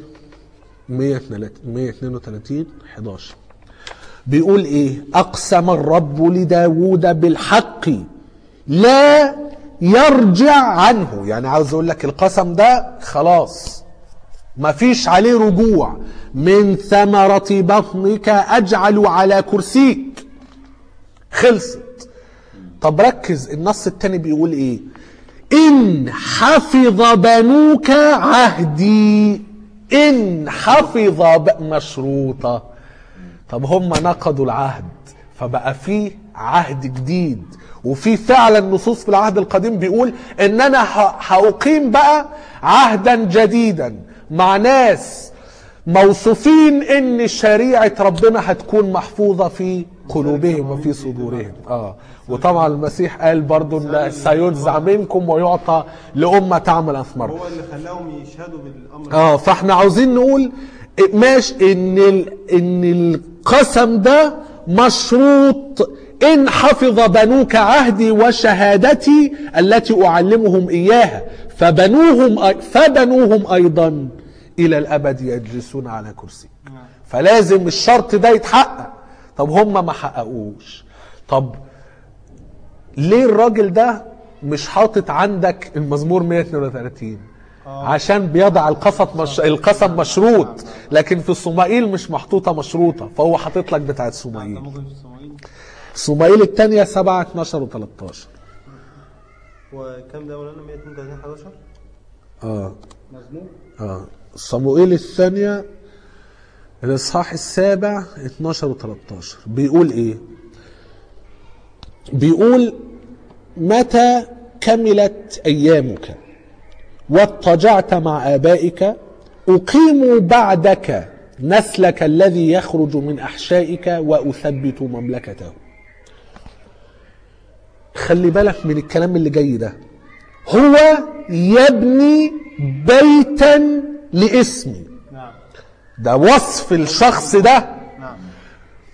132 11 بيقول ايه اقسم الرب لداود بالحق لا يرجع عنه يعني عاوز اقول لك القسم ده خلاص ما فيش عليه رجوع من ثمرة بطنك أجعل على كرسيك خلصت طب ركز النص التاني بيقول ايه إن حفظ بنوك عهدي إن حفظ ب... مشروطة طب هم نقضوا العهد فبقى في عهد جديد وفي فعلا نصوص في العهد القديم بيقول ان انا ه- هاقيم بقى عهدا جديدا مع ناس موصوفين ان شريعه ربنا هتكون محفوظه في قلوبهم وفي صدورهم اه وطبعا المسيح قال برضو ان سينزع منكم ويعطى لامه تعمل اثمارها هو اللي خلاهم يشهدوا بالامر اه فاحنا عاوزين نقول ماشي ان ال... ان القسم ده مشروط ان حفظ بنوك عهدي وشهادتي التي اعلمهم اياها فبنوهم أي... فبنوهم ايضا الى الابد يجلسون على كرسي فلازم الشرط ده يتحقق طب هم ما حققوش طب ليه الراجل ده مش حاطط عندك المزمور 132 عشان بيضع القسم مش... القسم مشروط لكن في الصومائيل مش محطوطه مشروطه فهو حاطط لك بتاعت صومائيل ممكن في الصومالي صومائيل الثانيه 7 12 و13 وكم ده مولانا 132 11 اه مزمور اه صموئيل الثانيه الاصحاح السابع 12 و13 بيقول ايه بيقول متى كملت ايامك واضطجعت مع ابائك اقيم بعدك نسلك الذي يخرج من احشائك واثبت مملكته خلي بالك من الكلام اللي جاي ده هو يبني بيتا لاسمي نعم ده وصف الشخص ده نعم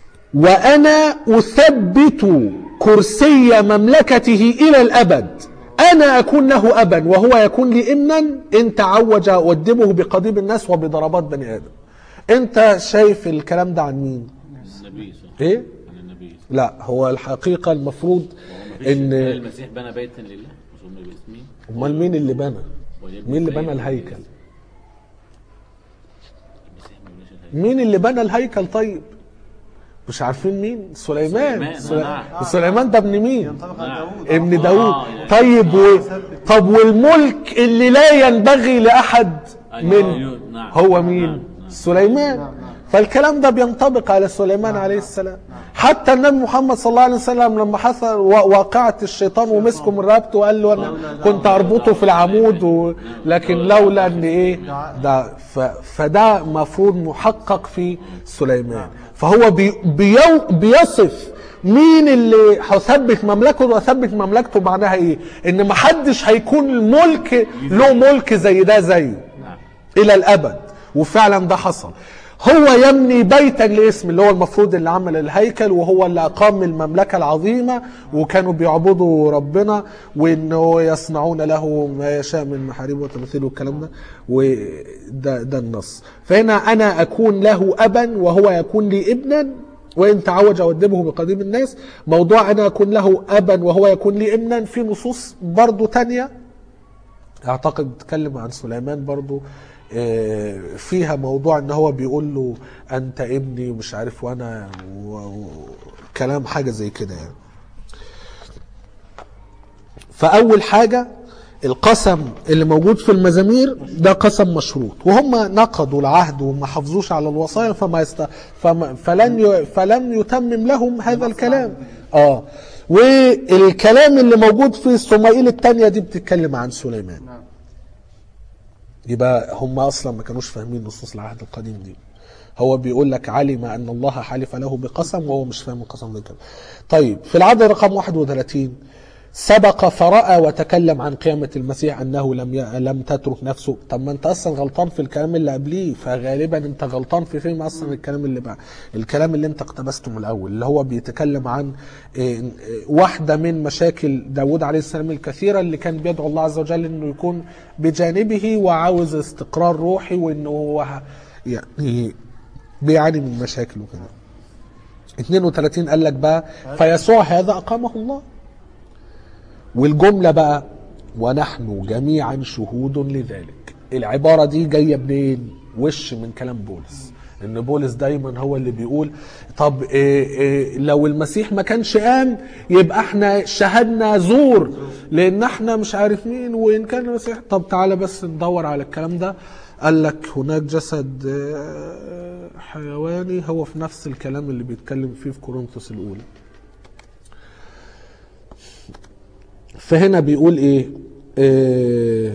وانا اثبت كرسي مملكته الى الابد انا اكون له ابا وهو يكون لي ابنا ان تعوج اؤدبه بقضيب الناس وبضربات بني ادم انت شايف الكلام ده عن مين النبي صح ايه عن النبي لا هو الحقيقه المفروض مفيش ان هل المسيح بنى بيتا لله مش هم باسمين امال مين اللي بنى ويبني مين اللي بيت بنى الهيكل المسيح ما بناش الهيكل مين اللي بنى الهيكل طيب مش عارفين مين سليمان سليمان، سلي- نعم. سليمان ده ابن مين ينطبق على نعم. داوود ابن آه، داود يعني- طيب و... طب والملك اللي لا ينبغي لاحد أيوة، من نعم. هو مين نعم، نعم. سليمان فالكلام ده بينطبق على سليمان عليه السلام حتى النبي محمد صلى الله عليه وسلم لما حصل وا- واقعة الشيطان ومسكه من رقبته وقال له انا كنت اربطه في العمود و... لكن لولا ان ايه ده ف... فده مفروض محقق في سليمان فهو بي... بيو... بيصف مين اللي هثبت مملكته وثبت مملكته معناها ايه ان محدش هيكون الملك له ملك زي ده زيه نعم الى الابد وفعلا ده حصل هو يبني بيتا لاسم اللي هو المفروض اللي عمل الهيكل وهو اللي اقام المملكه العظيمه وكانوا بيعبدوا ربنا وانه يصنعون له ما يشاء من محاريب وتماثيل والكلام ده وده ده النص فهنا انا اكون له ابا وهو يكون لي ابنا وان تعوج اودبه بقديم الناس موضوع انا اكون له ابا وهو يكون لي ابنا في نصوص برضو تانية اعتقد تكلم عن سليمان برضو آه، فيها موضوع ان هو بيقول له انت ابني ومش عارف وانا وكلام حاجه زي كده يعني فاول حاجه القسم اللي موجود في المزامير ده قسم مشروط وهم نقضوا العهد وما حافظوش على الوصايا فما يست... فما فلن ي... فلم يتمم لهم هذا الكلام اه والكلام اللي موجود في الصمائيل الثانيه دي بتتكلم عن سليمان نعم يبقى هم اصلا ما كانوش فاهمين نصوص العهد القديم دي هو بيقول لك علم ان الله حلف له بقسم وهو مش فاهم القسم ده كده طيب في العدد رقم 31 سبق فرأى وتكلم عن قيامة المسيح أنه لم ي... لم تترك نفسه طب ما أنت أصلا غلطان في الكلام اللي قبليه فغالبا أنت غلطان في فهم أصلا الكلام اللي بقى الكلام اللي أنت اقتبسته من الأول اللي هو بيتكلم عن إيه، إيه، واحدة من مشاكل داود عليه السلام الكثيرة اللي كان بيدعو الله عز وجل أنه يكون بجانبه وعاوز استقرار روحي وأنه هو ه- يعني بيعاني من مشاكل وكده 32 قال لك بقى فيسوع هذا أقامه الله والجملة بقى ونحن جميعا شهود لذلك العبارة دي جاية منين وش من كلام بولس ان بولس دايما هو اللي بيقول طب إيه إيه لو المسيح ما كانش قام يبقى احنا شهدنا زور لان احنا مش عارف مين وان كان المسيح طب تعالى بس ندور على الكلام ده قال لك هناك جسد آه، حيواني هو في نفس الكلام اللي بيتكلم فيه في كورنثوس الاولى فهنا بيقول ايه آه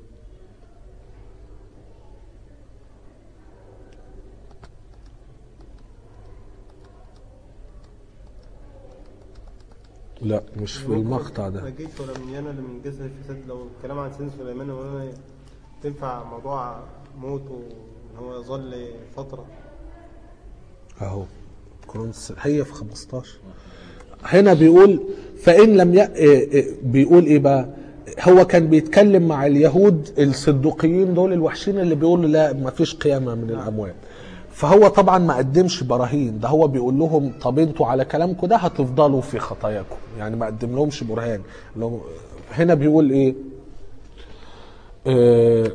لا مش في المقطع ده نجيت ولا من يانا ولا من جسد الفساد لو الكلام عن سيدنا سليمان ولا تنفع موضوع موت وان هو يظل فتره اهو كورنثوس هي في 15 هنا بيقول فان لم ي... إيه إيه بيقول ايه بقى هو كان بيتكلم مع اليهود الصدوقيين دول الوحشين اللي بيقولوا لا ما فيش قيامه من الاموات فهو طبعا ما قدمش براهين ده هو بيقول لهم طب انتوا على كلامكم ده هتفضلوا في خطاياكم يعني ما قدم لهمش برهان لو هنا بيقول ايه آه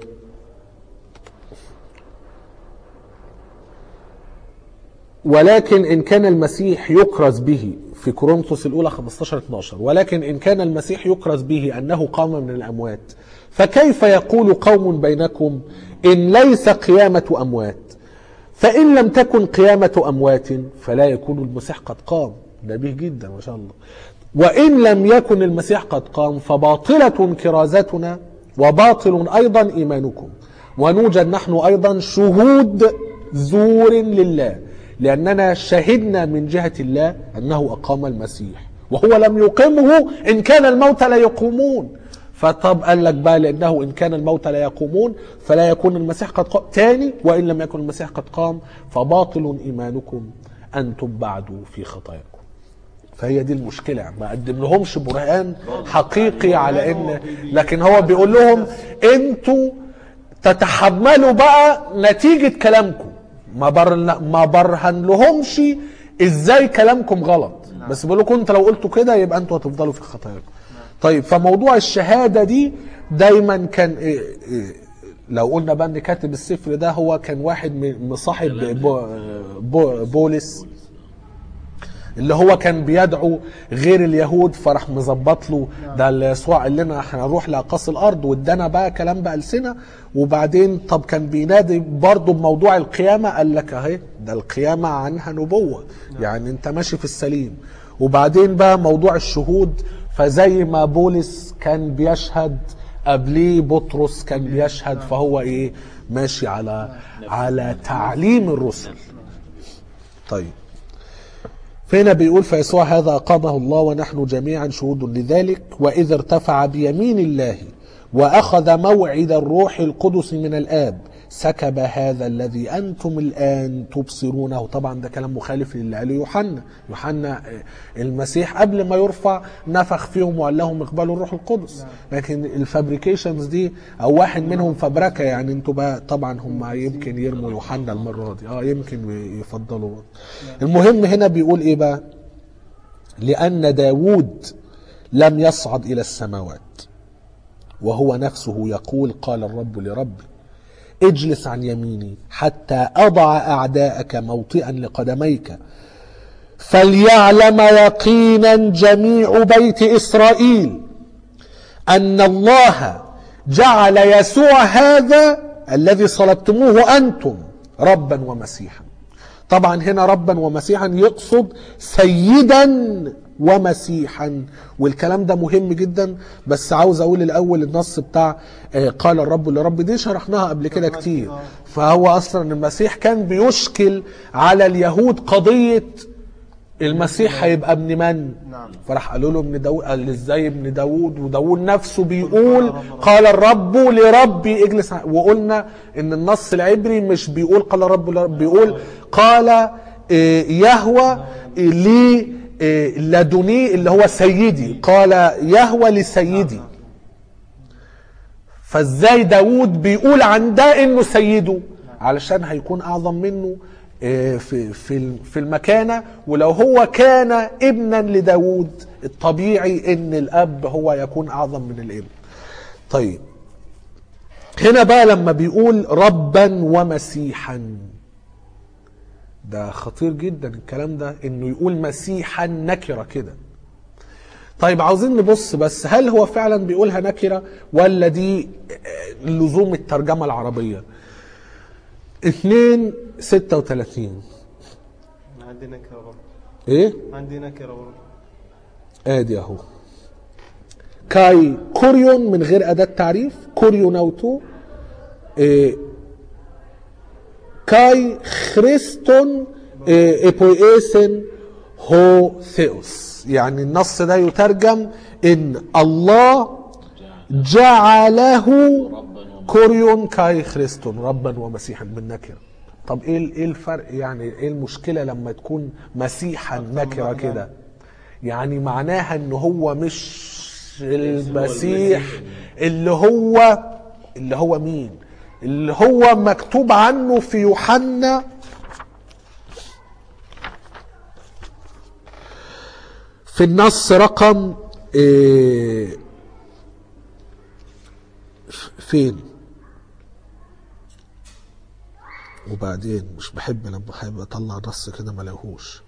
ولكن إن كان المسيح يكرز به في كورنثوس الأولى 15 12 ولكن إن كان المسيح يكرز به أنه قام من الأموات فكيف يقول قوم بينكم إن ليس قيامة أموات فإن لم تكن قيامة أموات فلا يكون المسيح قد قام نبيه جدا ما شاء الله وإن لم يكن المسيح قد قام فباطلة كرازتنا وباطل أيضا إيمانكم ونوجد نحن أيضا شهود زور لله لأننا شهدنا من جهة الله أنه أقام المسيح وهو لم يقمه إن كان الموتى لا يقومون فطب قال لك بقى لأنه إن كان الموتى لا يقومون فلا يكون المسيح قد قام تاني وإن لم يكن المسيح قد قام فباطل إيمانكم أنتم بعد في خطاياكم فهي دي المشكله يعني ما قدم لهمش برهان حقيقي على ان لكن هو بيقول لهم انتوا تتحملوا بقى نتيجه كلامكم ما بر ما برهن لهمش ازاي كلامكم غلط بس بيقول لكم انت لو قلتوا كده يبقى انتوا هتفضلوا في خطاياكم طيب فموضوع الشهاده دي دايما كان إيه إيه لو قلنا بقى ان كاتب السفر ده هو كان واحد من مصاحب بو بو بولس اللي هو كان بيدعو غير اليهود فراح مظبط له ده اللي يسوع قال لنا احنا هنروح لاقاصي الارض وادانا بقى كلام بالسنه وبعدين طب كان بينادي برضه بموضوع القيامه قال لك اهي ده القيامه عنها نبوه يعني انت ماشي في السليم وبعدين بقى موضوع الشهود فزي ما بولس كان بيشهد قبليه بطرس كان بيشهد فهو ايه ماشي على على تعليم الرسل طيب فهنا بيقول فيسوع هذا أقامه الله ونحن جميعا شهود لذلك وإذا ارتفع بيمين الله وأخذ موعد الروح القدس من الآب سكب هذا الذي أنتم الآن تبصرونه طبعا ده كلام مخالف للي قاله يوحنا يوحنا المسيح قبل ما يرفع نفخ فيهم وقال لهم اقبلوا الروح القدس لكن الفابريكيشنز دي او واحد منهم فبركه يعني انتوا بقى طبعا هم يمكن يرموا يوحنا المره دي اه يمكن يفضلوا المهم هنا بيقول ايه بقى لان داوود لم يصعد الى السماوات وهو نفسه يقول قال الرب لربي اجلس عن يميني حتى اضع اعداءك موطئا لقدميك فليعلم يقينا جميع بيت اسرائيل ان الله جعل يسوع هذا الذي صلبتموه انتم ربا ومسيحا طبعا هنا ربا ومسيحا يقصد سيدا ومسيحا والكلام ده مهم جدا بس عاوز اقول الاول النص بتاع آه، قال الرب لرب دي شرحناها قبل كده كتير فهو اصلا المسيح كان بيشكل على اليهود قضيه المسيح هيبقى ابن من؟ نعم. فراح قالوا له ابن داوود قال ازاي ابن داوود وداوود نفسه بيقول قال الرب لربي اجلس ع- وقلنا ان النص العبري مش بيقول قال الرب لرب بيقول قال آه، يهوى لي آه، لدني اللي هو سيدي قال يهوى لسيدي فازاي داوود بيقول عن ده انه سيده علشان هيكون اعظم منه آه، في في في المكانه ولو هو كان ابنا لداوود الطبيعي ان الاب هو يكون اعظم من الابن طيب هنا بقى لما بيقول ربا ومسيحا ده خطير جدا الكلام ده انه يقول مسيحا نكره كده طيب عاوزين نبص بس هل هو فعلا بيقولها نكره ولا دي آه، لزوم الترجمه العربيه 2 36 عندي نكره برضه ايه عندي نكره برضه ادي اهو كاي كوريون من غير اداه تعريف كوريون اوتو إيه كاي خريستون إيه ايبويسن هو ثيوس يعني النص ده يترجم ان الله جعله كوريون كاي خريستون ربا ومسيحا بالنكره طب ايه ال- ايه الفرق يعني ايه المشكله لما تكون مسيحا نكره كده يعني معناها ان هو مش المسيح اللي هو اللي هو مين اللي هو مكتوب عنه في يوحنا في النص رقم إيه فين وبعدين مش بحب لما بحب اطلع نص كده ما لاقيهوش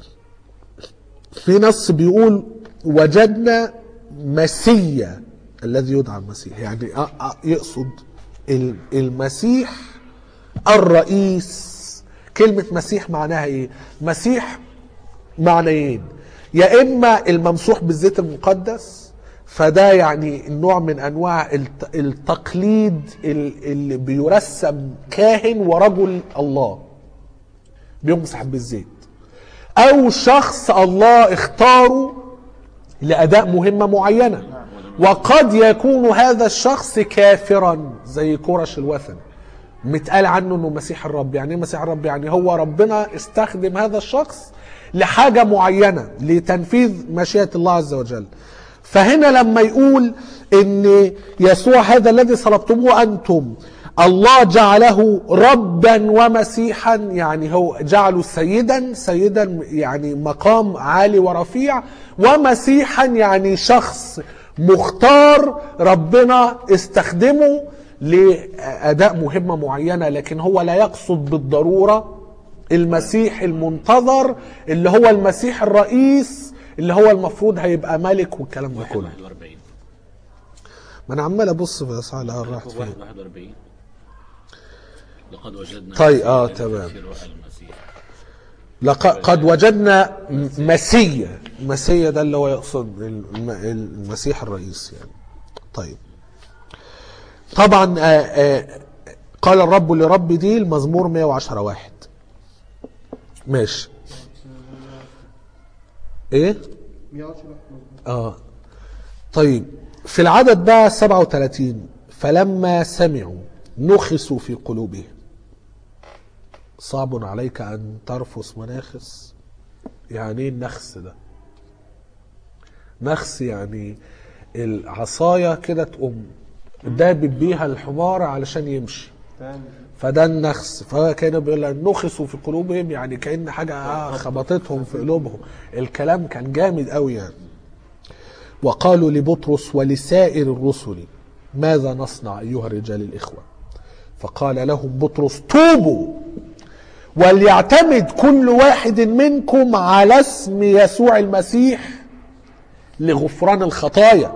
في نص بيقول وجدنا مسيا الذي يدعى المسيح يعني أ- أ- يقصد ال- المسيح الرئيس كلمة مسيح معناها ايه مسيح معنيين يا اما الممسوح بالزيت المقدس فده يعني نوع من انواع الت- التقليد ال- اللي بيرسم كاهن ورجل الله بيمسح بالزيت او شخص الله اختاره لاداء مهمه معينه وقد يكون هذا الشخص كافرا زي كورش الوثن متقال عنه انه مسيح الرب يعني ايه مسيح الرب يعني هو ربنا استخدم هذا الشخص لحاجة معينة لتنفيذ مشيئة الله عز وجل فهنا لما يقول ان يسوع هذا الذي صلبتموه انتم الله جعله ربا ومسيحا يعني هو جعله سيدا سيدا يعني مقام عالي ورفيع ومسيحا يعني شخص مختار ربنا استخدمه لأداء مهمة معينة لكن هو لا يقصد بالضرورة المسيح المنتظر اللي هو المسيح الرئيس اللي هو المفروض هيبقى ملك والكلام ده كله 41 ما انا عمال ابص في اسعار راحت فين 41 لقد وجدنا طيب، آه، مسيحاً تمام. في رؤى المسيح لقد قد وجدنا م- مسيا مسيا ده اللي هو يقصد الم- المسيح الرئيس يعني طيب طبعا آه، آه، قال الرب لرب دي المزمور 110 واحد ماشي ايه 110 مظبوط اه طيب في العدد بقى 37 فلما سمعوا نخسوا في قلوبهم صعب عليك ان ترفس مناخس يعني ايه النخس ده نخس يعني العصايه كده تقوم دابب بيها الحمار علشان يمشي تاني فده النخس فكان بيقول لك نخسوا في قلوبهم يعني كأن حاجة آه خبطتهم في قلوبهم الكلام كان جامد قوي يعني وقالوا لبطرس ولسائر الرسل ماذا نصنع أيها الرجال الإخوة فقال لهم بطرس توبوا وليعتمد كل واحد منكم على اسم يسوع المسيح لغفران الخطايا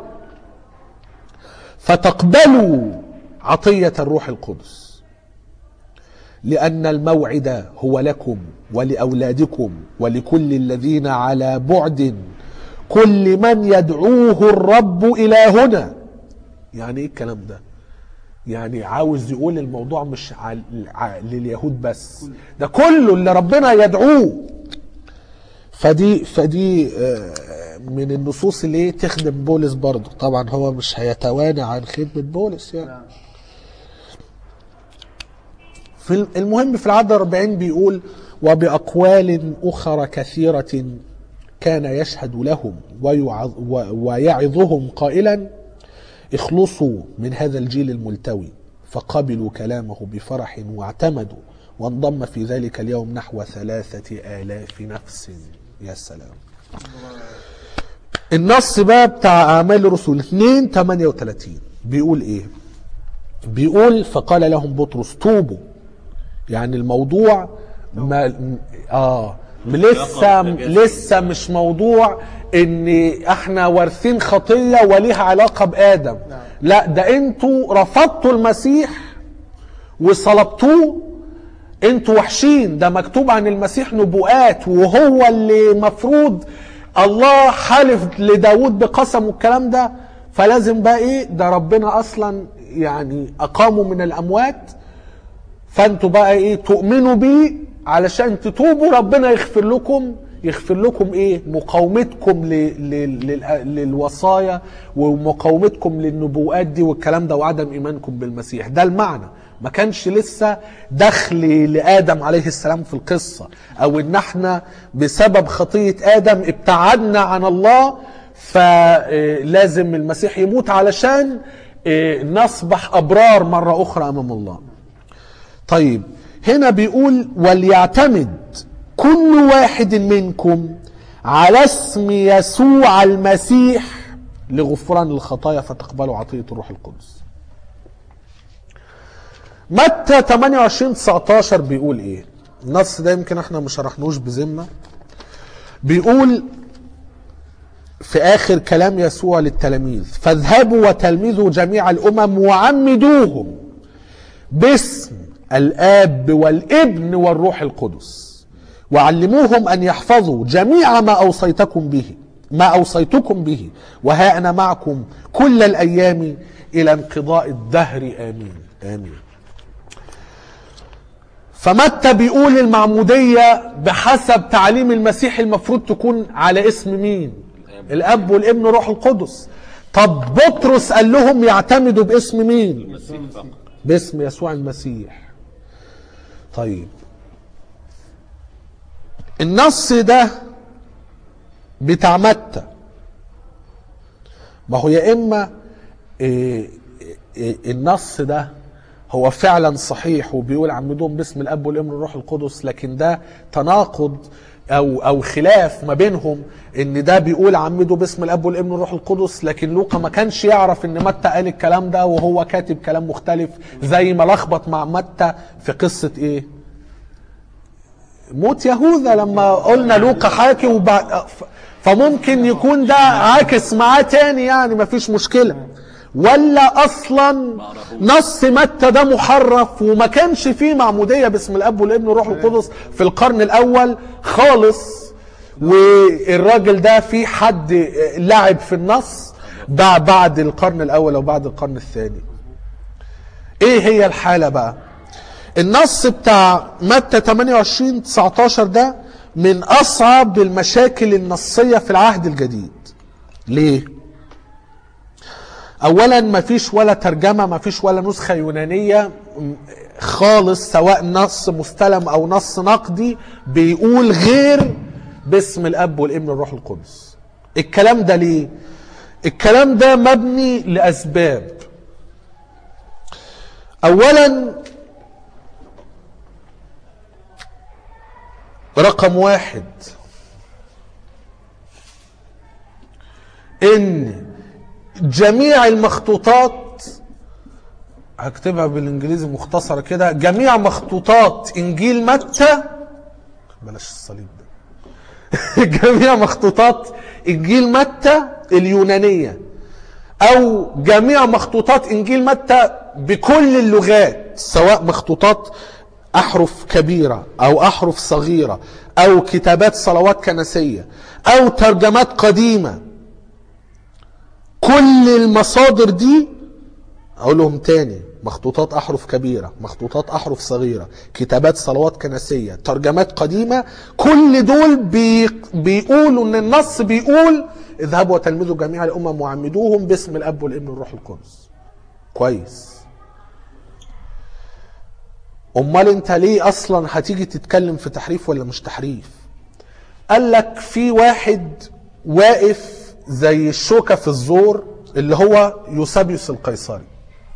فتقبلوا عطية الروح القدس لأن الموعد هو لكم ولأولادكم ولكل الذين على بعد كل من يدعوه الرب إلى هنا يعني إيه الكلام ده يعني عاوز يقول الموضوع مش عل... ع- لليهود بس ده كله اللي ربنا يدعوه فدي فدي آه، من النصوص اللي إيه تخدم بولس برضه طبعا هو مش هيتوانى عن خدمة بولس يعني نعم في المهم في العدد 40 بيقول وبأقوال أخرى كثيرة كان يشهد لهم ويعظ و- ويعظهم قائلا اخلصوا من هذا الجيل الملتوي فقبلوا كلامه بفرح واعتمدوا وانضم في ذلك اليوم نحو ثلاثة آلاف نفس يا سلام النص بقى بتاع أعمال الرسل 2 38 بيقول إيه بيقول فقال لهم بطرس توبوا يعني الموضوع ما اه لسه لسه مش موضوع ان احنا وارثين خطيه وليها علاقه بادم لا ده انتوا رفضتوا المسيح وصلبتوه انتوا وحشين ده مكتوب عن المسيح نبوءات وهو اللي مفروض الله حلف لداود بقسم والكلام ده فلازم بقى ايه ده ربنا اصلا يعني اقامه من الاموات فانتوا بقى ايه تؤمنوا بيه علشان تتوبوا ربنا يغفر لكم يغفر لكم ايه مقاومتكم ل... ل... لل... للوصايا ومقاومتكم للنبوءات دي والكلام ده وعدم ايمانكم بالمسيح ده المعنى ما كانش لسه دخل لادم عليه السلام في القصه او ان احنا بسبب خطيه ادم ابتعدنا عن الله فلازم المسيح يموت علشان إيه، نصبح ابرار مره اخرى امام الله طيب هنا بيقول وليعتمد كل واحد منكم على اسم يسوع المسيح لغفران الخطايا فتقبلوا عطية الروح القدس متى 28 19 بيقول ايه النص ده يمكن احنا ما شرحنوش بذمه بيقول في اخر كلام يسوع للتلاميذ فاذهبوا وتلمذوا جميع الامم وعمدوهم باسم الاب والابن والروح القدس وعلموهم ان يحفظوا جميع ما اوصيتكم به ما اوصيتكم به وها انا معكم كل الايام الى انقضاء الدهر امين امين فمتى بيقول المعمودية بحسب تعليم المسيح المفروض تكون على اسم مين الاب والابن والروح القدس طب بطرس قال لهم يعتمدوا باسم مين المسيح فقط باسم يسوع المسيح طيب النص ده بتاع متى ما هو يا اما إيه إيه النص ده هو فعلا صحيح وبيقول عمدوهم باسم الاب والابن والروح القدس لكن ده تناقض او او خلاف ما بينهم ان ده بيقول عمدوا باسم الاب والابن والروح القدس لكن لوقا ما كانش يعرف ان متى قال الكلام ده وهو كاتب كلام مختلف زي ما لخبط مع متى في قصه ايه؟ موت يهوذا لما قلنا لوقا حاكي وبعد ف- فممكن يكون ده عاكس معاه تاني يعني مفيش مشكله ولا اصلا نص متى ده محرف وما كانش فيه معموديه باسم الاب والابن والروح القدس في القرن الاول خالص والراجل ده في حد لعب في النص بع- بعد القرن الاول او بعد القرن الثاني ايه هي الحاله بقى النص بتاع متى 28 19 ده من اصعب المشاكل النصيه في العهد الجديد ليه اولا ما فيش ولا ترجمه ما فيش ولا نسخه يونانيه م- خالص سواء نص مستلم او نص نقدي بيقول غير باسم الاب والابن والروح القدس الكلام ده ليه الكلام ده مبني لاسباب اولا رقم واحد ان جميع المخطوطات هكتبها بالانجليزي مختصره كده جميع مخطوطات انجيل متى بلاش الصليب ده جميع مخطوطات انجيل متى اليونانيه او جميع مخطوطات انجيل متى بكل اللغات سواء مخطوطات احرف كبيره او احرف صغيره او كتابات صلوات كنسيه او ترجمات قديمه كل المصادر دي اقول لهم تاني مخطوطات احرف كبيره مخطوطات احرف صغيره كتابات صلوات كنسيه ترجمات قديمه كل دول بي بيقولوا ان النص بيقول اذهبوا وتلمذوا جميع الامم وعمدوهم باسم الاب والابن والروح القدس كويس امال انت ليه اصلا هتيجي تتكلم في تحريف ولا مش تحريف قال لك في واحد واقف زي الشوكة في الزور اللي هو يوسابيوس القيصري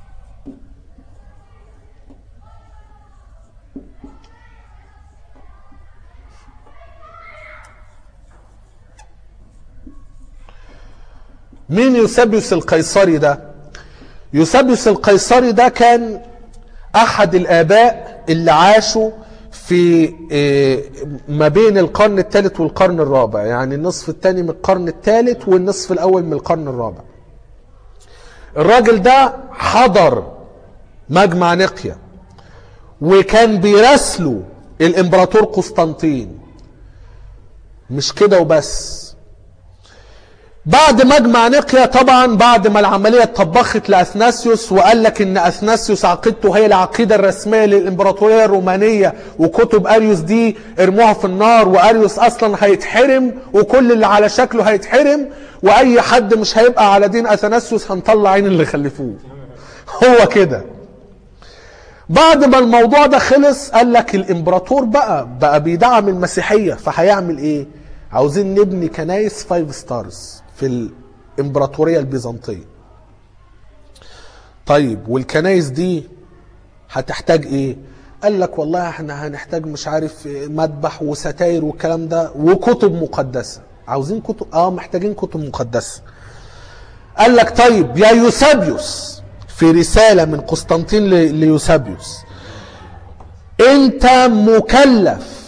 مين يوسابيوس القيصري ده يوسابيوس القيصري ده كان احد الاباء اللي عاشوا في إيه، ما بين القرن الثالث والقرن الرابع يعني النصف الثاني من القرن الثالث والنصف الاول من القرن الرابع الراجل ده حضر مجمع نقيا وكان بيراسله الامبراطور قسطنطين مش كده وبس بعد مجمع نقيا طبعا بعد ما العمليه اتطبخت لاثناسيوس وقال لك ان اثناسيوس عقيدته هي العقيده الرسميه للامبراطوريه الرومانيه وكتب اريوس دي ارموها في النار واريوس اصلا هيتحرم وكل اللي على شكله هيتحرم واي حد مش هيبقى على دين اثناسيوس هنطلع عين اللي خلفوه هو كده بعد ما الموضوع ده خلص قال لك الامبراطور بقى بقى بيدعم المسيحيه فهيعمل ايه عاوزين نبني كنايس فايف ستارز في الامبراطوريه البيزنطيه طيب والكنايس دي هتحتاج ايه قال لك والله احنا هنحتاج مش عارف مذبح وستاير والكلام ده وكتب مقدسه عاوزين كتب اه محتاجين كتب مقدسه قال لك طيب يا يوسابيوس في رساله من قسطنطين ل- ليوسابيوس انت مكلف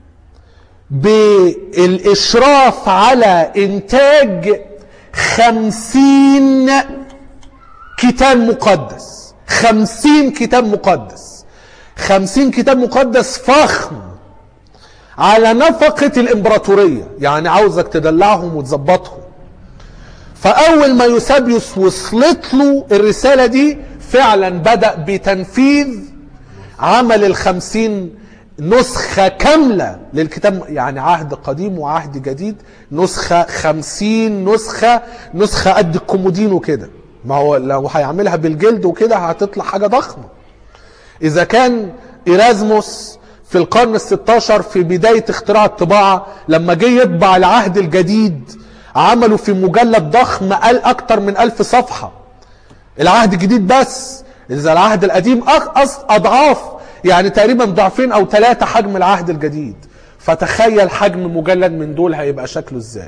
بالإشراف على إنتاج خمسين كتاب مقدس خمسين كتاب مقدس خمسين كتاب مقدس فخم على نفقة الإمبراطورية يعني عاوزك تدلعهم وتظبطهم فأول ما يوسابيوس وصلت له الرسالة دي فعلا بدأ بتنفيذ عمل الخمسين نسخة كاملة للكتاب يعني عهد قديم وعهد جديد نسخة خمسين نسخة نسخة قد الكومودين وكده ما هو لو هيعملها بالجلد وكده هتطلع حاجة ضخمة إذا كان إيرازموس في في القرن الستاشر في بداية اختراع الطباعة لما جه يطبع العهد الجديد عملوا في مجلد ضخم قال أكتر من ألف صفحة العهد الجديد بس إذا العهد القديم أق- أص- أضعاف يعني تقريبا ضعفين أو ثلاثة حجم العهد الجديد فتخيل حجم مجلد من دول هيبقى شكله إزاي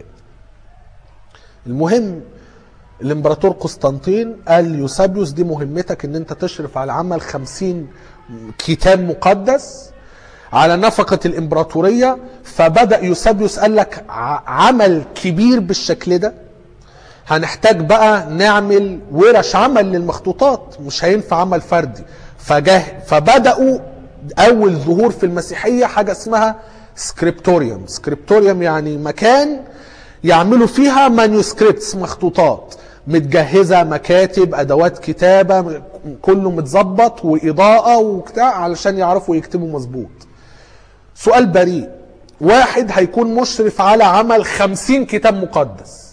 المهم الامبراطور قسطنطين قال يوسابيوس دي مهمتك ان انت تشرف على عمل خمسين كتاب مقدس على نفقة الامبراطورية فبدأ يوسابيوس قال لك ع- عمل كبير بالشكل ده هنحتاج بقى نعمل ورش عمل للمخطوطات مش هينفع عمل فردي فجاه فبدأوا أول ظهور في المسيحية حاجة اسمها سكريبتوريوم سكريبتوريوم يعني مكان يعملوا فيها مانيوسكريبتس مخطوطات متجهزة مكاتب أدوات كتابة كله متظبط وإضاءة وبتاع علشان يعرفوا يكتبوا مظبوط سؤال بريء واحد هيكون مشرف على عمل خمسين كتاب مقدس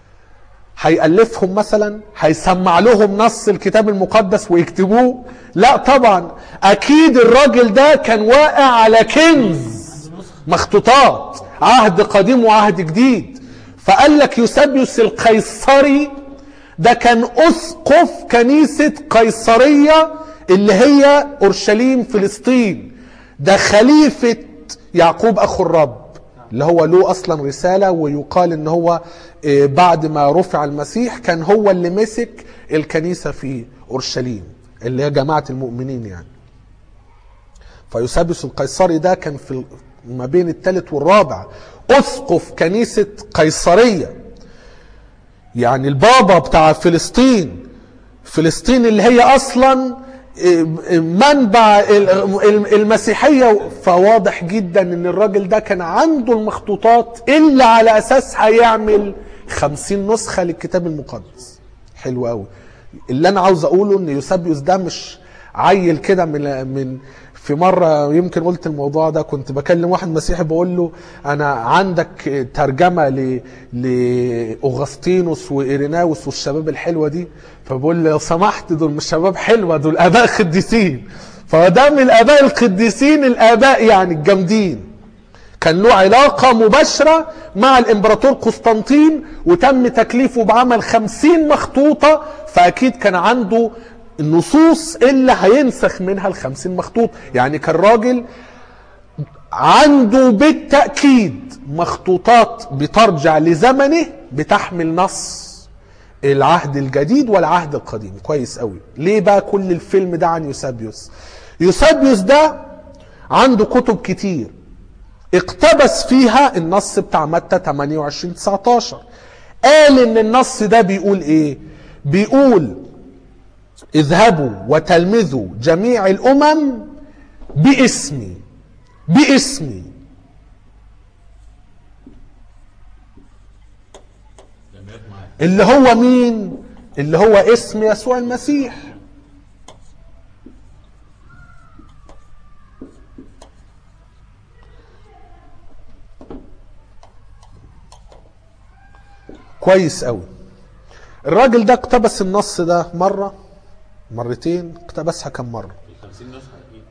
هيألفهم مثلا هيسمع لهم نص الكتاب المقدس ويكتبوه لا طبعا اكيد الراجل ده كان واقع على كنز مخطوطات عهد قديم وعهد جديد فقال لك يوسابيوس القيصري ده كان اسقف كنيسة قيصرية اللي هي اورشليم فلسطين ده خليفة يعقوب اخو الرب اللي هو له اصلا رساله ويقال ان هو آه، بعد ما رفع المسيح كان هو اللي مسك الكنيسه في اورشليم اللي هي جماعه المؤمنين يعني فيوسابيوس القيصري ده كان في ال- ما بين الثالث والرابع اسقف كنيسه قيصريه يعني البابا بتاع فلسطين فلسطين اللي هي اصلا منبع المسيحية فواضح جدا ان الراجل ده كان عنده المخطوطات اللي على اساسها يعمل خمسين نسخة للكتاب المقدس حلو قوي اللي انا عاوز اقوله ان يوسابيوس ده مش عيل كده من من في مرة يمكن قلت الموضوع ده كنت بكلم واحد مسيحي بقول له أنا عندك ترجمة ل لأغسطينوس وإيريناوس والشباب الحلوة دي فبقول لي لو سمحت دول مش شباب حلوة دول آباء قديسين فده من الآباء القديسين الآباء يعني الجامدين كان له علاقة مباشرة مع الإمبراطور قسطنطين وتم تكليفه بعمل خمسين مخطوطة فأكيد كان عنده النصوص اللي هينسخ منها الخمسين مخطوط يعني كان راجل عنده بالتأكيد مخطوطات بترجع لزمنه بتحمل نص العهد الجديد والعهد القديم كويس قوي ليه بقى كل الفيلم ده عن يوسابيوس يوسابيوس ده عنده كتب كتير اقتبس فيها النص بتاع متى 28 19 قال ان النص ده بيقول ايه بيقول اذهبوا وتلمذوا جميع الامم باسمي باسمي اللي هو مين اللي هو اسم يسوع المسيح كويس قوي الراجل ده اقتبس النص ده مرة مرتين اقتبسها كم مرة 50 نسخه اكيد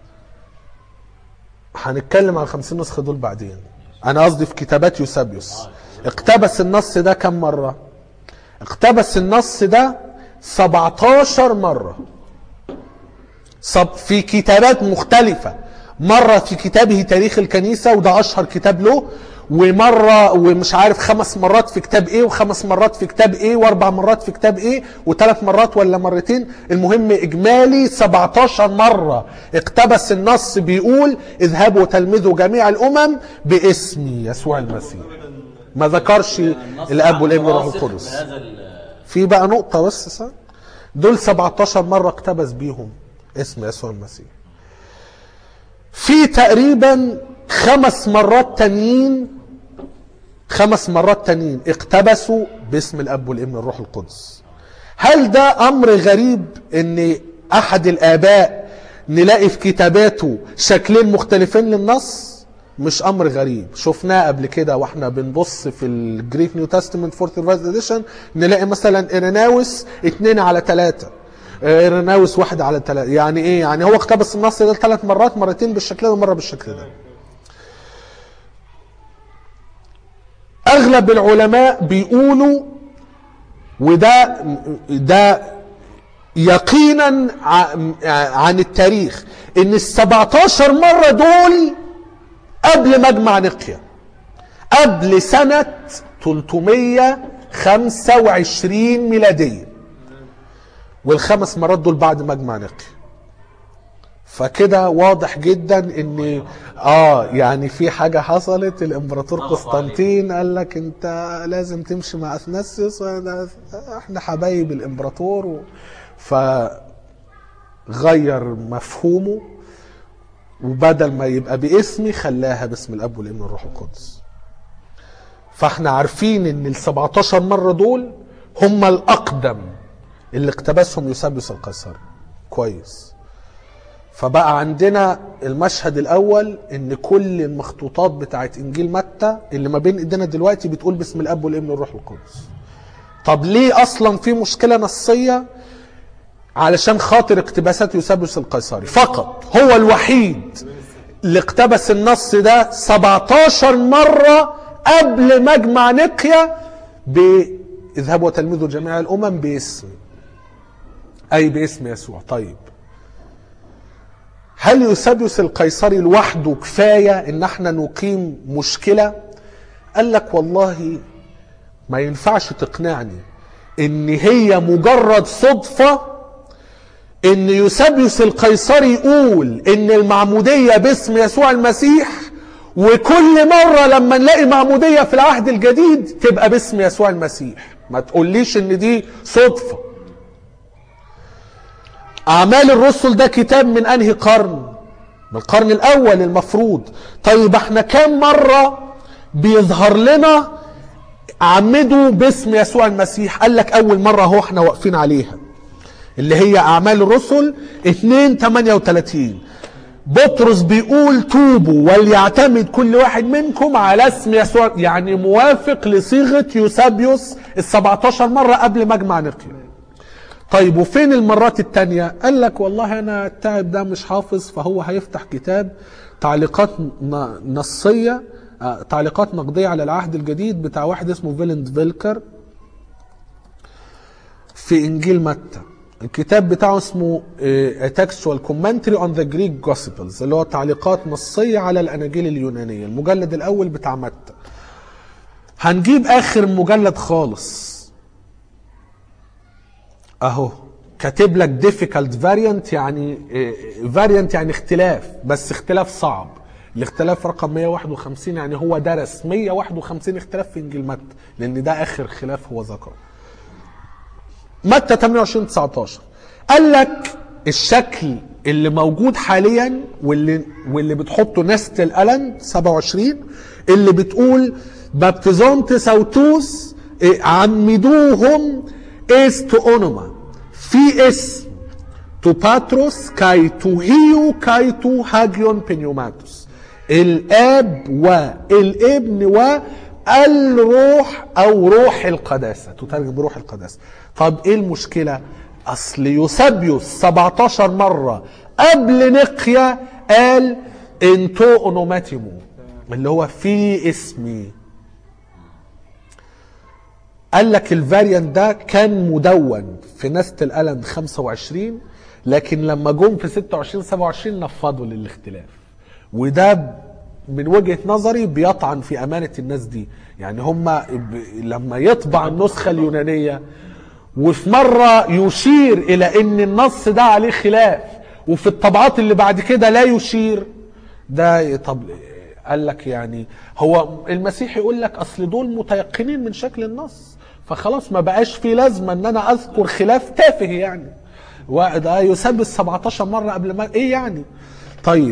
هنتكلم عن 50 نسخة دول بعدين انا قصدي في كتابات يوسابيوس اقتبس النص ده كم مرة اقتبس النص ده 17 مرة صب في كتابات مختلفة مرة في كتابه تاريخ الكنيسة وده أشهر كتاب له ومرة ومش عارف خمس مرات في كتاب ايه وخمس مرات في كتاب ايه واربع مرات في كتاب ايه وثلاث مرات ولا مرتين المهم اجمالي 17 مرة اقتبس النص بيقول اذهبوا تلمذوا جميع الامم باسمي يسوع المسيح ما ذكرش النص الاب والابن والروح راسخ القدس بهذا ال- في بقى نقطة بس صح؟ دول 17 مرة اقتبس بيهم اسم يسوع المسيح في تقريبا خمس مرات تانيين خمس مرات تانيين اقتبسوا باسم الاب والابن والروح القدس هل ده امر غريب ان احد الاباء نلاقي في كتاباته شكلين مختلفين للنص مش امر غريب شفناه قبل كده واحنا بنبص في الجريك نيو تestament فورث ريفايز اديشن نلاقي مثلا ايريناوس اتنين على تلاتة آه، إيرناوس واحد على ثلاثة يعني إيه يعني هو اقتبس النص ده ثلاث مرات مرتين بالشكل ده ومرة بالشكل ده أغلب العلماء بيقولوا وده ده يقينا ع- عن التاريخ ان ال 17 مره دول قبل مجمع نقيا قبل سنه 325 ميلاديه والخمس مرات دول بعد مجمع نقيا فكده واضح جدا ان اه يعني في حاجه حصلت الامبراطور ضغطوا قسطنطين قال لك انت لازم تمشي مع اثناسيوس وأنا- احنا حبايب الامبراطور و... فغير مفهومه وبدل ما يبقى باسمي خلاها باسم الاب والابن والروح القدس فاحنا عارفين ان ال 17 مره دول هم الاقدم اللي اقتبسهم يوسابيوس القيصري كويس فبقى عندنا المشهد الاول ان كل المخطوطات بتاعت انجيل متى اللي ما بين ايدينا دلوقتي بتقول باسم الاب والابن والروح القدس طب ليه اصلا في مشكله نصيه علشان خاطر اقتباسات يوسابيوس القيصري فقط هو الوحيد اللي اقتبس النص ده 17 مره قبل مجمع نقيا باذهبوا وتلمذوا جميع الامم باسم اي باسم يسوع طيب هل يوسابيوس القيصري لوحده كفايه ان احنا نقيم مشكله قال لك والله ما ينفعش تقنعني ان هي مجرد صدفه ان يوسابيوس القيصري يقول ان المعموديه باسم يسوع المسيح وكل مره لما نلاقي معموديه في العهد الجديد تبقى باسم يسوع المسيح ما تقوليش ان دي صدفه أعمال الرسل ده كتاب من أنهي قرن؟ من القرن الأول المفروض طيب احنا كام مرة بيظهر لنا عمدوا باسم يسوع المسيح قال لك أول مرة اهو احنا واقفين عليها اللي هي أعمال الرسل 2 38 بطرس بيقول توبوا وليعتمد كل واحد منكم على اسم يسوع يعني موافق لصيغة يوسابيوس ال 17 مرة قبل مجمع نقيا طيب وفين المرات التانية قال لك والله انا التعب ده مش حافظ فهو هيفتح كتاب تعليقات ن- نصية آه، تعليقات نقدية على العهد الجديد بتاع واحد اسمه فيلند فيلكر في انجيل متى الكتاب بتاعه اسمه آه، A Textual Commentary on the Greek Gospels اللي هو تعليقات نصية على الأناجيل اليونانية المجلد الأول بتاع متى هنجيب آخر مجلد خالص اهو كاتب لك difficult variant يعني variant يعني اختلاف بس اختلاف صعب الاختلاف رقم 151 يعني هو درس 151 اختلاف في انجيل متى لان ده اخر خلاف هو ذكره متى 28 19 قال لك الشكل اللي موجود حاليا واللي واللي بتحطه نستل الان 27 اللي بتقول بابتزون تساوتوس إيه، عمدوهم است اونوما في اسم تو باتروس كاي تو هيو كاي تو هاجيون بنيوماتوس الاب والابن والروح او روح القداسه تترجم بروح القداسه طب ايه المشكله اصل يوسابيوس 17 مره قبل نقيا قال انتو اونوماتيمو اللي هو في اسمي قال لك الفاريانت ده كان مدون في نسة القلم 25 لكن لما جم في 26 27 نفضوا للاختلاف وده من وجهة نظري بيطعن في أمانة الناس دي يعني هم ب... لما يطبع النسخة اليونانية وفي مرة يشير إلى أن النص ده عليه خلاف وفي الطبعات اللي بعد كده لا يشير ده طب قال لك يعني هو المسيح يقول لك اصل دول متيقنين من شكل النص فخلاص ما بقاش في لازمه ان انا اذكر خلاف تافه يعني وده يسبب 17 مره قبل ما ايه يعني طيب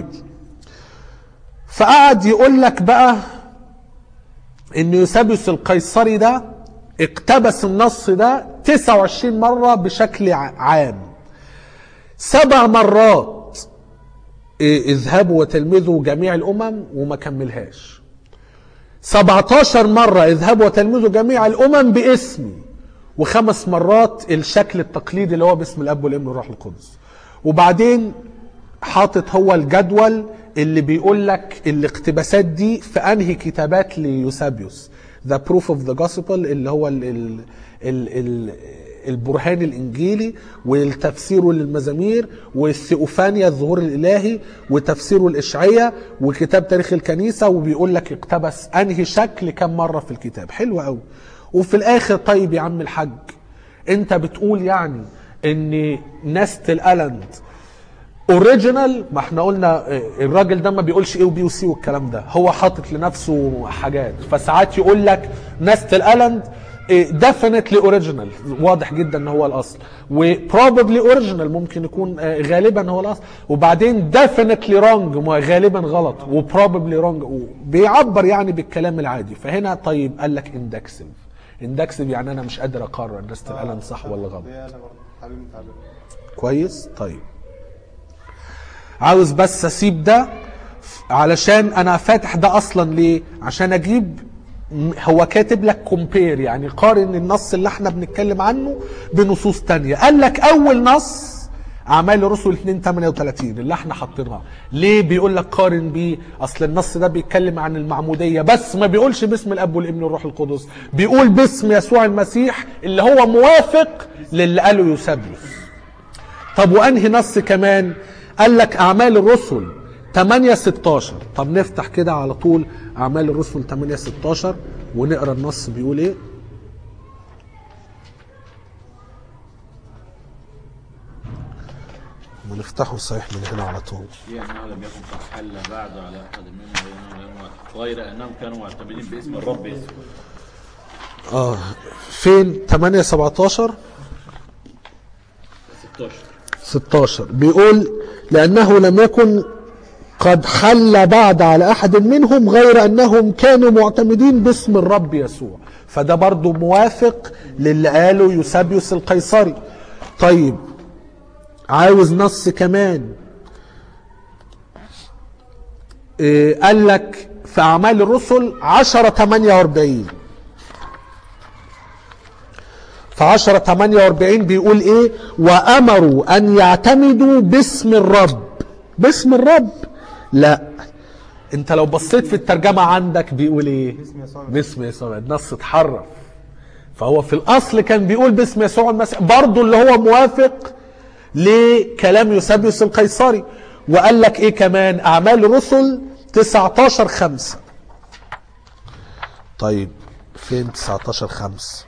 فقعد يقول لك بقى ان يوسابيوس القيصري ده اقتبس النص ده 29 مره بشكل ع- عام سبع مرات إيه، اذهبوا وتلمذوا جميع الامم وما كملهاش 17 مرة اذهبوا وتلمذوا جميع الامم باسمي وخمس مرات الشكل التقليدي اللي هو باسم الاب والابن والروح القدس وبعدين حاطط هو الجدول اللي بيقول لك الاقتباسات دي في انهي كتابات ليوسابيوس ذا بروف اوف ذا جوسبل اللي هو ال ال ال ال البرهان الانجيلي وتفسيره للمزامير والثيوفانيا الظهور الالهي وتفسيره الاشعيه وكتاب تاريخ الكنيسه وبيقول لك اقتبس انهي شكل كم مره في الكتاب حلو قوي وفي الاخر طيب يا عم الحاج انت بتقول يعني ان نستل الاند اوريجينال ما احنا قلنا اه، الراجل ده ما بيقولش ايه وبي وسي والكلام ده هو حاطط لنفسه حاجات فساعات يقول لك نستل الاند ديفينتلي اوريجينال واضح جدا ان هو الاصل وبروبابلي اوريجينال ممكن يكون اه، غالبا هو الاصل وبعدين ديفينتلي رونج غالبا غلط وبروبابلي رونج بيعبر يعني بالكلام العادي فهنا طيب قال لك اندكسيف اندكسيف يعني انا مش قادر اقرر نستل الاند صح ولا غلط دي انا برضه حبيبي تعبان كويس طيب عاوز بس اسيب ده علشان انا فاتح ده اصلا ليه عشان اجيب م- هو كاتب لك كومبير يعني قارن النص اللي احنا بنتكلم عنه بنصوص تانية قال لك اول نص اعمال الرسل 2 38 اللي احنا حاطينها ليه بيقول لك قارن بيه اصل النص ده بيتكلم عن المعموديه بس ما بيقولش باسم الاب والابن والروح القدس بيقول باسم يسوع المسيح اللي هو موافق للي قاله يوسابيوس طب وانهي نص كمان قال لك اعمال الرسل 8 16 طب نفتح كده على طول اعمال الرسل 8 16 ونقرا النص بيقول ايه ونفتحه صحيح من هنا على طول لأنه لم يكن قد حل بعد على أحد منهم غير أنهم- غير أنهم كانوا معتمدين باسم الرب يسوع اه فين 8 17 16 16 بيقول لأنه لم يكن قد حل بعد على أحد منهم غير أنهم كانوا معتمدين باسم الرب يسوع فده برضو موافق للي قاله يوسابيوس القيصري طيب عاوز نص كمان إيه قال لك في أعمال الرسل 10 48 في 10 48 بيقول ايه وامروا ان يعتمدوا باسم الرب باسم الرب لا انت لو بصيت في الترجمه عندك بيقول ايه باسم يسوع باسم يسوع النص اتحرف فهو في الاصل كان بيقول باسم يسوع المسيح برضه اللي هو موافق لكلام يوسابيوس القيصري وقال لك ايه كمان اعمال الرسل 19 5 طيب فين 19 5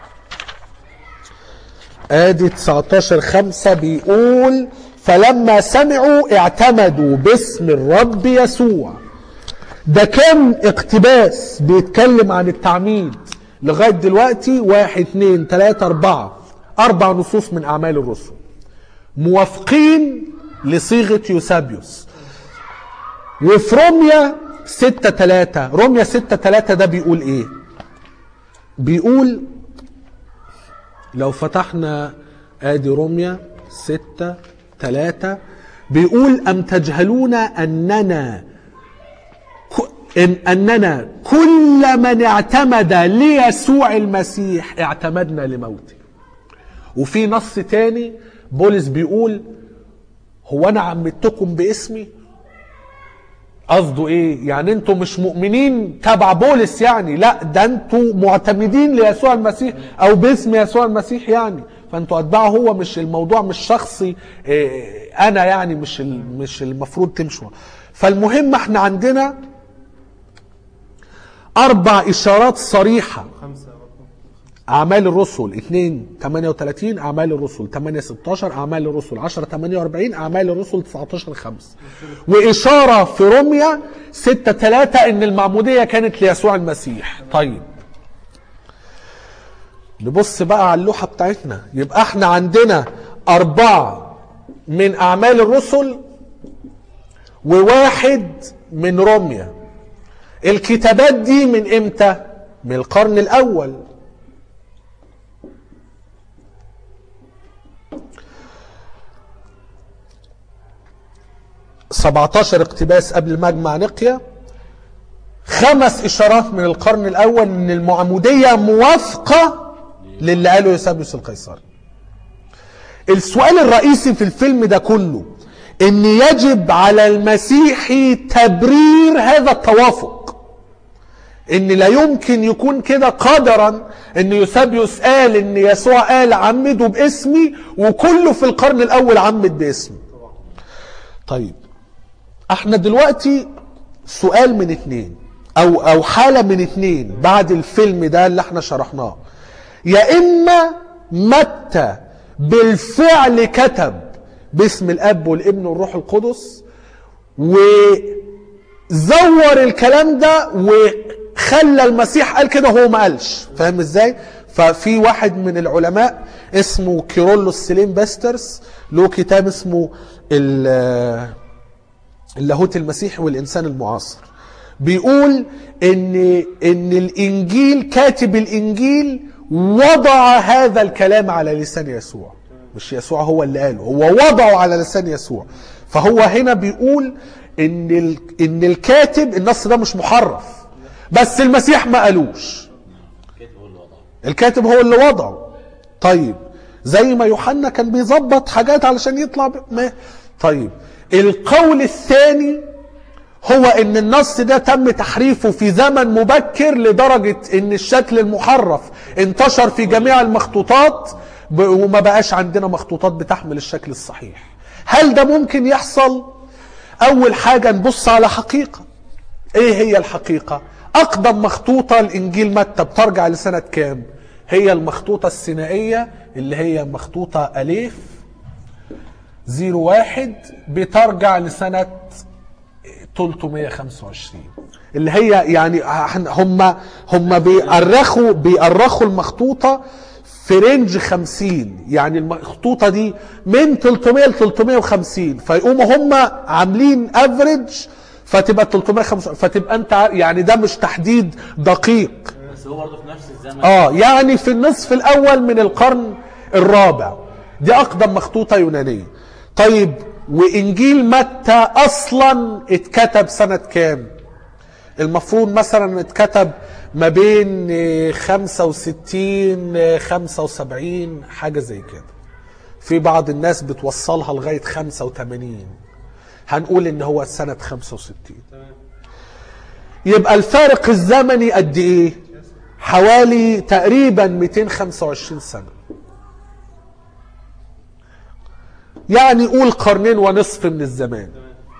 ادي 19 5 بيقول فلما سمعوا اعتمدوا باسم الرب يسوع ده كام اقتباس بيتكلم عن التعميد لغاية دلوقتي واحد اتنين تلاتة اربعة اربع نصوص من اعمال الرسل موافقين لصيغة يوسابيوس وفي روميا ستة تلاتة روميا ستة تلاتة ده بيقول ايه بيقول لو فتحنا ادي روميا ستة تلاتة بيقول أم تجهلون أننا ك- إن أننا كل من اعتمد ليسوع المسيح اعتمدنا لموته وفي نص تاني بولس بيقول هو أنا عمدتكم باسمي قصده ايه يعني انتوا مش مؤمنين تبع بولس يعني لا ده انتوا معتمدين ليسوع المسيح او باسم يسوع المسيح يعني فانتوا اتباعه هو مش الموضوع مش شخصي إيه، انا يعني مش ال- مش المفروض تمشوا فالمهم احنا عندنا اربع اشارات صريحه خمسة برضه اعمال الرسل 2 38 اعمال الرسل 8 16 اعمال الرسل 10 48 اعمال الرسل 19 5 واشاره في روميا 6 3 ان المعموديه كانت ليسوع المسيح طيب نبص بقى على اللوحه بتاعتنا يبقى احنا عندنا اربعه من اعمال الرسل وواحد من روميا الكتابات دي من امتى من القرن الاول 17 اقتباس قبل مجمع نقيا خمس اشارات من القرن الاول ان المعموديه موافقه للي قاله يوسابيوس القيصري السؤال الرئيسي في الفيلم ده كله ان يجب على المسيحي تبرير هذا التوافق ان لا يمكن يكون كده قدرا ان يوسابيوس قال ان يسوع قال عمدوا باسمي وكله في القرن الاول عمد باسمي طيب احنا دلوقتي سؤال من اتنين او او حاله من اتنين بعد الفيلم ده اللي احنا شرحناه يا اما متى بالفعل كتب باسم الاب والابن والروح القدس وزور الكلام ده وخلى المسيح قال كده وهو ما قالش فاهم ازاي ففي واحد من العلماء اسمه كيرولوس سليم باسترس له كتاب اسمه ال- اللاهوت المسيحي والانسان المعاصر بيقول ان ان الانجيل كاتب الانجيل وضع هذا الكلام على لسان يسوع مش يسوع هو اللي قاله هو وضعه على لسان يسوع فهو هنا بيقول ان ال... ان الكاتب النص ده مش محرف بس المسيح ما قالوش الكاتب هو اللي وضعه طيب زي ما يوحنا كان بيظبط حاجات علشان يطلع ب... ما طيب القول الثاني هو ان النص ده تم تحريفه في زمن مبكر لدرجة ان الشكل المحرف انتشر في جميع المخطوطات ب- وما بقاش عندنا مخطوطات بتحمل الشكل الصحيح هل ده ممكن يحصل اول حاجة نبص على حقيقة ايه هي الحقيقة اقدم مخطوطة الانجيل متى بترجع لسنة كام هي المخطوطة السينائية اللي هي مخطوطة اليف زيرو واحد بترجع لسنة 325 اللي هي يعني هم هم بيأرخوا بيأرخوا المخطوطة في رينج 50 يعني المخطوطة دي من 300 ل 350 فيقوموا هم عاملين افريج فتبقى 350 فتبقى انت ع- يعني ده مش تحديد دقيق بس هو برضه في نفس الزمن اه يعني في النصف الاول من القرن الرابع دي اقدم مخطوطه يونانيه طيب وانجيل متى اصلا اتكتب سنه كام المفروض مثلا اتكتب ما بين آه، 65 آه، 75 حاجه زي كده في بعض الناس بتوصلها لغايه 85 هنقول ان هو سنه 65 يبقى الفارق الزمني قد ايه حوالي تقريبا 225 سنة يعني قول قرنين ونصف من الزمان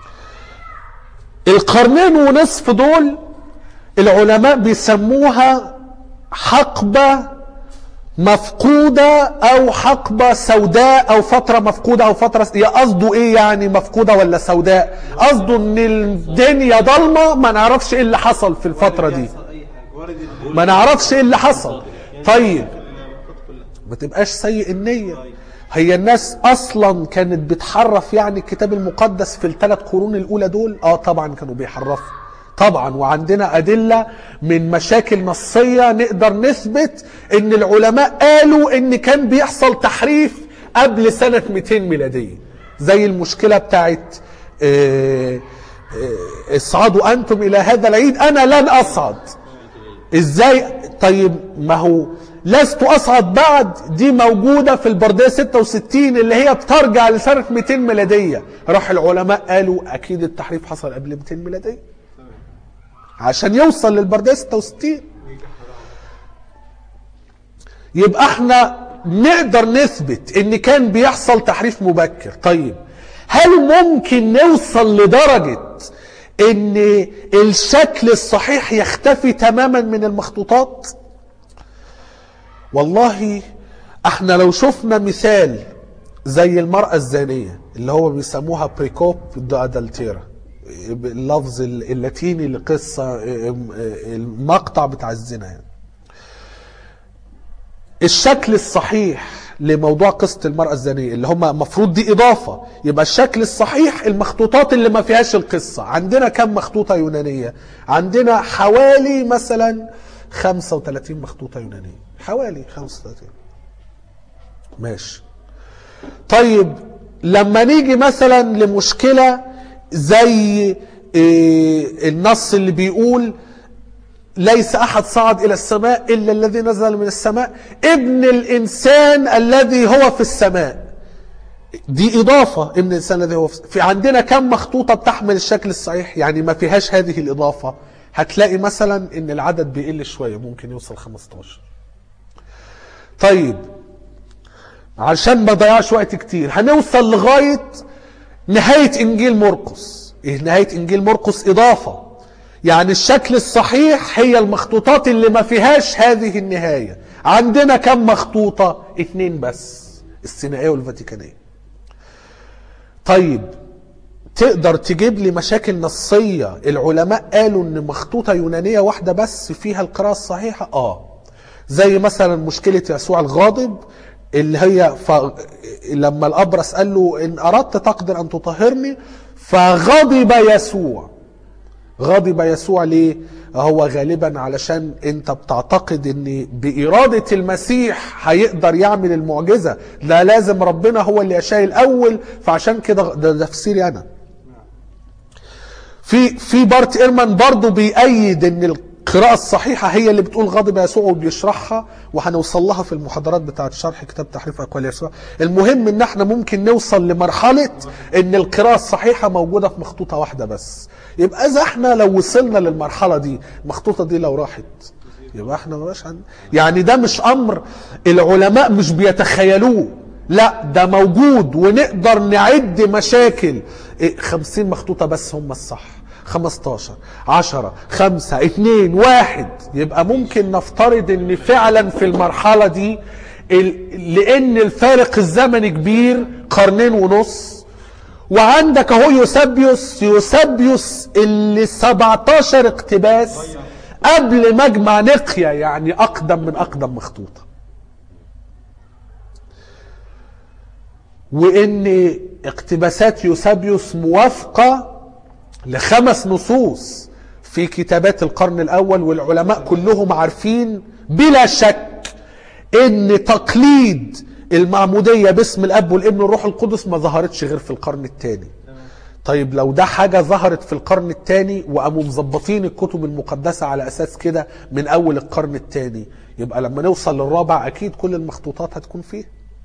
القرنين ونصف دول العلماء بيسموها حقبة مفقودة أو حقبة سوداء أو فترة مفقودة أو فترة يا قصده إيه يعني مفقودة ولا سوداء؟ قصده إن الدنيا ضلمة ما نعرفش إيه اللي حصل في الفترة دي يحصل اي حاجه وارد ال- ما نعرفش ايه اللي حصل طيب المخطوط كلها ما تبقاش سيء النية هي الناس اصلا كانت بتحرف يعني الكتاب المقدس في الثلاث قرون الاولى دول اه طبعا كانوا بيحرفوا طبعا وعندنا ادله من مشاكل نصيه نقدر نثبت ان العلماء قالوا ان كان بيحصل تحريف قبل سنه 200 ميلاديه زي المشكله بتاعت آه، آه، اصعدوا انتم الى هذا العيد انا لن اصعد ازاي طيب ما هو لست اصعد بعد دي موجوده في البرديه 66 اللي هي بترجع لسنه 200 ميلاديه راح العلماء قالوا اكيد التحريف حصل قبل 200 ميلاديه عشان يوصل للبرديه 66 يبقى احنا نقدر نثبت ان كان بيحصل تحريف مبكر طيب هل ممكن نوصل لدرجة ان الشكل الصحيح يختفي تماما من المخطوطات والله احنا لو شفنا مثال زي المرأة الزانية اللي هو بيسموها بريكوب دو ادلتيرا اللفظ اللاتيني لقصة المقطع بتاع الزنا يعني. الشكل الصحيح لموضوع قصة المرأة الزانية اللي هم المفروض دي إضافة يبقى الشكل الصحيح المخطوطات اللي ما فيهاش القصة عندنا كم مخطوطة يونانية عندنا حوالي مثلا 35 مخطوطة يونانية حوالي 35 ماشي طيب لما نيجي مثلا لمشكلة زي إيه النص اللي بيقول ليس احد صعد الى السماء الا الذي نزل من السماء ابن الانسان الذي هو في السماء دي اضافه ابن الانسان الذي هو في, في عندنا كم مخطوطه بتحمل الشكل الصحيح يعني ما فيهاش هذه الاضافه هتلاقي مثلا ان العدد بيقل شويه ممكن يوصل 15 طيب عشان ما ضيعش وقت كتير هنوصل لغايه نهايه انجيل مرقس إيه نهايه انجيل مرقس اضافه يعني الشكل الصحيح هي المخطوطات اللي ما فيهاش هذه النهايه عندنا كم مخطوطه اتنين بس السينائيه والفاتيكانيه طيب تقدر تجيب لي مشاكل نصية العلماء قالوا ان مخطوطة يونانية واحدة بس فيها القراءة الصحيحة اه زي مثلا مشكلة يسوع الغاضب اللي هي ف... لما الأبرص قال له إن أردت تقدر أن تطهرني فغضب يسوع غضب يسوع ليه؟ هو غالبا علشان انت بتعتقد ان بإرادة المسيح هيقدر يعمل المعجزة لا لازم ربنا هو اللي يشاء الأول فعشان كده ده, ده تفسيري أنا في في بارت ايرمان برضه بيأيد ان القراءة الصحيحة هي اللي بتقول غضب يسوع وبيشرحها وهنوصل لها في المحاضرات بتاعة شرح كتاب تحريف أقوال يسوع المهم ان احنا ممكن نوصل لمرحلة ان القراءة الصحيحة موجودة في مخطوطة واحدة بس يبقى اذا احنا لو وصلنا للمرحلة دي المخطوطة دي لو راحت يبقى احنا مبقاش عن... يعني ده مش امر العلماء مش بيتخيلوه لا ده موجود ونقدر نعد مشاكل إيه، خمسين مخطوطة بس هم الصح 15 10 5 2 1 يبقى ممكن نفترض ان فعلا في المرحلة دي ال- لان الفارق الزمني كبير قرنين ونص وعندك اهو يوسبيوس يوسبيوس اللي 17 اقتباس قبل مجمع نقيا يعني اقدم من اقدم مخطوطه وان اقتباسات يوسبيوس موافقه لخمس نصوص في كتابات القرن الاول والعلماء كلهم عارفين بلا شك ان تقليد المعموديه باسم الاب والابن والروح القدس ما ظهرتش غير في القرن الثاني طيب لو ده حاجة ظهرت في القرن الثاني وقاموا مظبطين الكتب المقدسة على أساس كده من أول القرن الثاني يبقى لما نوصل للرابع أكيد كل المخطوطات هتكون فيه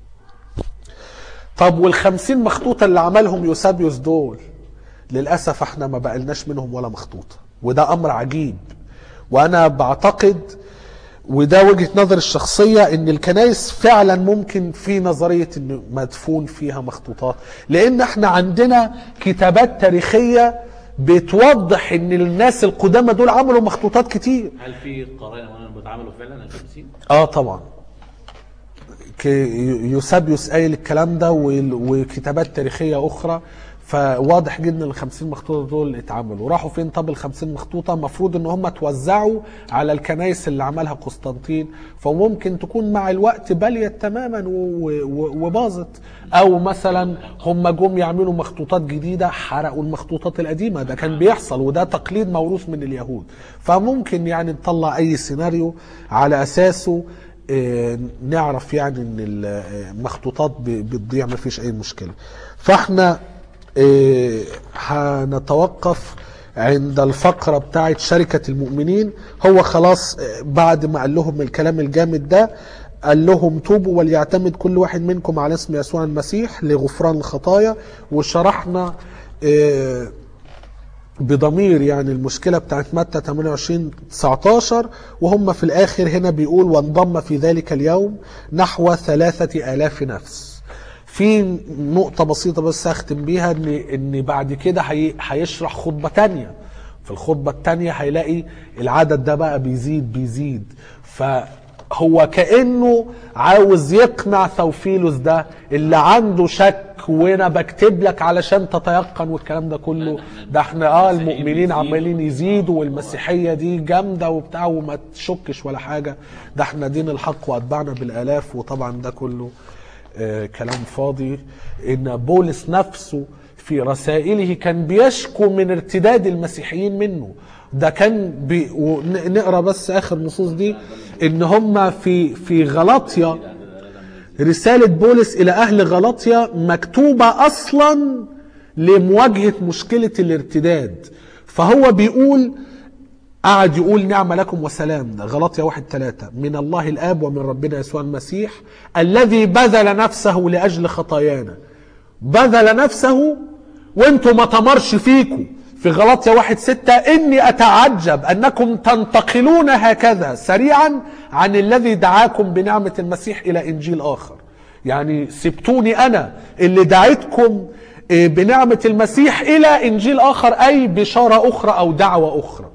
طب والخمسين مخطوطة اللي عملهم يوسابيوس دول للأسف احنا ما بقلناش منهم ولا مخطوطة وده أمر عجيب وأنا بعتقد وده وجهة نظر الشخصية ان الكنائس فعلا ممكن في نظرية انه مدفون فيها مخطوطات لان احنا عندنا كتابات تاريخية بتوضح ان الناس القدامى دول عملوا مخطوطات كتير هل في قرائن وانا بتعاملوا فعلا الخمسين؟ اه طبعا ك- يوسابيوس قايل الكلام ده وال- وكتابات تاريخية أخرى فواضح جدا ال 50 مخطوطة دول اتعملوا راحوا فين طب ال 50 مخطوطة المفروض ان هم توزعوا على الكنائس اللي عملها قسطنطين فممكن تكون مع الوقت بليت تماما و- و- وباظت او مثلا هم جم يعملوا مخطوطات جديدة حرقوا المخطوطات القديمة ده كان بيحصل وده تقليد موروث من اليهود فممكن يعني نطلع اي سيناريو على اساسه آه، نعرف يعني ان المخطوطات ب- بتضيع ما فيش اي مشكله فاحنا آه، هنتوقف عند الفقرة بتاعت شركة المؤمنين هو خلاص آه، بعد ما قال لهم الكلام الجامد ده قال لهم توبوا وليعتمد كل واحد منكم على اسم يسوع المسيح لغفران الخطايا وشرحنا آه، بضمير يعني المشكلة بتاعت متى 28 19 وهم في الآخر هنا بيقول وانضم في ذلك اليوم نحو ثلاثة آلاف نفس في نقطة بسيطة بس أختم بيها إن إن بعد كده هي هيشرح خطبة تانية في الخطبة التانية هيلاقي العدد ده بقى بيزيد بيزيد فهو كأنه عاوز يقنع ثوفيلوس ده اللي عنده شك وانا بكتب لك علشان تتيقن والكلام ده كله ده احنا اه المؤمنين عمالين يزيدوا والمسيحية دي جامدة وبتاع وما تشكش ولا حاجة ده احنا دين الحق واتبعنا بالالاف وطبعا ده كله آه كلام فاضي ان بولس نفسه في رسائله كان بيشكو من ارتداد المسيحيين منه ده كان بي ون- نقرا بس اخر نصوص دي ان هم في في غلطيا رسالة بولس إلى أهل غلطيا مكتوبة أصلا لمواجهة مشكلة الارتداد فهو بيقول قعد يقول نعم لكم وسلام ده غلطية واحد ثلاثة من الله الآب ومن ربنا يسوع المسيح الذي بذل نفسه لأجل خطايانا بذل نفسه وانتم ما تمرش فيكم في غلطية واحد ستة إني أتعجب أنكم تنتقلون هكذا سريعا عن الذي دعاكم بنعمة المسيح إلى إنجيل آخر يعني سبتوني أنا اللي دعيتكم إيه، بنعمة المسيح إلى إنجيل آخر أي بشارة أخرى أو دعوة أخرى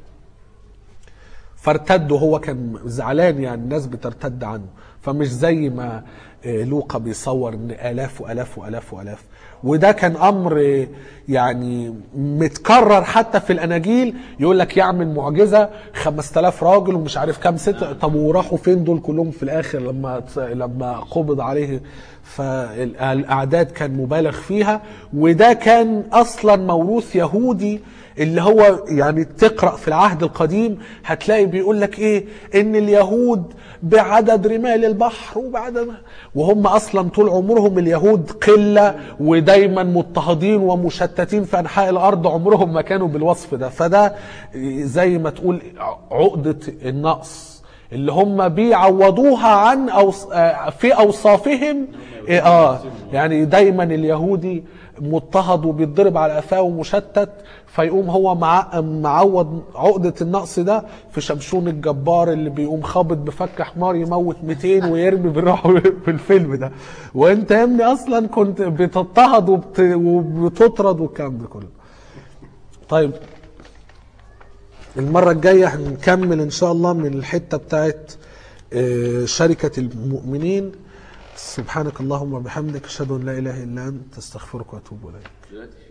فارتد وهو كان زعلان يعني الناس بترتد عنه فمش زي ما آه، لوقا بيصور ان الاف والاف والاف والاف وده كان امر آه، يعني متكرر حتى في الاناجيل يقول لك يعمل معجزه 5000 راجل ومش عارف كام ست طب وراحوا فين دول كلهم في الاخر لما لما قبض عليه فالاعداد كان مبالغ فيها وده كان اصلا موروث يهودي اللي هو يعني تقرا في العهد القديم هتلاقي بيقول لك ايه ان اليهود بعدد رمال البحر وبعدد وهم اصلا طول عمرهم اليهود قله ودايما مضطهدين ومشتتين في انحاء الارض عمرهم ما كانوا بالوصف ده فده زي ما تقول عقده النقص اللي هم بيعوضوها عن أوص... آه، في اوصافهم إيه اه يعني دايما اليهودي مضطهد وبيتضرب على قفاه ومشتت فيقوم هو مع... معوض عقدة النقص ده في شمشون الجبار اللي بيقوم خابط بفك حمار يموت 200 ويرمي بالروح في الفيلم ده وانت يا ابني اصلا كنت بتضطهد وبت... وبتطرد والكلام ده كله طيب المرة الجاية هنكمل إن شاء الله من الحتة بتاعت آه، شركة المؤمنين سبحانك اللهم وبحمدك أشهد أن لا إله إلا أنت أستغفرك وأتوب إليك دلوقتي